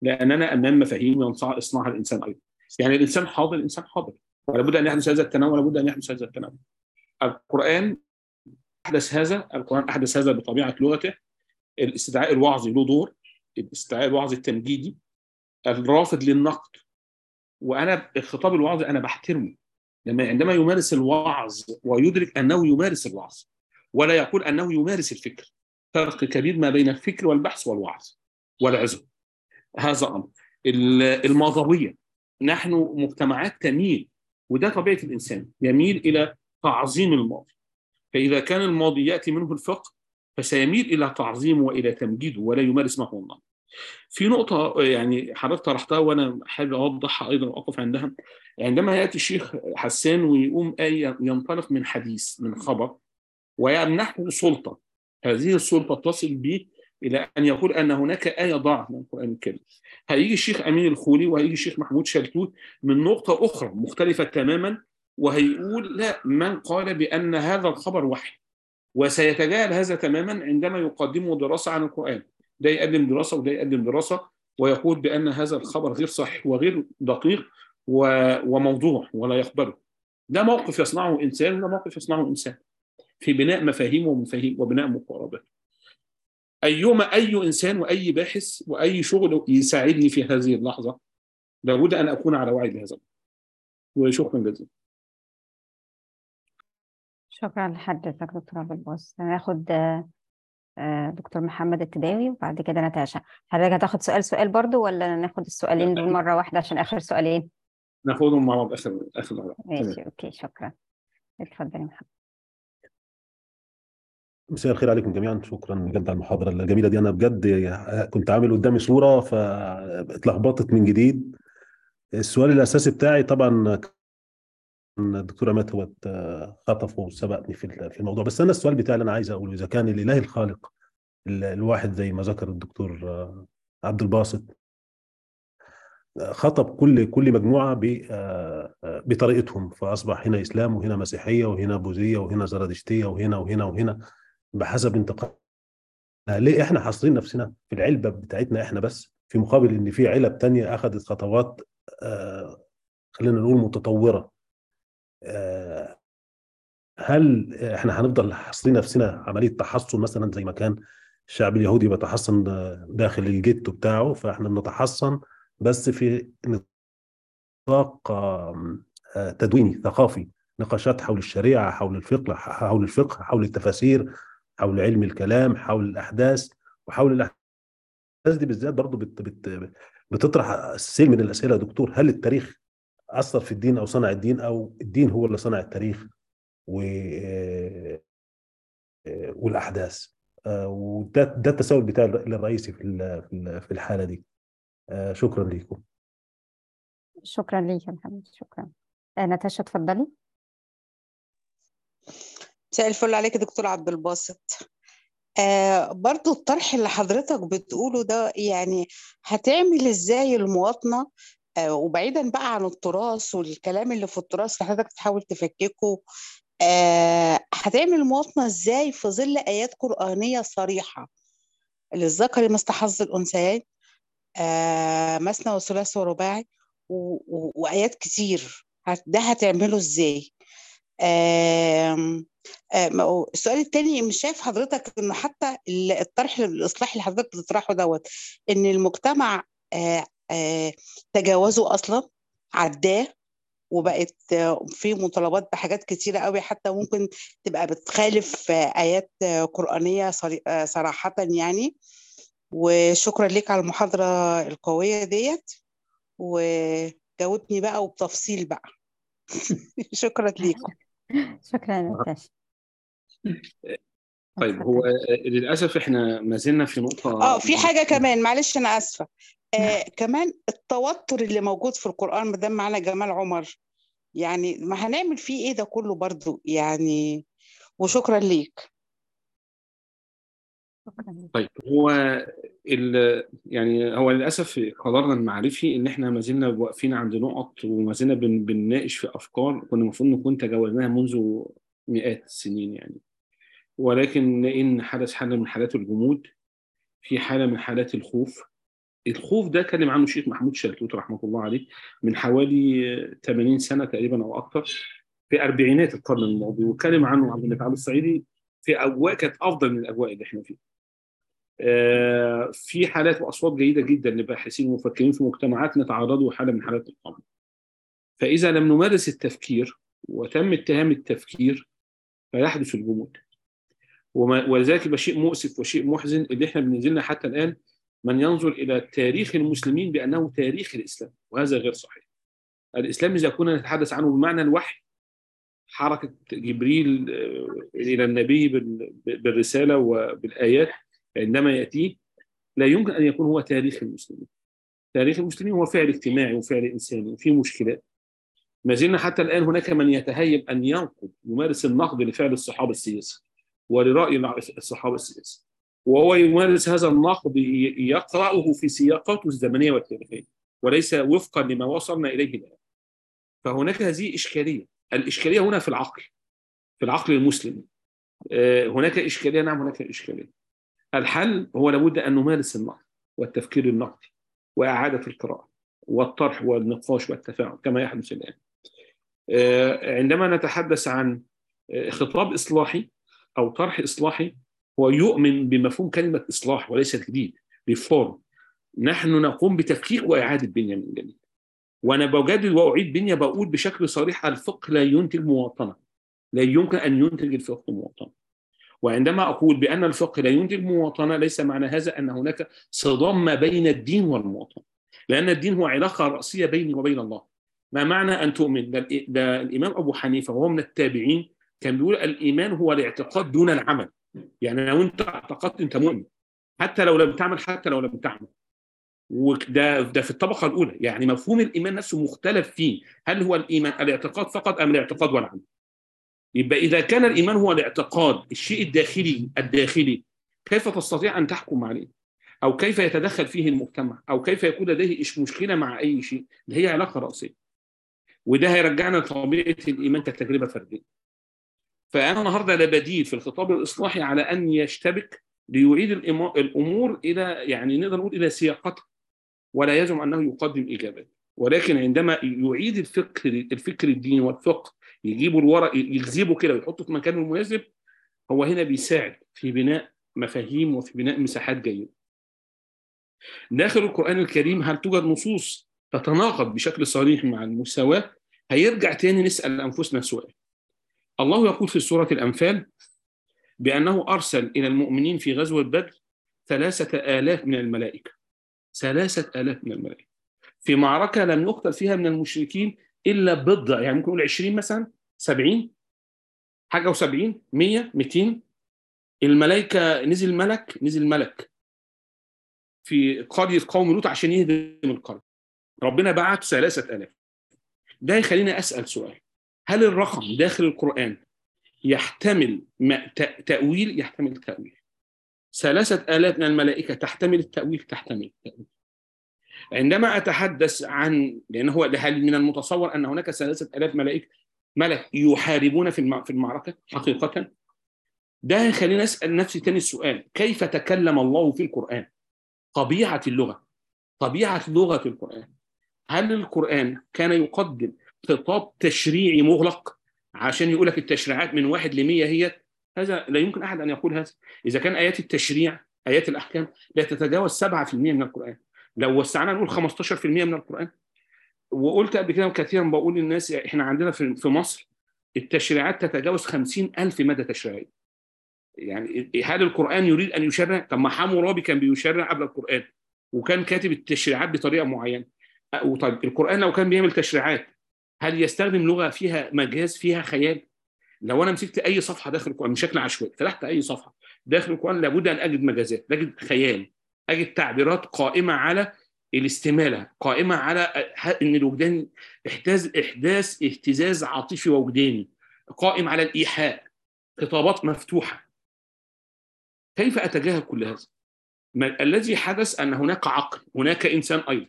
لاننا امام مفاهيم ينصع يصنعها الانسان ايضا يعني الانسان حاضر الانسان حاضر ولا بد ان يحدث هذا التناول ولا بد ان يحدث هذا التناول القران احدث هذا القران احدث هذا بطبيعه لغته الاستدعاء الوعظي له دور الاستدعاء الوعظي التمجيدي الرافض للنقد وانا الخطاب الوعظي انا بحترمه لما عندما يمارس الوعظ ويدرك انه يمارس الوعظ ولا يقول انه يمارس الفكر فرق كبير ما بين الفكر والبحث والوعظ والعزم هذا امر الماضويه نحن مجتمعات تميل وده طبيعه الانسان يميل الى تعظيم الماضي فاذا كان الماضي ياتي منه الفقه فسيميل الى تعظيمه والى تمجيده ولا يمارس معه النقد في نقطة يعني حضرتك طرحتها وأنا حابب أوضحها أيضا وأقف عندها عندما يأتي الشيخ حسان ويقوم آية ينطلق من حديث من خبر ويمنحه سلطة هذه السلطة تصل به إلى أن يقول أن هناك آية ضاعت من القرآن الكريم هيجي الشيخ أمين الخولي وهيجي الشيخ محمود شلتوت من نقطة أخرى مختلفة تماما وهيقول لا من قال بأن هذا الخبر وحي وسيتجاهل هذا تماما عندما يقدمه دراسة عن القرآن ده يقدم دراسة وده يقدم دراسة ويقول بأن هذا الخبر غير صحيح وغير دقيق وموضوع ولا يقبله ده موقف يصنعه إنسان وده موقف يصنعه إنسان في بناء مفاهيم ومفاهيم وبناء مقاربات أيما أي إنسان وأي باحث وأي شغل يساعدني في هذه اللحظة لابد أن أكون على وعي بهذا وشكرا جزيلا شكرا لحضرتك دكتور عبد الباسط هناخد دكتور محمد التداوي وبعد كده نتاشا حضرتك هتاخد سؤال سؤال برضو ولا ناخد السؤالين دول مرة واحدة عشان آخر سؤالين ناخدهم مع بعض آخر آخر مرة ماشي أوكي شكرا اتفضل يا محمد مساء الخير عليكم جميعا شكرا بجد على المحاضرة الجميلة دي أنا بجد كنت عامل قدامي صورة فاتلخبطت من جديد السؤال الأساسي بتاعي طبعا الدكتور عماد هو خطف وسبقني في الموضوع بس انا السؤال بتاعي اللي انا عايز اقوله اذا كان الاله الخالق الواحد زي ما ذكر الدكتور عبد الباسط خطب كل كل مجموعه بطريقتهم فاصبح هنا اسلام وهنا مسيحيه وهنا بوذيه وهنا زرادشتيه وهنا وهنا وهنا بحسب انتقال ليه احنا حاصرين نفسنا في العلبه بتاعتنا احنا بس في مقابل ان في علب تانية اخذت خطوات خلينا نقول متطوره هل احنا هنفضل حاصرين نفسنا عمليه تحصن مثلا زي ما كان الشعب اليهودي بيتحصن داخل الجيتو بتاعه فاحنا بنتحصن بس في نطاق تدويني ثقافي نقاشات حول الشريعه حول الفقه حول الفقه حول التفاسير حول علم الكلام حول الاحداث وحول الاحداث دي بالذات برضه بت بت بتطرح السيل من الاسئله يا دكتور هل التاريخ اثر في الدين او صنع الدين او الدين هو اللي صنع التاريخ و والاحداث وده ده التساؤل بتاعي الرئيسي في في الحاله دي شكرا لكم شكرا ليك يا محمد شكرا ناتاشا اتفضلي مساء الفل عليك يا دكتور عبد الباسط آه برضو الطرح اللي حضرتك بتقوله ده يعني هتعمل ازاي المواطنة آه وبعيدا بقى عن التراث والكلام اللي في التراث اللي حضرتك تحاول تفككه آه هتعمل المواطنة ازاي في ظل آيات قرآنية صريحة للذكر مثل حظ الأنثيين آه مثنى وثلاث ورباعي وآيات كتير ده هتعمله ازاي آه آه السؤال التاني مش شايف حضرتك انه حتى الطرح الاصلاح اللي حضرتك بتطرحه دوت ان المجتمع آه آه تجاوزه اصلا عداه وبقت في مطالبات بحاجات كتيرة قوي حتى ممكن تبقى بتخالف آيات قرآنية صراحة يعني وشكرا لك على المحاضرة القوية ديت وجاوبني بقى وبتفصيل بقى شكرا لكم شكرا ناتاشا طيب هو للاسف احنا ما زلنا في نقطه اه في حاجه كمان معلش انا اسفه آه كمان التوتر اللي موجود في القران ما دام معانا جمال عمر يعني ما هنعمل فيه ايه ده كله برضو يعني وشكرا ليك طيب هو ال يعني هو للاسف قرارنا المعرفي ان احنا ما زلنا واقفين عند نقط وما زلنا بن بنناقش في افكار كنا المفروض نكون تجاوزناها منذ مئات السنين يعني ولكن ان حدث حاله من حالات الجمود في حاله من حالات الخوف الخوف ده كلم عنه الشيخ محمود شلتوت رحمه الله عليه من حوالي 80 سنه تقريبا او اكثر في اربعينات القرن الماضي واتكلم عنه عبد المتعال الصعيدي في اجواء كانت افضل من الاجواء اللي احنا فيها. آه، في حالات واصوات جيده جدا لباحثين ومفكرين في مجتمعاتنا تعرضوا حاله من حالات القمع. فاذا لم نمارس التفكير وتم اتهام التفكير فيحدث الجمود. وما- ولذلك يبقى شيء مؤسف وشيء محزن اللي احنا بنزلنا حتى الان من ينظر الى تاريخ المسلمين بانه تاريخ الاسلام وهذا غير صحيح. الاسلام اذا كنا نتحدث عنه بمعنى الوحي حركه جبريل آه، الى النبي بال- بالرساله وبالايات عندما ياتيه لا يمكن ان يكون هو تاريخ المسلمين. تاريخ المسلمين هو فعل اجتماعي وفعل انساني وفيه مشكلات. ما زلنا حتى الان هناك من يتهيب ان ينقد يمارس النقد لفعل الصحابه السياسي ولراي الصحابه السياسي. وهو يمارس هذا النقد ي- يقرأه في سياقاته الزمنيه والتاريخيه وليس وفقا لما وصلنا اليه الان. فهناك هذه اشكاليه، الاشكاليه هنا في العقل في العقل المسلم. آه، هناك اشكاليه نعم هناك اشكاليه. الحل هو لابد ان نمارس النقد والتفكير النقدي واعاده القراءه والطرح والنقاش والتفاعل كما يحدث الان. آه، عندما نتحدث عن آه، خطاب اصلاحي او طرح اصلاحي هو يؤمن بمفهوم كلمه اصلاح وليس تجديد ريفورم نحن نقوم بتفكيك واعاده بنيه من جديد وانا بجدد واعيد بنيه بقول بشكل صريح الفقه لا ينتج مواطنه لا يمكن ان ينتج الفقه مواطنه وعندما اقول بان الفقه لا ينتج مواطنه ليس معنى هذا ان هناك صدام ما بين الدين والمواطنه لان الدين هو علاقه راسيه بيني وبين الله ما معنى ان تؤمن ده, الإ- ده الامام ابو حنيفه وهو من التابعين كان بيقول الايمان هو الاعتقاد دون العمل يعني لو انت اعتقدت انت مؤمن حتى لو لم تعمل حتى لو لم تعمل وده ده في الطبقه الاولى يعني مفهوم الايمان نفسه مختلف فيه هل هو الايمان الاعتقاد فقط ام الاعتقاد والعمل يبقى اذا كان الايمان هو الاعتقاد الشيء الداخلي الداخلي كيف تستطيع ان تحكم عليه او كيف يتدخل فيه المجتمع او كيف يكون لديه إيش مشكله مع اي شيء اللي هي علاقه راسيه وده هيرجعنا لطبيعه الايمان كتجربه فرديه فانا النهارده لا بديل في الخطاب الاصلاحي على ان يشتبك ليعيد الإما- الامور الى يعني نقدر نقول الى سياقتها ولا يزعم انه يقدم اجابات ولكن عندما يعيد الفكر الفكر الديني والفقه يجيبوا الورق يجذبوا كده ويحطوا في مكانه المناسب هو هنا بيساعد في بناء مفاهيم وفي بناء مساحات جيده. داخل القران الكريم هل توجد نصوص تتناقض بشكل صريح مع المساواه؟ هيرجع تاني نسال انفسنا سؤال. الله يقول في سوره الانفال بانه ارسل الى المؤمنين في غزوه بدر ثلاثه الاف من الملائكه. ثلاثه الاف من الملائكه. في معركه لم يقتل فيها من المشركين الا بضع يعني ممكن نقول 20 مثلا 70 حاجه و70 100 200 الملائكه نزل ملك نزل ملك في قريه قوم لوط عشان يهدم القريه ربنا بعت ثلاثة آلاف ده يخليني أسأل سؤال هل الرقم داخل القرآن يحتمل ما- ت- تأويل يحتمل تأويل ثلاثة آلاف من الملائكة تحتمل التأويل تحتمل التأويل عندما أتحدث عن لأن هو هل من المتصور أن هناك ثلاثة آلاف ملائكة ملك يحاربون في المع- في المعركة حقيقة ده يخليني أسأل نفسي تاني السؤال كيف تكلم الله في القرآن طبيعة اللغة طبيعة لغة القرآن هل القرآن كان يقدم خطاب تشريعي مغلق عشان يقول لك التشريعات من واحد لمية هي هذا لا يمكن أحد أن يقول هذا إذا كان آيات التشريع آيات الأحكام لا تتجاوز 7% من القرآن لو وسعنا نقول 15% من القرآن وقلت قبل كده كثيرا بقول للناس احنا عندنا في في مصر التشريعات تتجاوز 50 ألف مادة تشريعية يعني هل القرآن يريد أن يشرع؟ طب ما حمورابي كان بيشرع قبل القرآن وكان كاتب التشريعات بطريقة معينة وطيب القرآن لو كان بيعمل تشريعات هل يستخدم لغة فيها مجاز فيها خيال؟ لو أنا مسكت أي صفحة داخل القرآن بشكل عشوائي فتحت أي صفحة داخل القرآن لابد أن أجد مجازات أجد خيال أجد تعبيرات قائمة على الاستمالة قائمة على أن الوجدان احتاز إحداث اهتزاز عاطفي ووجداني قائم على الإيحاء خطابات مفتوحة كيف أتجاهل كل هذا؟ ما الذي حدث أن هناك عقل هناك إنسان أيضا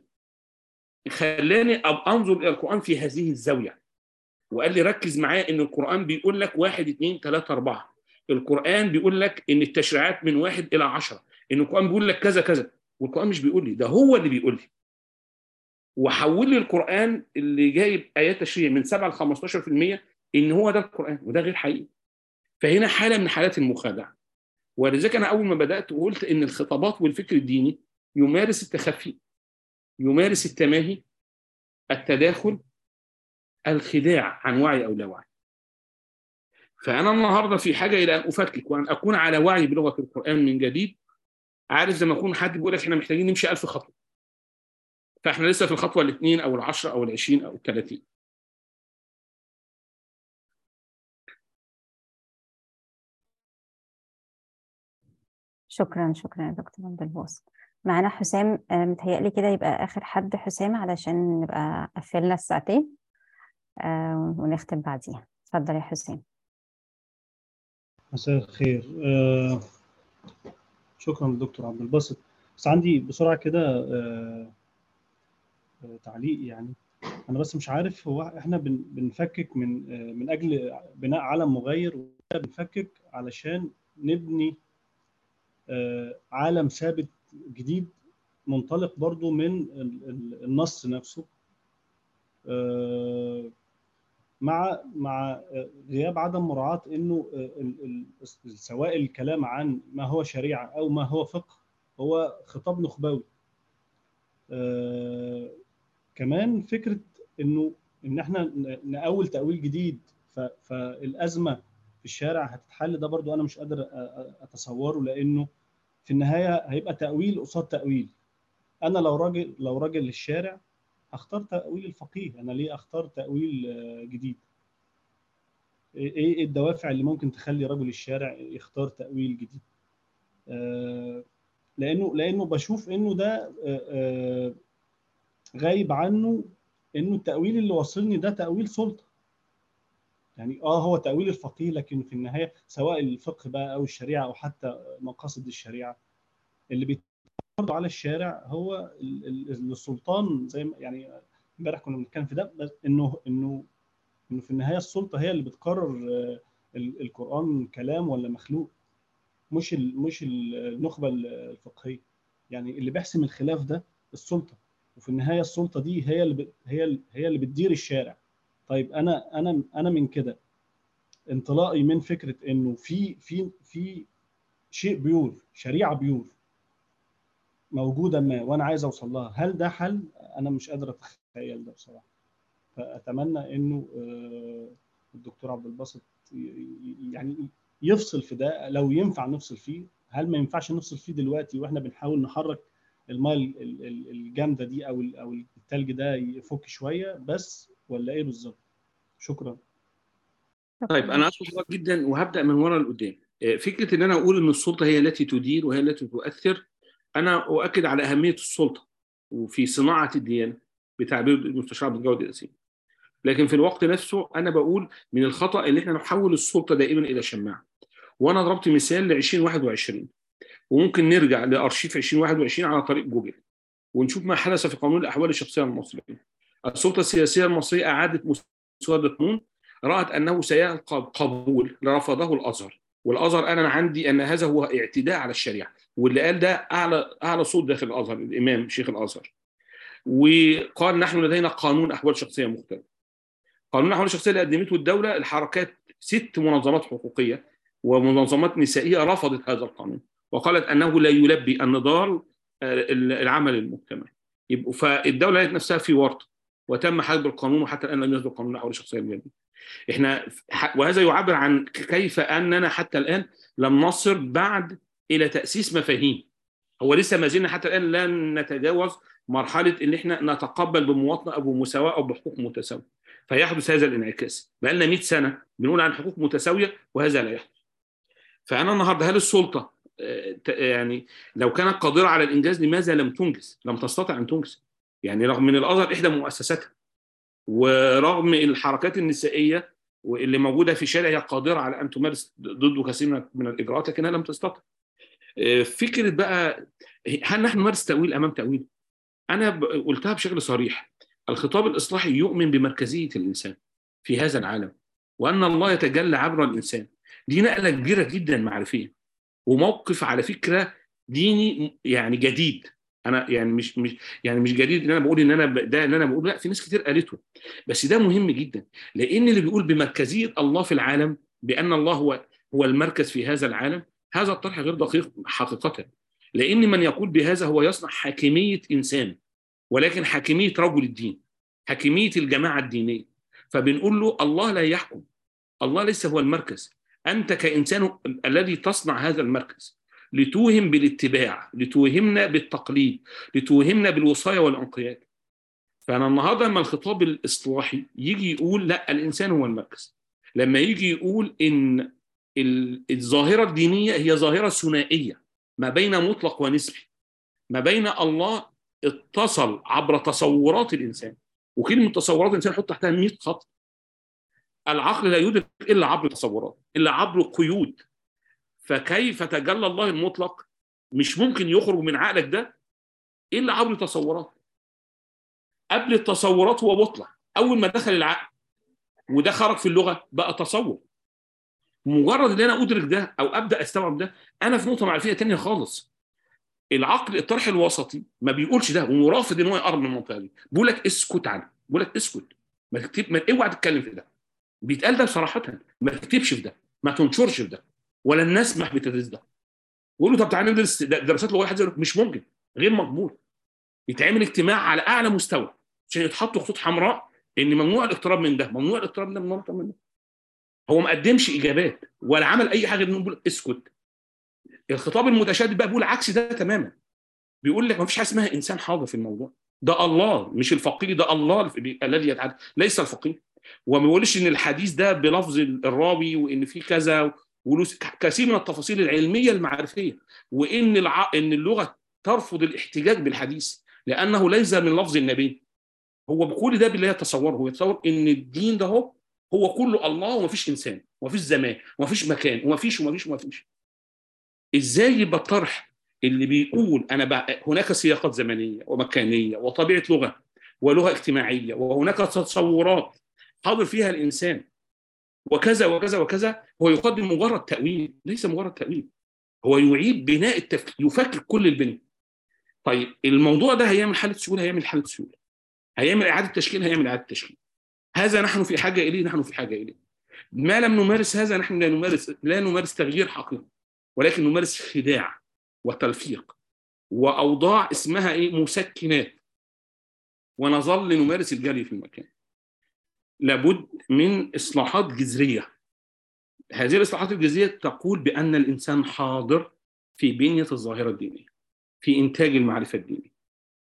خلاني أبقى أنظر إلى القرآن في هذه الزاوية وقال لي ركز معايا إن القرآن بيقول لك واحد اثنين ثلاثة أربعة القرآن بيقول لك إن التشريعات من واحد إلى عشرة إن القرآن بيقول لك كذا كذا والقران مش بيقول لي ده هو اللي بيقول لي وحول لي القران اللي جايب ايات تشريع من 7 ل 15% ان هو ده القران وده غير حقيقي فهنا حاله من حالات المخادعه ولذلك انا اول ما بدات قلت ان الخطابات والفكر الديني يمارس التخفي يمارس التماهي التداخل الخداع عن وعي او لا وعي فانا النهارده في حاجه الى ان افكك وان اكون على وعي بلغه القران من جديد عارف لما يكون حد بيقول لك احنا محتاجين نمشي ألف خطوه فاحنا لسه في الخطوه الاثنين او العشره او العشرين او الثلاثين شكرا شكرا يا دكتور عبد الباسط معانا حسام آه، متهيألي كده يبقى آخر حد حسام علشان نبقى قفلنا الساعتين آه، ونختم بعديها اتفضل يا حسام مساء الخير آه، شكرا للدكتور عبد الباسط بس عندي بسرعة كده آه، آه، تعليق يعني أنا بس مش عارف هو إحنا بن- بنفكك من آه، من أجل بناء عالم مغير ولا بنفكك علشان نبني آه، عالم ثابت جديد منطلق برضو من ال- ال- النص نفسه آه، مع مع غياب عدم مراعاة انه ال- ال- سواء الكلام عن ما هو شريعة او ما هو فقه هو خطاب نخبوي. آه، كمان فكرة انه ان احنا ن- نأول تأويل جديد ف- فالأزمة في الشارع هتتحل ده برضو انا مش قادر أ- أ- اتصوره لانه في النهاية هيبقى تأويل قصاد تأويل. انا لو راجل لو راجل للشارع هختار تأويل الفقيه، انا ليه اختار تأويل آه، جديد؟ ايه إيه الدوافع اللي ممكن تخلي رجل الشارع يختار تأويل جديد آه، لانه لانه بشوف انه ده آه، آه، غايب عنه انه التأويل اللي واصلني ده تأويل سلطة يعني اه هو تأويل الفقيه لكن في النهاية سواء الفقه بقى او الشريعة او حتى مقاصد الشريعة اللي بيتفرض على الشارع هو ال- ال- السلطان زي ما يعني امبارح كنا بنتكلم في ده بس انه انه انه في النهايه السلطه هي اللي بتقرر آه، ال- القران كلام ولا مخلوق مش ال- مش ال- النخبه الفقهيه يعني اللي بيحسم الخلاف ده السلطه وفي النهايه السلطه دي هي اللي ب- هي ال- هي اللي بتدير الشارع طيب انا انا انا من كده انطلاقي من فكره انه في في في شيء بيور شريعه بيور موجوده ما وانا عايز اوصل لها هل ده حل انا مش قادر اتخيل ده بصراحه فاتمنى انه آه، الدكتور عبد الباسط ي- ي- يعني يفصل في ده لو ينفع نفصل فيه هل ما ينفعش نفصل فيه دلوقتي واحنا بنحاول نحرك الماء ال- ال- ال- الجامده دي او ال- او التلج ده يفك شويه بس ولا ايه بالظبط شكرا طيب انا اسف جدا وهبدا من ورا لقدام آه، فكره ان انا اقول ان السلطه هي التي تدير وهي التي تؤثر انا اؤكد على اهميه السلطه وفي صناعه الديانه بتعبير المستشار عبد الجواد القاسمي لكن في الوقت نفسه انا بقول من الخطا ان احنا نحول السلطه دائما الى شماعه وانا ضربت مثال ل 2021 وممكن نرجع لارشيف 2021 على طريق جوجل ونشوف ما حدث في قانون الاحوال الشخصيه المصريه السلطه السياسيه المصريه اعادت مسوده قانون رأت أنه سيلقى قبول رفضه الأزهر والأزهر أنا عندي أن هذا هو اعتداء على الشريعة واللي قال ده أعلى أعلى صوت داخل الأزهر الإمام شيخ الأزهر وقال نحن لدينا قانون أحوال شخصية مختلف قانون الأحوال الشخصية اللي قدمته الدولة الحركات ست منظمات حقوقية ومنظمات نسائية رفضت هذا القانون وقالت أنه لا يلبي النضال العمل المجتمعي يبقوا فالدولة لقت نفسها في ورطة وتم حجب القانون وحتى الآن لم يصدر قانون الأحوال الشخصية الجديد احنا وهذا يعبر عن كيف اننا حتى الان لم نصل بعد الى تاسيس مفاهيم هو لسه ما زلنا حتى الان لن نتجاوز مرحله ان احنا نتقبل بمواطنه او بمساواه او بحقوق متساويه فيحدث هذا الانعكاس بقى لنا 100 سنه بنقول عن حقوق متساويه وهذا لا يحدث فانا النهارده هل السلطه يعني لو كانت قادره على الانجاز لماذا لم تنجز؟ لم تستطع ان تنجز يعني رغم من الازهر احدى مؤسساتها ورغم الحركات النسائيه واللي موجوده في الشارع هي قادره على ان تمارس ضده كثير من الاجراءات لكنها لم تستطع. فكره بقى هل نحن نمارس تاويل امام تاويل؟ انا قلتها بشكل صريح الخطاب الاصلاحي يؤمن بمركزيه الانسان في هذا العالم وان الله يتجلى عبر الانسان. دي نقله كبيره جدا معرفيه وموقف على فكره ديني يعني جديد انا يعني مش مش يعني مش جديد ان انا بقول ان انا ب- ده ان انا بقول لا في ناس كتير قالته بس ده مهم جدا لان اللي بيقول بمركزيه الله في العالم بان الله هو هو المركز في هذا العالم هذا الطرح غير دقيق حقيقه لان من يقول بهذا هو يصنع حاكميه انسان ولكن حاكميه رجل الدين حاكميه الجماعه الدينيه فبنقول له الله لا يحكم الله ليس هو المركز انت كانسان الذي تصنع هذا المركز لتوهم بالاتباع لتوهمنا بالتقليد لتوهمنا بالوصايه والانقياد فانا النهارده لما الخطاب الاصلاحي يجي يقول لا الانسان هو المركز لما يجي يقول ان ال- الظاهره الدينيه هي ظاهره ثنائيه ما بين مطلق ونسبي ما بين الله اتصل عبر تصورات الانسان وكلمه تصورات الانسان حط تحتها 100 خط العقل لا يدرك الا عبر تصورات الا عبر قيود فكيف تجلى الله المطلق مش ممكن يخرج من عقلك ده الا عبر تصورات قبل التصورات هو مطلق اول ما دخل العقل وده خرج في اللغه بقى تصور مجرد ان انا ادرك ده او ابدا استوعب ده انا في نقطه معرفيه تانية خالص العقل الطرح الوسطي ما بيقولش ده ورافض ان هو يقرب من المنطقه دي بيقول لك اسكت عنه بيقول لك اسكت ما تكتب ما اوعى تتكلم في ده بيتقال ده بصراحه ما تكتبش في ده ما تنشرش في ده ولا نسمح بتدريس ده بيقول له طب تعالى ندرس دراسات لغويه حد يقول لك مش ممكن غير مقبول يتعمل اجتماع على اعلى مستوى عشان يتحطوا خطوط حمراء ان ممنوع الاقتراب من ده ممنوع الاقتراب من ده ممنوع الاقتراب من ده هو ما قدمش اجابات ولا عمل اي حاجه انه بيقول اسكت الخطاب المتشدد بقى بيقول عكس ده تماما بيقول لك ما فيش حاجه اسمها انسان حاضر في الموضوع ده الله مش الفقيه ده الله الف- الذي يتعدى ليس الفقيه وما بيقولش ان الحديث ده بلفظ الراوي وان في كذا وله كثير من التفاصيل العلميه المعرفيه وان الع... ان اللغه ترفض الاحتجاج بالحديث لانه ليس من لفظ النبي هو بكل ده بالله يتصوره هو يتصور ان الدين ده هو هو كله الله ومفيش انسان ومفيش زمان ومفيش مكان ومفيش ومفيش ومفيش ازاي يبقى الطرح اللي بيقول انا بقى هناك سياقات زمنيه ومكانيه وطبيعه لغه ولغه اجتماعيه وهناك تصورات حاضر فيها الانسان وكذا وكذا وكذا هو يقدم مجرد تاويل ليس مجرد تاويل هو يعيد بناء التفكير يفكر كل البناء طيب الموضوع ده هيعمل حاله سهوله هيعمل حاله سهوله هيعمل اعاده تشكيل هيعمل اعاده تشكيل هذا نحن في حاجه اليه نحن في حاجه اليه ما لم نمارس هذا نحن لا نمارس لا نمارس تغيير حقيقي ولكن نمارس خداع وتلفيق واوضاع اسمها ايه مسكنات ونظل نمارس الجري في المكان لابد من اصلاحات جذريه هذه الاصلاحات الجذريه تقول بان الانسان حاضر في بنيه الظاهره الدينيه في انتاج المعرفه الدينيه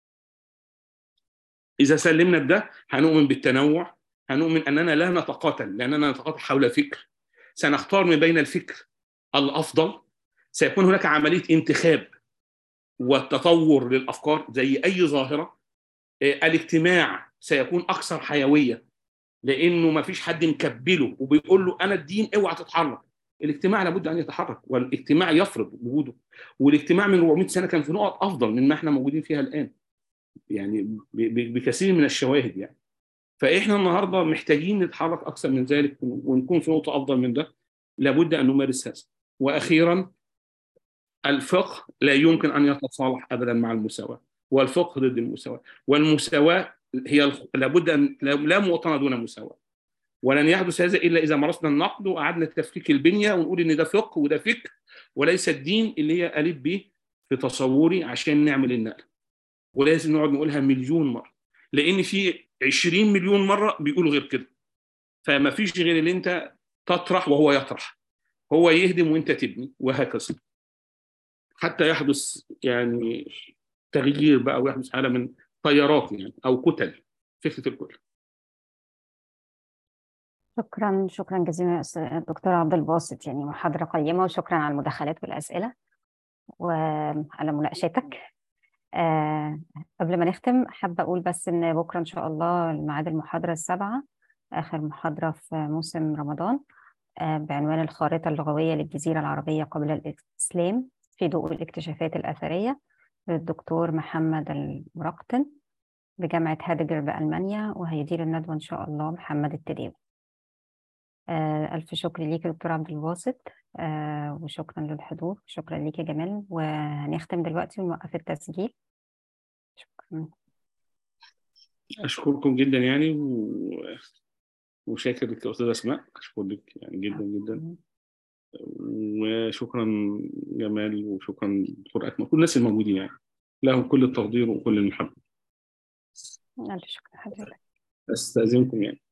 اذا سلمنا بده هنؤمن بالتنوع هنؤمن اننا لا نتقاتل لاننا نتقاتل حول فكر سنختار من بين الفكر الافضل سيكون هناك عمليه انتخاب والتطور للافكار زي اي ظاهره الاجتماع سيكون اكثر حيويه لانه ما فيش حد مكبله وبيقول له انا الدين اوعى تتحرك الاجتماع لابد ان يتحرك والاجتماع يفرض وجوده والاجتماع من 400 سنه كان في نقط افضل مما احنا موجودين فيها الان يعني بكثير من الشواهد يعني فاحنا النهارده محتاجين نتحرك اكثر من ذلك ونكون في نقطه افضل من ده لابد ان نمارس هذا واخيرا الفقه لا يمكن ان يتصالح ابدا مع المساواه والفقه ضد المساواه والمساواه هي لابد ان لا مواطنه دون مساواه ولن يحدث هذا الا اذا مارسنا النقد وقعدنا تفكيك البنيه ونقول ان ده فقه وده فكر وليس الدين اللي هي الف به في تصوري عشان نعمل النقل ولازم نقعد نقولها مليون مره لان في 20 مليون مره بيقولوا غير كده فما فيش غير اللي انت تطرح وهو يطرح هو يهدم وانت تبني وهكذا حتى يحدث يعني تغيير بقى ويحدث حاله من تيارات يعني او كتل فكره الكتل شكرا شكرا جزيلا دكتور عبد الباسط يعني محاضرة قيمة وشكرا على المداخلات والأسئلة وعلى مناقشتك أه قبل ما نختم حابة أقول بس إن بكرة إن شاء الله الميعاد المحاضرة السابعة آخر محاضرة في موسم رمضان أه بعنوان الخارطة اللغوية للجزيرة العربية قبل الإسلام في ضوء الاكتشافات الأثرية للدكتور محمد المرقتن بجامعة هادجر بألمانيا وهيدير الندوة إن شاء الله محمد التداوي آه ألف شكر ليك دكتور عبد الباسط آه وشكرا للحضور شكرا ليك يا جمال وهنختم دلوقتي ونوقف التسجيل مم. اشكركم جدا يعني و... وشاكر لك يا استاذه اسماء اشكر لك يعني جدا جدا مم. وشكرا جمال وشكرا دكتور اكمل كل الناس الموجودين يعني لهم كل التقدير وكل المحبه ألف شكر حضرتك استاذنكم يعني